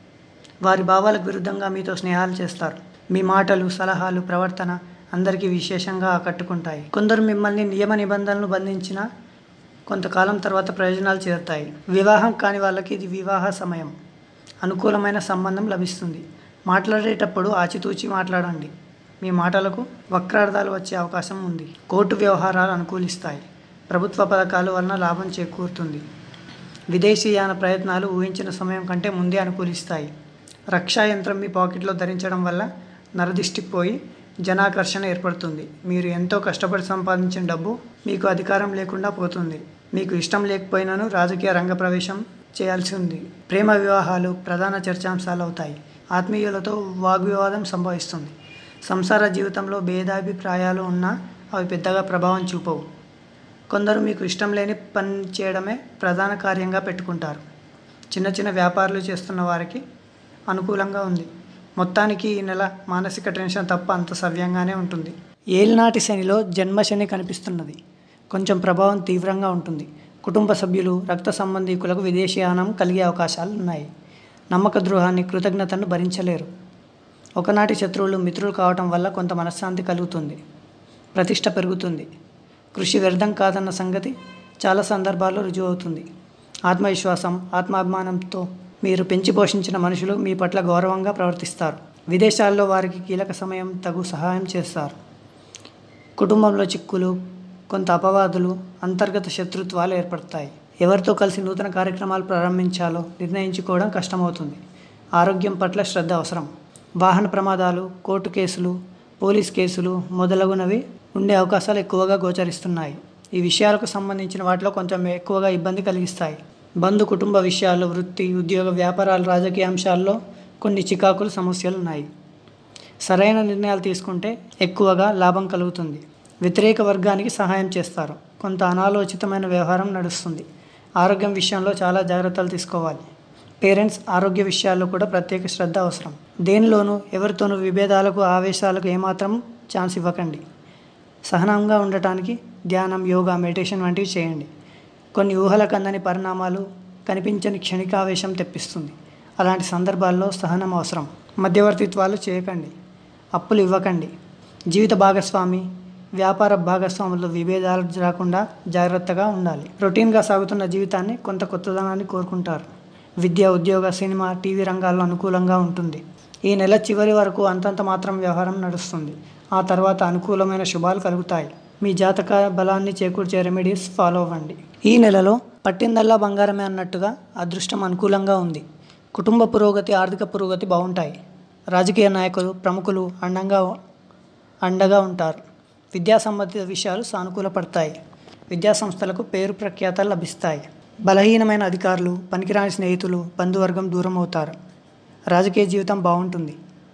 వారి భావాలకు విరుద్ధంగా మీతో స్నేహాలు చేస్తారు మీ మాటలు సలహాలు ప్రవర్తన అందరికీ విశేషంగా ఆకట్టుకుంటాయి కొందరు మిమ్మల్ని నియమ నిబంధనలు బంధించిన కొంతకాలం తర్వాత ప్రయోజనాలు చేరుతాయి వివాహం కాని వాళ్ళకి ఇది వివాహ సమయం అనుకూలమైన సంబంధం లభిస్తుంది మాట్లాడేటప్పుడు ఆచితూచి మాట్లాడండి మీ మాటలకు వక్రార్థాలు వచ్చే అవకాశం ఉంది కోర్టు వ్యవహారాలు అనుకూలిస్తాయి ప్రభుత్వ పథకాల వలన లాభం చేకూరుతుంది విదేశీయాన ప్రయత్నాలు ఊహించిన సమయం కంటే ముందే అనుకూలిస్తాయి రక్షా యంత్రం మీ పాకెట్లో ధరించడం వల్ల నరదిష్టి పోయి జనాకర్షణ ఏర్పడుతుంది మీరు ఎంతో కష్టపడి సంపాదించిన డబ్బు మీకు అధికారం లేకుండా పోతుంది మీకు ఇష్టం లేకపోయినాను రాజకీయ రంగ ప్రవేశం చేయాల్సి ఉంది ప్రేమ వివాహాలు ప్రధాన చర్చాంశాలు అవుతాయి ఆత్మీయులతో వాగ్వివాదం సంభవిస్తుంది సంసార జీవితంలో భేదాభిప్రాయాలు ఉన్నా అవి పెద్దగా ప్రభావం చూపవు కొందరు మీకు ఇష్టం లేని పని చేయడమే ప్రధాన కార్యంగా పెట్టుకుంటారు చిన్న చిన్న వ్యాపారాలు చేస్తున్న వారికి అనుకూలంగా ఉంది మొత్తానికి ఈ నెల మానసిక టెన్షన్ తప్ప అంత సవ్యంగానే ఉంటుంది ఏలినాటి శనిలో జన్మ శని కనిపిస్తున్నది కొంచెం ప్రభావం తీవ్రంగా ఉంటుంది కుటుంబ సభ్యులు రక్త సంబంధీకులకు విదేశీయానం కలిగే అవకాశాలు ఉన్నాయి నమ్మక ద్రోహాన్ని కృతజ్ఞతను భరించలేరు ఒకనాటి శత్రువులు మిత్రులు కావటం వల్ల కొంత మనశ్శాంతి కలుగుతుంది ప్రతిష్ట పెరుగుతుంది కృషి వ్యర్థం కాదన్న సంగతి చాలా సందర్భాల్లో రుజువు అవుతుంది ఆత్మవిశ్వాసం ఆత్మాభిమానంతో మీరు పెంచి పోషించిన మనుషులు మీ పట్ల గౌరవంగా ప్రవర్తిస్తారు విదేశాల్లో వారికి కీలక సమయం తగు సహాయం చేస్తారు కుటుంబంలో చిక్కులు కొంత అపవాదులు అంతర్గత శత్రుత్వాలు ఏర్పడతాయి ఎవరితో కలిసి నూతన కార్యక్రమాలు ప్రారంభించాలో నిర్ణయించుకోవడం కష్టమవుతుంది ఆరోగ్యం పట్ల శ్రద్ధ అవసరం వాహన ప్రమాదాలు కోర్టు కేసులు పోలీస్ కేసులు మొదలగునవి ఉండే అవకాశాలు ఎక్కువగా గోచరిస్తున్నాయి ఈ విషయాలకు సంబంధించిన వాటిలో కొంచెం ఎక్కువగా ఇబ్బంది కలిగిస్తాయి బంధు కుటుంబ విషయాలు వృత్తి ఉద్యోగ వ్యాపారాలు రాజకీయ అంశాల్లో కొన్ని చికాకులు సమస్యలు ఉన్నాయి సరైన నిర్ణయాలు తీసుకుంటే ఎక్కువగా లాభం కలుగుతుంది వ్యతిరేక వర్గానికి సహాయం చేస్తారు కొంత అనాలోచితమైన వ్యవహారం నడుస్తుంది ఆరోగ్యం విషయంలో చాలా జాగ్రత్తలు తీసుకోవాలి పేరెంట్స్ ఆరోగ్య విషయాల్లో కూడా ప్రత్యేక శ్రద్ధ అవసరం దేనిలోనూ ఎవరితోనూ విభేదాలకు ఆవేశాలకు ఏమాత్రం ఛాన్స్ ఇవ్వకండి సహనంగా ఉండటానికి ధ్యానం యోగా మెడిటేషన్ వంటివి చేయండి కొన్ని ఊహలకు అందని పరిణామాలు కనిపించని క్షణికావేశం తెప్పిస్తుంది అలాంటి సందర్భాల్లో సహనం అవసరం మధ్యవర్తిత్వాలు చేయకండి అప్పులు ఇవ్వకండి జీవిత భాగస్వామి వ్యాపార భాగస్వాములతో విభేదాలు రాకుండా జాగ్రత్తగా ఉండాలి రొటీన్గా సాగుతున్న జీవితాన్ని కొంత కొత్తదనాన్ని కోరుకుంటారు విద్య ఉద్యోగ సినిమా టీవీ రంగాల్లో అనుకూలంగా ఉంటుంది ఈ నెల చివరి వరకు అంతంత మాత్రం వ్యవహారం నడుస్తుంది ఆ తర్వాత అనుకూలమైన శుభాలు కలుగుతాయి మీ జాతక బలాన్ని చేకూర్చే రెమెడీస్ ఫాలో అవ్వండి ఈ నెలలో పట్టిందల్లా బంగారమే అన్నట్టుగా అదృష్టం అనుకూలంగా ఉంది కుటుంబ పురోగతి ఆర్థిక పురోగతి బాగుంటాయి రాజకీయ నాయకులు ప్రముఖులు అండంగా అండగా ఉంటారు విద్యా సంబంధిత విషయాలు సానుకూలపడతాయి విద్యా సంస్థలకు పేరు ప్రఖ్యాతలు లభిస్తాయి బలహీనమైన అధికారులు పనికిరాని స్నేహితులు బంధువర్గం దూరం అవుతారు రాజకీయ జీవితం బాగుంటుంది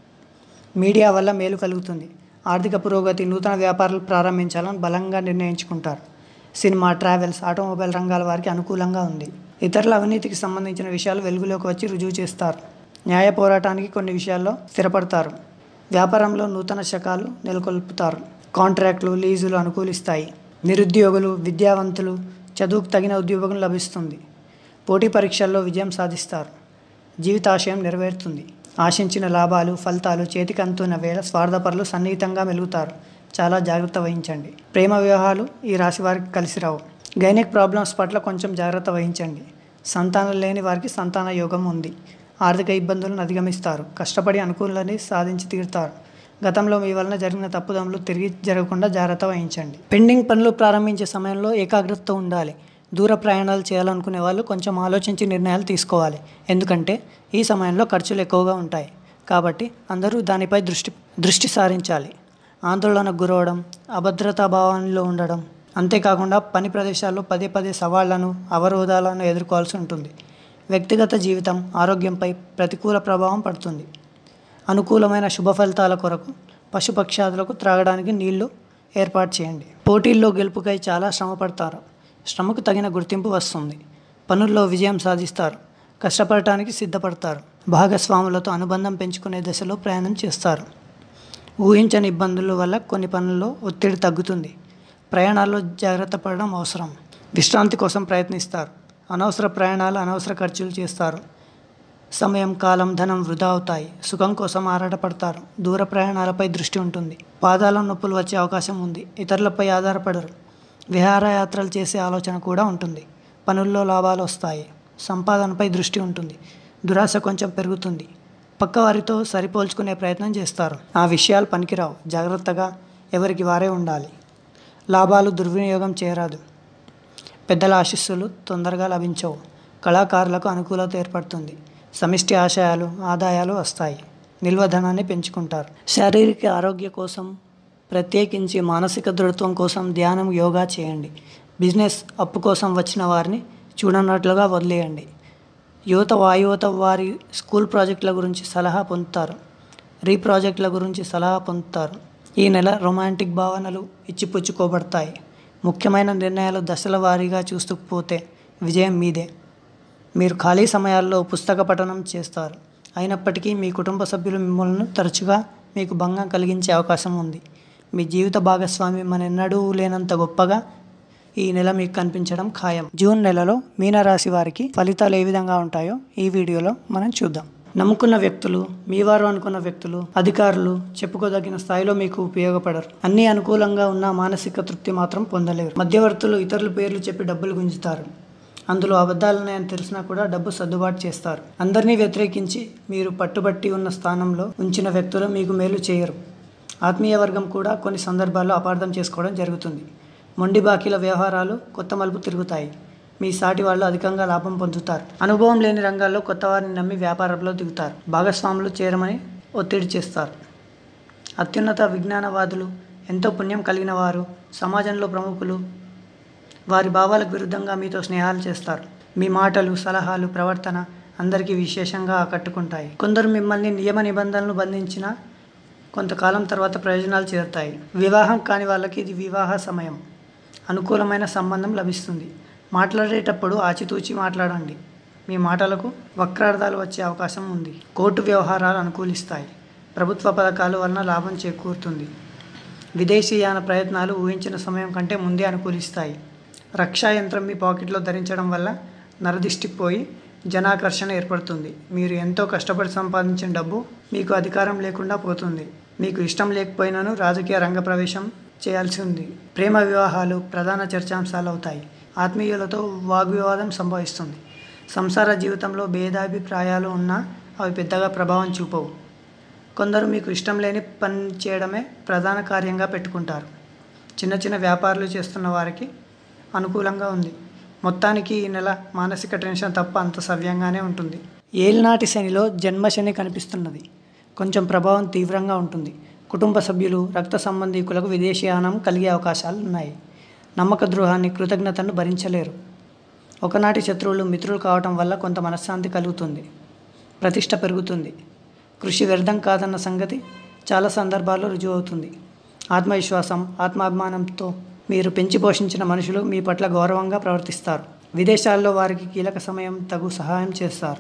మీడియా వల్ల మేలు కలుగుతుంది ఆర్థిక పురోగతి నూతన వ్యాపారాలు ప్రారంభించాలని బలంగా నిర్ణయించుకుంటారు సినిమా ట్రావెల్స్ ఆటోమొబైల్ రంగాల వారికి అనుకూలంగా ఉంది ఇతరుల అవినీతికి సంబంధించిన విషయాలు వెలుగులోకి వచ్చి రుజువు చేస్తారు న్యాయ పోరాటానికి కొన్ని విషయాల్లో స్థిరపడతారు వ్యాపారంలో నూతన శకాలు నెలకొల్పుతారు కాంట్రాక్టులు లీజులు అనుకూలిస్తాయి నిరుద్యోగులు విద్యావంతులు చదువుకు తగిన ఉద్యోగం లభిస్తుంది పోటీ పరీక్షల్లో విజయం సాధిస్తారు జీవితాశయం నెరవేరుతుంది ఆశించిన లాభాలు ఫలితాలు చేతికి అందుతున్న వేళ స్వార్థపరులు సన్నిహితంగా మెలుగుతారు చాలా జాగ్రత్త వహించండి ప్రేమ వివాహాలు ఈ రాశి వారికి కలిసి రావు గైనిక్ ప్రాబ్లమ్స్ పట్ల కొంచెం జాగ్రత్త వహించండి సంతానం లేని వారికి సంతాన యోగం ఉంది ఆర్థిక ఇబ్బందులను అధిగమిస్తారు కష్టపడి అనుకూలని సాధించి తీరుతారు గతంలో మీ వలన జరిగిన తప్పుదములు తిరిగి జరగకుండా జాగ్రత్త వహించండి పెండింగ్ పనులు ప్రారంభించే సమయంలో ఏకాగ్రతతో ఉండాలి దూర ప్రయాణాలు చేయాలనుకునే వాళ్ళు కొంచెం ఆలోచించి నిర్ణయాలు తీసుకోవాలి ఎందుకంటే ఈ సమయంలో ఖర్చులు ఎక్కువగా ఉంటాయి కాబట్టి అందరూ దానిపై దృష్టి దృష్టి సారించాలి ఆందోళనకు గురవడం అభద్రతా భావంలో ఉండడం అంతేకాకుండా పని ప్రదేశాల్లో పదే పదే సవాళ్లను అవరోధాలను ఎదుర్కోవాల్సి ఉంటుంది వ్యక్తిగత జీవితం ఆరోగ్యంపై ప్రతికూల ప్రభావం పడుతుంది అనుకూలమైన శుభ ఫలితాల కొరకు పశుపక్షాదులకు త్రాగడానికి నీళ్లు ఏర్పాటు చేయండి పోటీల్లో గెలుపుకై చాలా శ్రమ పడతారు శ్రమకు తగిన గుర్తింపు వస్తుంది పనుల్లో విజయం సాధిస్తారు కష్టపడటానికి సిద్ధపడతారు భాగస్వాములతో అనుబంధం పెంచుకునే దశలో ప్రయాణం చేస్తారు ఊహించని ఇబ్బందుల వల్ల కొన్ని పనుల్లో ఒత్తిడి తగ్గుతుంది ప్రయాణాల్లో జాగ్రత్త పడడం అవసరం విశ్రాంతి కోసం ప్రయత్నిస్తారు అనవసర ప్రయాణాలు అనవసర ఖర్చులు చేస్తారు సమయం కాలం ధనం వృధా అవుతాయి సుఖం కోసం ఆరాటపడతారు దూర ప్రయాణాలపై దృష్టి ఉంటుంది పాదాల నొప్పులు వచ్చే అవకాశం ఉంది ఇతరులపై ఆధారపడరు విహారయాత్రలు చేసే ఆలోచన కూడా ఉంటుంది పనుల్లో లాభాలు వస్తాయి సంపాదనపై దృష్టి ఉంటుంది దురాశ కొంచెం పెరుగుతుంది పక్కవారితో సరిపోల్చుకునే ప్రయత్నం చేస్తారు ఆ విషయాలు పనికిరావు జాగ్రత్తగా ఎవరికి వారే ఉండాలి లాభాలు దుర్వినియోగం చేయరాదు పెద్దల ఆశీస్సులు తొందరగా లభించవు కళాకారులకు అనుకూలత ఏర్పడుతుంది సమిష్టి ఆశయాలు ఆదాయాలు వస్తాయి నిల్వ ధనాన్ని పెంచుకుంటారు శారీరక ఆరోగ్య కోసం ప్రత్యేకించి మానసిక దృఢత్వం కోసం ధ్యానం యోగా చేయండి బిజినెస్ అప్పు కోసం వచ్చిన వారిని చూడనట్లుగా వదిలేయండి యువత వాయువత వారి స్కూల్ ప్రాజెక్టుల గురించి సలహా పొందుతారు రీ ప్రాజెక్టుల గురించి సలహా పొందుతారు ఈ నెల రొమాంటిక్ భావనలు ఇచ్చిపుచ్చుకోబడతాయి ముఖ్యమైన నిర్ణయాలు దశల వారీగా చూస్తూ పోతే విజయం మీదే మీరు ఖాళీ సమయాల్లో పుస్తక పఠనం చేస్తారు అయినప్పటికీ మీ కుటుంబ సభ్యులు మిమ్మల్ని తరచుగా మీకు భంగం కలిగించే అవకాశం ఉంది మీ జీవిత భాగస్వామి మనెన్నడూ లేనంత గొప్పగా ఈ నెల మీకు కనిపించడం ఖాయం జూన్ నెలలో మీనరాశి వారికి ఫలితాలు ఏ విధంగా ఉంటాయో ఈ వీడియోలో మనం చూద్దాం నమ్ముకున్న వ్యక్తులు మీ వారు అనుకున్న వ్యక్తులు అధికారులు చెప్పుకోదగిన స్థాయిలో మీకు ఉపయోగపడరు అన్ని అనుకూలంగా ఉన్న మానసిక తృప్తి మాత్రం పొందలేరు మధ్యవర్తులు ఇతరుల పేర్లు చెప్పి డబ్బులు గుంజుతారు అందులో అబద్ధాలున్నాయని తెలిసినా కూడా డబ్బు సర్దుబాటు చేస్తారు అందరినీ వ్యతిరేకించి మీరు పట్టుబట్టి ఉన్న స్థానంలో ఉంచిన వ్యక్తులు మీకు మేలు చేయరు ఆత్మీయ వర్గం కూడా కొన్ని సందర్భాల్లో అపార్థం చేసుకోవడం జరుగుతుంది మొండి బాకీల వ్యవహారాలు కొత్త మలుపు తిరుగుతాయి మీ సాటి వాళ్ళు అధికంగా లాభం పొందుతారు అనుభవం లేని రంగాల్లో కొత్త వారిని నమ్మి వ్యాపారంలో దిగుతారు భాగస్వాములు చేరమని ఒత్తిడి చేస్తారు అత్యున్నత విజ్ఞానవాదులు ఎంతో పుణ్యం కలిగిన వారు సమాజంలో ప్రముఖులు వారి భావాలకు విరుద్ధంగా మీతో స్నేహాలు చేస్తారు మీ మాటలు సలహాలు ప్రవర్తన అందరికీ విశేషంగా ఆకట్టుకుంటాయి కొందరు మిమ్మల్ని నియమ నిబంధనలు బంధించిన కొంతకాలం తర్వాత ప్రయోజనాలు చేరుతాయి వివాహం కాని వాళ్ళకి ఇది వివాహ సమయం అనుకూలమైన సంబంధం లభిస్తుంది మాట్లాడేటప్పుడు ఆచితూచి మాట్లాడండి మీ మాటలకు వక్రార్థాలు వచ్చే అవకాశం ఉంది కోర్టు వ్యవహారాలు అనుకూలిస్తాయి ప్రభుత్వ పథకాల వలన లాభం చేకూరుతుంది విదేశీయాన ప్రయత్నాలు ఊహించిన సమయం కంటే ముందే అనుకూలిస్తాయి రక్షా యంత్రం మీ పాకెట్లో ధరించడం వల్ల నరదిష్టి పోయి జనాకర్షణ ఏర్పడుతుంది మీరు ఎంతో కష్టపడి సంపాదించిన డబ్బు మీకు అధికారం లేకుండా పోతుంది మీకు ఇష్టం లేకపోయినాను రాజకీయ రంగ ప్రవేశం చేయాల్సి ఉంది ప్రేమ వివాహాలు ప్రధాన చర్చాంశాలు అవుతాయి ఆత్మీయులతో వాగ్వివాదం సంభవిస్తుంది సంసార జీవితంలో భేదాభిప్రాయాలు ఉన్నా అవి పెద్దగా ప్రభావం చూపవు కొందరు మీకు ఇష్టం లేని పని చేయడమే ప్రధాన కార్యంగా పెట్టుకుంటారు చిన్న చిన్న వ్యాపారాలు చేస్తున్న వారికి అనుకూలంగా ఉంది మొత్తానికి ఈ నెల మానసిక టెన్షన్ తప్ప అంత సవ్యంగానే ఉంటుంది ఏలినాటి శనిలో జన్మ శని కనిపిస్తున్నది కొంచెం ప్రభావం తీవ్రంగా ఉంటుంది కుటుంబ సభ్యులు రక్త సంబంధీకులకు విదేశీయానం కలిగే అవకాశాలు ఉన్నాయి నమ్మక ద్రోహాన్ని కృతజ్ఞతను భరించలేరు ఒకనాటి శత్రువులు మిత్రులు కావటం వల్ల కొంత మనశ్శాంతి కలుగుతుంది ప్రతిష్ట పెరుగుతుంది కృషి వ్యర్థం కాదన్న సంగతి చాలా సందర్భాల్లో రుజువు అవుతుంది ఆత్మవిశ్వాసం ఆత్మాభిమానంతో మీరు పెంచి పోషించిన మనుషులు మీ పట్ల గౌరవంగా ప్రవర్తిస్తారు విదేశాల్లో వారికి కీలక సమయం తగు సహాయం చేస్తారు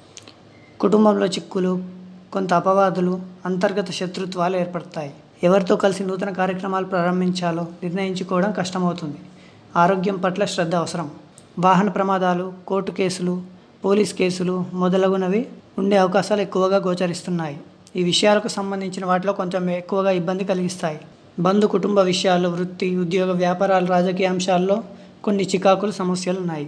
కుటుంబంలో చిక్కులు కొంత అపవాదులు అంతర్గత శత్రుత్వాలు ఏర్పడతాయి ఎవరితో కలిసి నూతన కార్యక్రమాలు ప్రారంభించాలో నిర్ణయించుకోవడం కష్టమవుతుంది ఆరోగ్యం పట్ల శ్రద్ధ అవసరం వాహన ప్రమాదాలు కోర్టు కేసులు పోలీస్ కేసులు మొదలగునవి ఉండే అవకాశాలు ఎక్కువగా గోచరిస్తున్నాయి ఈ విషయాలకు సంబంధించిన వాటిలో కొంచెం ఎక్కువగా ఇబ్బంది కలిగిస్తాయి బంధు కుటుంబ విషయాలు వృత్తి ఉద్యోగ వ్యాపారాలు రాజకీయ అంశాల్లో కొన్ని చికాకులు సమస్యలు ఉన్నాయి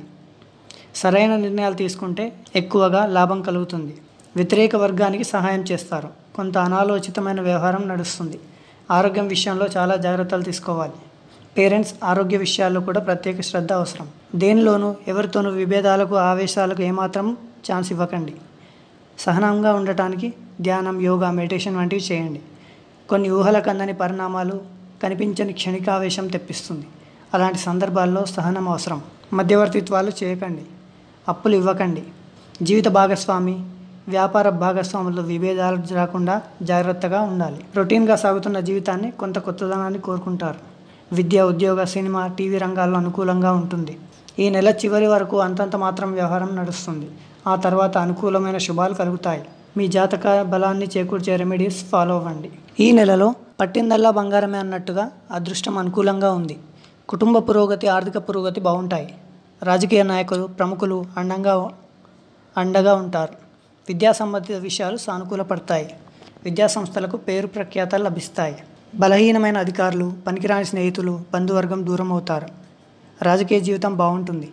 సరైన నిర్ణయాలు తీసుకుంటే ఎక్కువగా లాభం కలుగుతుంది వ్యతిరేక వర్గానికి సహాయం చేస్తారు కొంత అనాలోచితమైన వ్యవహారం నడుస్తుంది ఆరోగ్యం విషయంలో చాలా జాగ్రత్తలు తీసుకోవాలి పేరెంట్స్ ఆరోగ్య విషయాల్లో కూడా ప్రత్యేక శ్రద్ధ అవసరం దేనిలోనూ ఎవరితోనూ విభేదాలకు ఆవేశాలకు ఏమాత్రం ఛాన్స్ ఇవ్వకండి సహనంగా ఉండటానికి ధ్యానం యోగా మెడిటేషన్ వంటివి చేయండి కొన్ని ఊహలకు అందని పరిణామాలు కనిపించని క్షణికావేశం తెప్పిస్తుంది అలాంటి సందర్భాల్లో సహనం అవసరం మధ్యవర్తిత్వాలు చేయకండి అప్పులు ఇవ్వకండి జీవిత భాగస్వామి వ్యాపార భాగస్వాములతో విభేదాలు రాకుండా జాగ్రత్తగా ఉండాలి రొటీన్గా సాగుతున్న జీవితాన్ని కొంత కొత్తదనాన్ని కోరుకుంటారు విద్య ఉద్యోగ సినిమా టీవీ రంగాల్లో అనుకూలంగా ఉంటుంది ఈ నెల చివరి వరకు అంతంత మాత్రం వ్యవహారం నడుస్తుంది ఆ తర్వాత అనుకూలమైన శుభాలు కలుగుతాయి మీ జాతక బలాన్ని చేకూర్చే రెమెడీస్ ఫాలో అవ్వండి ఈ నెలలో పట్టిందల్లా బంగారమే అన్నట్టుగా అదృష్టం అనుకూలంగా ఉంది కుటుంబ పురోగతి ఆర్థిక పురోగతి బాగుంటాయి రాజకీయ నాయకులు ప్రముఖులు అండంగా అండగా ఉంటారు విద్యా సంబంధిత విషయాలు సానుకూలపడతాయి విద్యా సంస్థలకు పేరు ప్రఖ్యాతలు లభిస్తాయి బలహీనమైన అధికారులు పనికిరాని స్నేహితులు బంధువర్గం దూరం అవుతారు రాజకీయ జీవితం బాగుంటుంది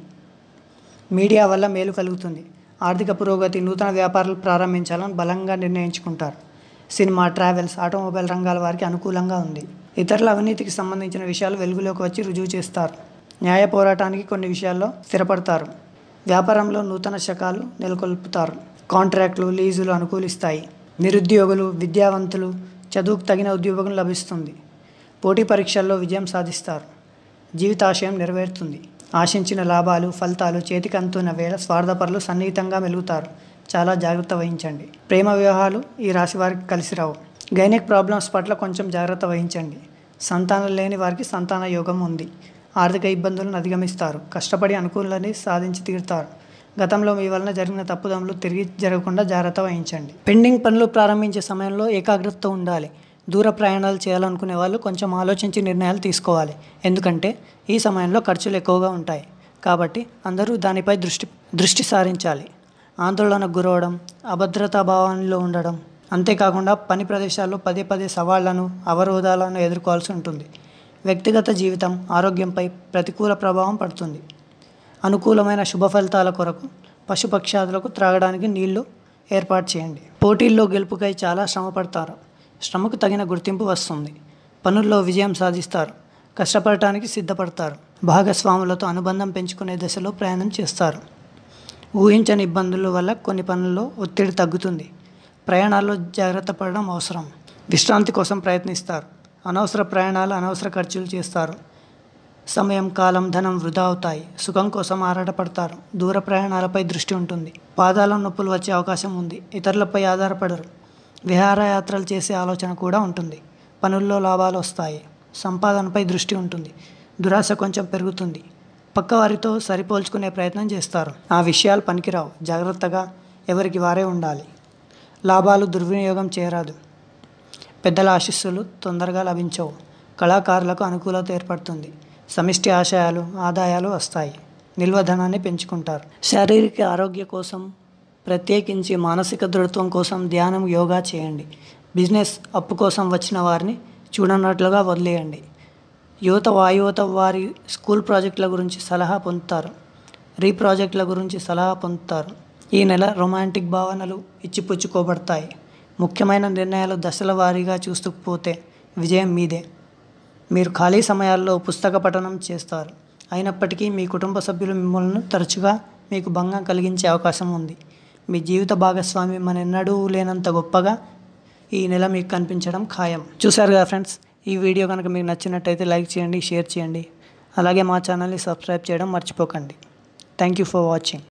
మీడియా వల్ల మేలు కలుగుతుంది ఆర్థిక పురోగతి నూతన వ్యాపారాలు ప్రారంభించాలని బలంగా నిర్ణయించుకుంటారు సినిమా ట్రావెల్స్ ఆటోమొబైల్ రంగాల వారికి అనుకూలంగా ఉంది ఇతరుల అవినీతికి సంబంధించిన విషయాలు వెలుగులోకి వచ్చి రుజువు చేస్తారు న్యాయ పోరాటానికి కొన్ని విషయాల్లో స్థిరపడతారు వ్యాపారంలో నూతన శకాలు నెలకొల్పుతారు కాంట్రాక్టులు లీజులు అనుకూలిస్తాయి నిరుద్యోగులు విద్యావంతులు చదువుకు తగిన ఉద్యోగం లభిస్తుంది పోటీ పరీక్షల్లో విజయం సాధిస్తారు జీవితాశయం నెరవేరుతుంది ఆశించిన లాభాలు ఫలితాలు చేతికి అందుతున్న వేళ స్వార్థపరులు సన్నిహితంగా మెలుగుతారు చాలా జాగ్రత్త వహించండి ప్రేమ వివాహాలు ఈ రాశి వారికి కలిసి రావు గైనిక్ ప్రాబ్లమ్స్ పట్ల కొంచెం జాగ్రత్త వహించండి సంతానం లేని వారికి సంతాన యోగం ఉంది ఆర్థిక ఇబ్బందులను అధిగమిస్తారు కష్టపడి అనుకూలని సాధించి తీరుతారు గతంలో మీ వలన జరిగిన తప్పుదములు తిరిగి జరగకుండా జాగ్రత్త వహించండి పెండింగ్ పనులు ప్రారంభించే సమయంలో ఏకాగ్రతతో ఉండాలి దూర ప్రయాణాలు చేయాలనుకునే వాళ్ళు కొంచెం ఆలోచించి నిర్ణయాలు తీసుకోవాలి ఎందుకంటే ఈ సమయంలో ఖర్చులు ఎక్కువగా ఉంటాయి కాబట్టి అందరూ దానిపై దృష్టి దృష్టి సారించాలి ఆందోళనకు గురవడం అభద్రతా భావంలో ఉండడం అంతేకాకుండా పని ప్రదేశాల్లో పదే పదే సవాళ్లను అవరోధాలను ఎదుర్కోవాల్సి ఉంటుంది వ్యక్తిగత జీవితం ఆరోగ్యంపై ప్రతికూల ప్రభావం పడుతుంది అనుకూలమైన శుభ ఫలితాల కొరకు పశుపక్షాదులకు త్రాగడానికి నీళ్లు ఏర్పాటు చేయండి పోటీల్లో గెలుపుకై చాలా శ్రమ పడతారు శ్రమకు తగిన గుర్తింపు వస్తుంది పనుల్లో విజయం సాధిస్తారు కష్టపడటానికి సిద్ధపడతారు భాగస్వాములతో అనుబంధం పెంచుకునే దశలో ప్రయాణం చేస్తారు ఊహించని ఇబ్బందుల వల్ల కొన్ని పనుల్లో ఒత్తిడి తగ్గుతుంది ప్రయాణాల్లో జాగ్రత్త పడడం అవసరం విశ్రాంతి కోసం ప్రయత్నిస్తారు అనవసర ప్రయాణాలు అనవసర ఖర్చులు చేస్తారు సమయం కాలం ధనం వృధా అవుతాయి సుఖం కోసం ఆరాటపడతారు దూర ప్రయాణాలపై దృష్టి ఉంటుంది పాదాల నొప్పులు వచ్చే అవకాశం ఉంది ఇతరులపై ఆధారపడరు విహారయాత్రలు చేసే ఆలోచన కూడా ఉంటుంది పనుల్లో లాభాలు వస్తాయి సంపాదనపై దృష్టి ఉంటుంది దురాశ కొంచెం పెరుగుతుంది పక్కవారితో సరిపోల్చుకునే ప్రయత్నం చేస్తారు ఆ విషయాలు పనికిరావు జాగ్రత్తగా ఎవరికి వారే ఉండాలి లాభాలు దుర్వినియోగం చేయరాదు పెద్దల ఆశీస్సులు తొందరగా లభించవు కళాకారులకు అనుకూలత ఏర్పడుతుంది సమిష్టి ఆశయాలు ఆదాయాలు వస్తాయి నిల్వ ధనాన్ని పెంచుకుంటారు శారీరక ఆరోగ్య కోసం ప్రత్యేకించి మానసిక దృఢత్వం కోసం ధ్యానం యోగా చేయండి బిజినెస్ అప్పు కోసం వచ్చిన వారిని చూడనట్లుగా వదిలేయండి యువత వాయువత వారి స్కూల్ ప్రాజెక్టుల గురించి సలహా పొందుతారు రీ ప్రాజెక్టుల గురించి సలహా పొందుతారు ఈ నెల రొమాంటిక్ భావనలు ఇచ్చిపుచ్చుకోబడతాయి ముఖ్యమైన నిర్ణయాలు దశల వారీగా చూస్తూ పోతే విజయం మీదే మీరు ఖాళీ సమయాల్లో పుస్తక పఠనం చేస్తారు అయినప్పటికీ మీ కుటుంబ సభ్యులు మిమ్మల్ని తరచుగా మీకు భంగం కలిగించే అవకాశం ఉంది మీ జీవిత భాగస్వామి మనెన్నడూ లేనంత గొప్పగా ఈ నెల మీకు కనిపించడం ఖాయం చూశారు కదా ఫ్రెండ్స్ ఈ వీడియో కనుక మీకు నచ్చినట్టయితే లైక్ చేయండి షేర్ చేయండి అలాగే మా ఛానల్ని సబ్స్క్రైబ్ చేయడం మర్చిపోకండి థ్యాంక్ యూ ఫర్ వాచింగ్